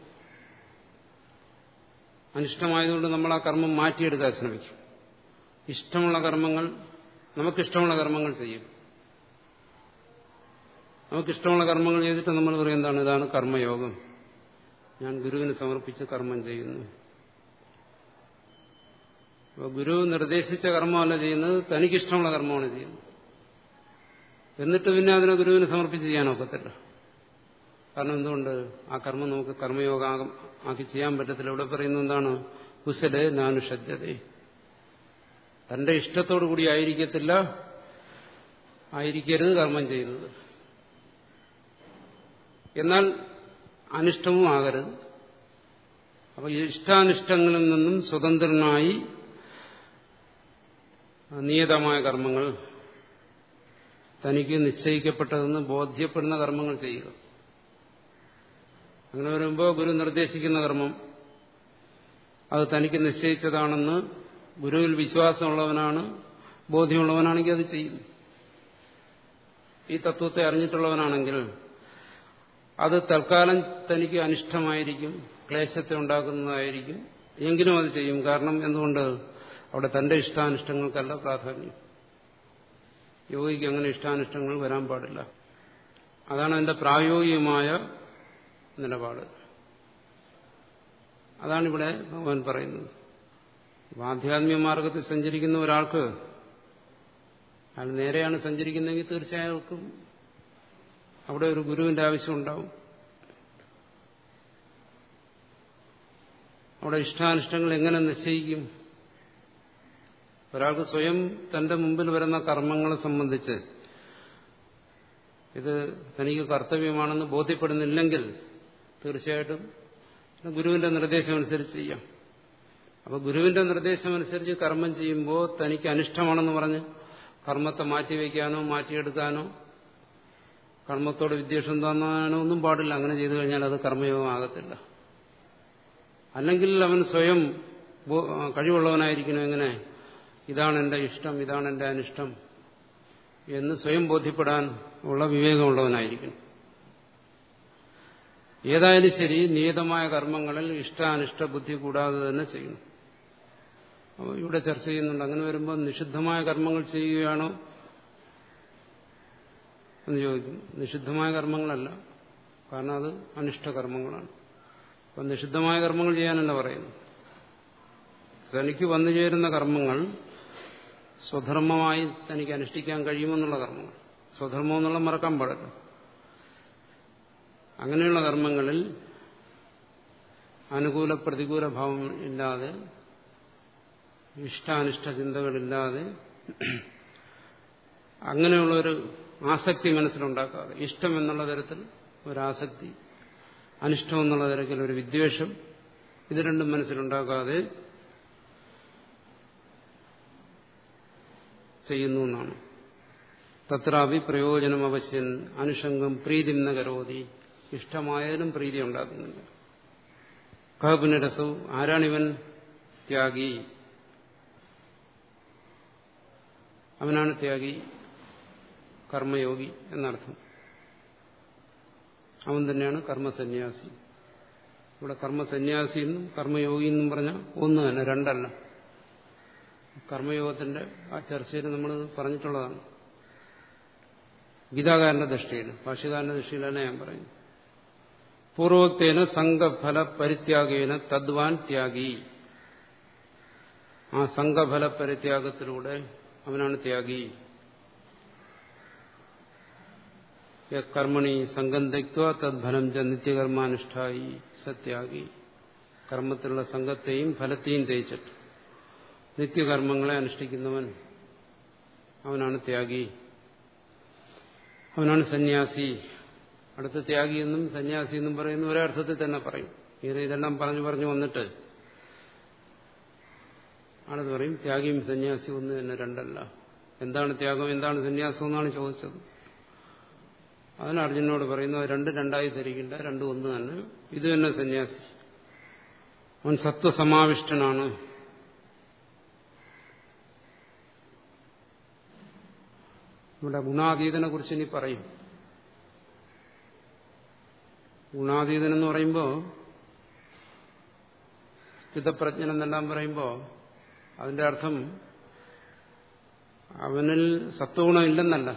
Speaker 1: അനിഷ്ടമായതുകൊണ്ട് നമ്മൾ ആ കർമ്മം മാറ്റിയെടുക്കാൻ ശ്രമിക്കും ഇഷ്ടമുള്ള കർമ്മങ്ങൾ നമുക്കിഷ്ടമുള്ള കർമ്മങ്ങൾ ചെയ്യും നമുക്കിഷ്ടമുള്ള കർമ്മങ്ങൾ ചെയ്തിട്ട് നമ്മൾ പറയും എന്താണ് ഇതാണ് കർമ്മയോഗം ഞാൻ ഗുരുവിന് സമർപ്പിച്ച് കർമ്മം ചെയ്യുന്നു അപ്പോൾ ഗുരു നിർദ്ദേശിച്ച കർമ്മമല്ല ചെയ്യുന്നത് തനിക്കിഷ്ടമുള്ള കർമ്മമാണ് ചെയ്യുന്നത് എന്നിട്ട് പിന്നെ അതിനെ ഗുരുവിന് സമർപ്പിച്ച് ചെയ്യാനൊക്കത്തില്ല കാരണം എന്തുകൊണ്ട് ആ കർമ്മം നമുക്ക് കർമ്മയോഗം ആക്കി ചെയ്യാൻ പറ്റത്തില്ല ഇവിടെ പറയുന്നത് എന്താണ് കുശലെ നാനുഷജ്ജതേ തന്റെ ഇഷ്ടത്തോടു കൂടി ആയിരിക്കത്തില്ല ആയിരിക്കരുത് കർമ്മം ചെയ്യുന്നത് എന്നാൽ അനിഷ്ടവും ആകരുത് അപ്പൊ ഇഷ്ടാനിഷ്ടങ്ങളിൽ നിന്നും സ്വതന്ത്രനായി നിയതമായ കർമ്മങ്ങൾ തനിക്ക് നിശ്ചയിക്കപ്പെട്ടതെന്ന് ബോധ്യപ്പെടുന്ന കർമ്മങ്ങൾ ചെയ്യുക അങ്ങനെ വരുമ്പോൾ ഗുരു നിർദ്ദേശിക്കുന്ന കർമ്മം അത് തനിക്ക് നിശ്ചയിച്ചതാണെന്ന് ഗുരുവിൽ വിശ്വാസമുള്ളവനാണ് ബോധ്യമുള്ളവനാണെങ്കിൽ അത് ചെയ്യും ഈ തത്വത്തെ അറിഞ്ഞിട്ടുള്ളവനാണെങ്കിൽ അത് തൽക്കാലം തനിക്ക് അനിഷ്ടമായിരിക്കും ക്ലേശത്തെ ഉണ്ടാക്കുന്നതായിരിക്കും എങ്കിലും അത് ചെയ്യും കാരണം എന്തുകൊണ്ട് അവിടെ തന്റെ ഇഷ്ടാനിഷ്ടങ്ങൾക്കല്ല പ്രാധാന്യം യോഗിക്ക് അങ്ങനെ ഇഷ്ടാനിഷ്ടങ്ങൾ വരാൻ പാടില്ല അതാണ് അതിന്റെ പ്രായോഗികമായ നിലപാട് അതാണ് ഇവിടെ ഭഗവാൻ പറയുന്നത് ആധ്യാത്മിക മാർഗത്തിൽ സഞ്ചരിക്കുന്ന ഒരാൾക്ക് അയാൾ നേരെയാണ് സഞ്ചരിക്കുന്നതെങ്കിൽ തീർച്ചയായും അവിടെ ഒരു ഗുരുവിന്റെ ആവശ്യമുണ്ടാവും അവിടെ ഇഷ്ടാനിഷ്ടങ്ങൾ എങ്ങനെ നിശ്ചയിക്കും ഒരാൾക്ക് സ്വയം തന്റെ മുമ്പിൽ വരുന്ന കർമ്മങ്ങളെ സംബന്ധിച്ച് ഇത് തനിക്ക് കർത്തവ്യമാണെന്ന് ബോധ്യപ്പെടുന്നില്ലെങ്കിൽ തീർച്ചയായിട്ടും ഗുരുവിന്റെ നിർദ്ദേശമനുസരിച്ച് ചെയ്യാം അപ്പൊ ഗുരുവിന്റെ നിർദ്ദേശമനുസരിച്ച് കർമ്മം ചെയ്യുമ്പോൾ തനിക്ക് അനിഷ്ടമാണെന്ന് പറഞ്ഞ് കർമ്മത്തെ മാറ്റിവെക്കാനോ മാറ്റിയെടുക്കാനോ കർമ്മത്തോട് വിദ്വേഷം തോന്നാനോ ഒന്നും പാടില്ല അങ്ങനെ ചെയ്തു കഴിഞ്ഞാൽ അത് കർമ്മയോഗമാകത്തില്ല അല്ലെങ്കിൽ അവൻ സ്വയം കഴിവുള്ളവനായിരിക്കണം എങ്ങനെ ഇതാണ് എന്റെ ഇഷ്ടം ഇതാണ് എന്റെ അനിഷ്ടം എന്ന് സ്വയം ബോധ്യപ്പെടാൻ ഉള്ള വിവേകമുള്ളവനായിരിക്കണം ഏതായാലും ശരി നിയതമായ കർമ്മങ്ങളിൽ ഇഷ്ടാനിഷ്ട ബുദ്ധി കൂടാതെ തന്നെ ചെയ്യണം അപ്പോൾ ഇവിടെ ചർച്ച ചെയ്യുന്നുണ്ട് അങ്ങനെ വരുമ്പോൾ നിഷിദ്ധമായ കർമ്മങ്ങൾ ചെയ്യുകയാണോ എന്ന് ചോദിക്കും നിഷിദ്ധമായ കർമ്മങ്ങളല്ല കാരണം അത് അനിഷ്ട കർമ്മങ്ങളാണ് അപ്പം നിഷിദ്ധമായ കർമ്മങ്ങൾ ചെയ്യാനല്ല പറയുന്നു തനിക്ക് വന്നു ചേരുന്ന കർമ്മങ്ങൾ സ്വധർമ്മമായി തനിക്ക് അനുഷ്ഠിക്കാൻ കഴിയുമെന്നുള്ള കർമ്മങ്ങൾ സ്വധർമ്മം എന്നുള്ള മറക്കാൻ പാടില്ല അങ്ങനെയുള്ള കർമ്മങ്ങളിൽ അനുകൂല പ്രതികൂല ഭാവം ഇല്ലാതെ ഇഷ്ടാനിഷ്ട ചിന്തകളില്ലാതെ അങ്ങനെയുള്ളൊരു ആസക്തി മനസ്സിലുണ്ടാക്കാതെ ഇഷ്ടം എന്നുള്ള തരത്തിൽ ഒരാസക്തി അനിഷ്ടം എന്നുള്ള തരത്തിൽ ഒരു വിദ്വേഷം ഇത് രണ്ടും മനസ്സിലുണ്ടാക്കാതെ ചെയ്യുന്നു എന്നാണ് തത്രാപി പ്രയോജനം അവശ്യൻ അനുഷംഗം പ്രീതി കരോതി ഇഷ്ടമായതിനും പ്രീതി ഉണ്ടാക്കുന്നില്ല കഹപുനരസവും ആരാണിവൻ ത്യാഗി അവനാണ് ത്യാഗി കർമ്മയോഗി എന്നർത്ഥം അവൻ തന്നെയാണ് കർമ്മസന്യാസി ഇവിടെ കർമ്മസന്യാസി എന്നും കർമ്മയോഗി എന്നും പറഞ്ഞാൽ ഒന്ന് തന്നെ രണ്ടല്ല കർമ്മയോഗത്തിന്റെ ആ ചർച്ചയിൽ നമ്മൾ പറഞ്ഞിട്ടുള്ളതാണ് ഗീതാകാരന്റെ ദൃഷ്ടിയിൽ ഭാഷ്യകാരന്റെ ദൃഷ്ടിയിലല്ല ഞാൻ പറയുന്നു പൂർവോക്തേന സംഘഫല പരിത്യാഗേന തദ്വാൻ ത്യാഗി ആ സംഘഫല പരിത്യാഗത്തിലൂടെ അവനാണ് ത്യാഗി കർമ്മണി സംഘം തെക്വ തദ്ഫലം ച നിത്യകർമാനുഷ്ഠായി സത്യാഗി കർമ്മത്തിലുള്ള സംഘത്തെയും ഫലത്തെയും തേച്ചിട്ട് നിത്യകർമ്മങ്ങളെ അനുഷ്ഠിക്കുന്നവൻ അവനാണ് ത്യാഗി അവനാണ് സന്യാസി അടുത്ത ത്യാഗി എന്നും സന്യാസി എന്നും പറയുന്ന ഒരർത്ഥത്തിൽ തന്നെ പറയും ഇങ്ങനെ ഇതെല്ലാം പറഞ്ഞു പറഞ്ഞു വന്നിട്ട് ആളത് പറയും ത്യാഗിയും സന്യാസിയും ഒന്ന് തന്നെ രണ്ടല്ല എന്താണ് ത്യാഗം എന്താണ് സന്യാസം എന്നാണ് ചോദിച്ചത് അതിന് അർജുനോട് പറയുന്നു രണ്ട് രണ്ടായി ധരിക്കേണ്ട രണ്ടും ഒന്ന് തന്നെ ഇത് തന്നെ സന്യാസി അവൻ സത്വസമാവിഷ്ടനാണ് ഇവിടെ ഗുണാതീതനെ കുറിച്ച് ഇനി പറയും ഗുണാതീതൻ എന്ന് പറയുമ്പോൾ സ്ഥിതപ്രജ്ഞൻ എന്നെല്ലാം പറയുമ്പോൾ അതിന്റെ അർത്ഥം അവനിൽ സത്വഗുണം ഇല്ലെന്നല്ല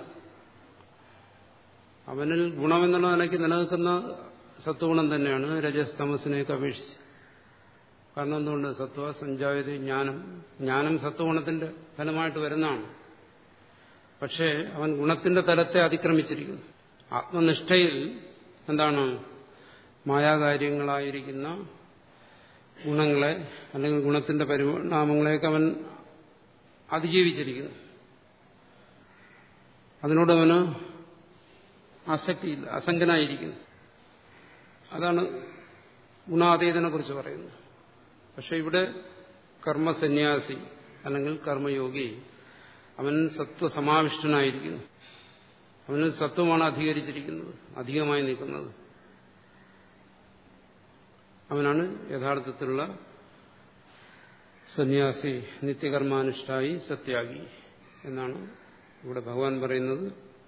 Speaker 1: അവനിൽ ഗുണമെന്നുള്ള നിലയ്ക്ക് നിലനിൽക്കുന്ന സത്വഗുണം തന്നെയാണ് രജസ് തമസിനെയൊക്കെ അപേക്ഷിച്ച് കാരണം എന്തുകൊണ്ട് സത്വ സഞ്ചായത ജ്ഞാനം ജ്ഞാനം സത്വഗുണത്തിന്റെ ഫലമായിട്ട് വരുന്നതാണ് പക്ഷേ അവൻ ഗുണത്തിന്റെ തലത്തെ അതിക്രമിച്ചിരിക്കുന്നു ആത്മനിഷ്ഠയിൽ എന്താണ് മായാകാര്യങ്ങളായിരിക്കുന്ന ഗുണങ്ങളെ അല്ലെങ്കിൽ ഗുണത്തിന്റെ പരിണാമങ്ങളെയൊക്കെ അവൻ അതിജീവിച്ചിരിക്കുന്നു അതിനോട് അവന് ആസക്തിയില്ല അസംഗനായിരിക്കുന്നു അതാണ് ഗുണാതീതനെ കുറിച്ച് പറയുന്നത് പക്ഷെ ഇവിടെ കർമ്മസന്യാസി അല്ലെങ്കിൽ കർമ്മയോഗി അവൻ സത്വസമാവിഷ്ടനായിരിക്കുന്നു അവന് സത്വമാണ് അധികരിച്ചിരിക്കുന്നത് അധികമായി നിൽക്കുന്നത് അവനാണ് യഥാർത്ഥത്തിലുള്ള സന്യാസി നിത്യകർമാനുഷ്ഠായി സത്യാഗി എന്നാണ് ഇവിടെ ഭഗവാൻ പറയുന്നത്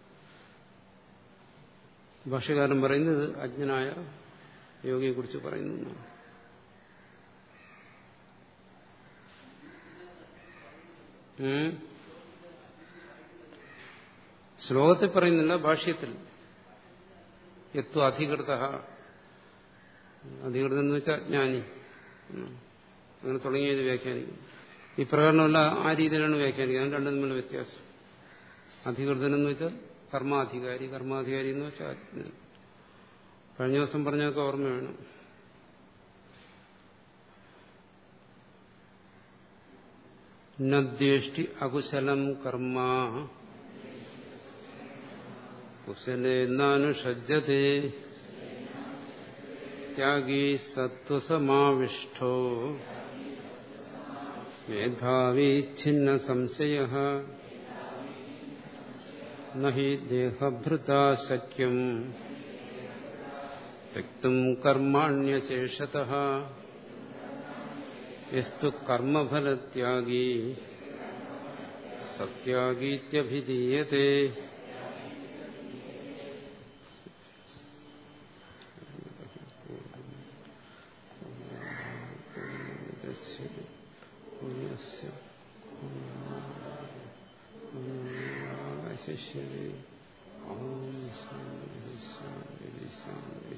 Speaker 1: ഭാഷകാരൻ പറയുന്നത് അജ്ഞനായ യോഗിയെക്കുറിച്ച് പറയുന്നു എന്നാണ് ശ്ലോകത്തിൽ പറയുന്നില്ല ഭാഷ്യത്തിൽ യത്വ അധികൃത അധികൃതം എന്ന് വെച്ചാൽ ജ്ഞാനി അങ്ങനെ തുടങ്ങിയത് വ്യാഖ്യാനിക്കും ഈ പ്രകടനമല്ല ആ രീതിയിലാണ് വ്യാഖ്യാനിക്കുന്നത് രണ്ടും തമ്മിലുള്ള വ്യത്യാസം അധികൃതൻ എന്ന് വെച്ചാൽ കർമാധികാരി കർമാധികാരി എന്ന് വെച്ചാൽ അജ്ഞൻ കഴിഞ്ഞ ദിവസം പറഞ്ഞൊക്കെ ഓർമ്മ വേണം നദ്വേഷ്ടി അകുശലം കർമ്മ കുശലേന്നാനുഷജ്ജത്തെ ത്യാഗീ സത്വസമാവിഷ്ടോ മേധാവി ഛിന്ന സംശയ നഹി ദേഹഭൃതാ ശക്യം വ്യക്തും കർമാണ്യശേഷത യസ്തു കർമ്മഫലത്യാഗീ സത്യാഗീത്യഭിധീയത്തെ ശിഷ്യേ ഓം ശാന്തി ശാന്തി ശാന്തി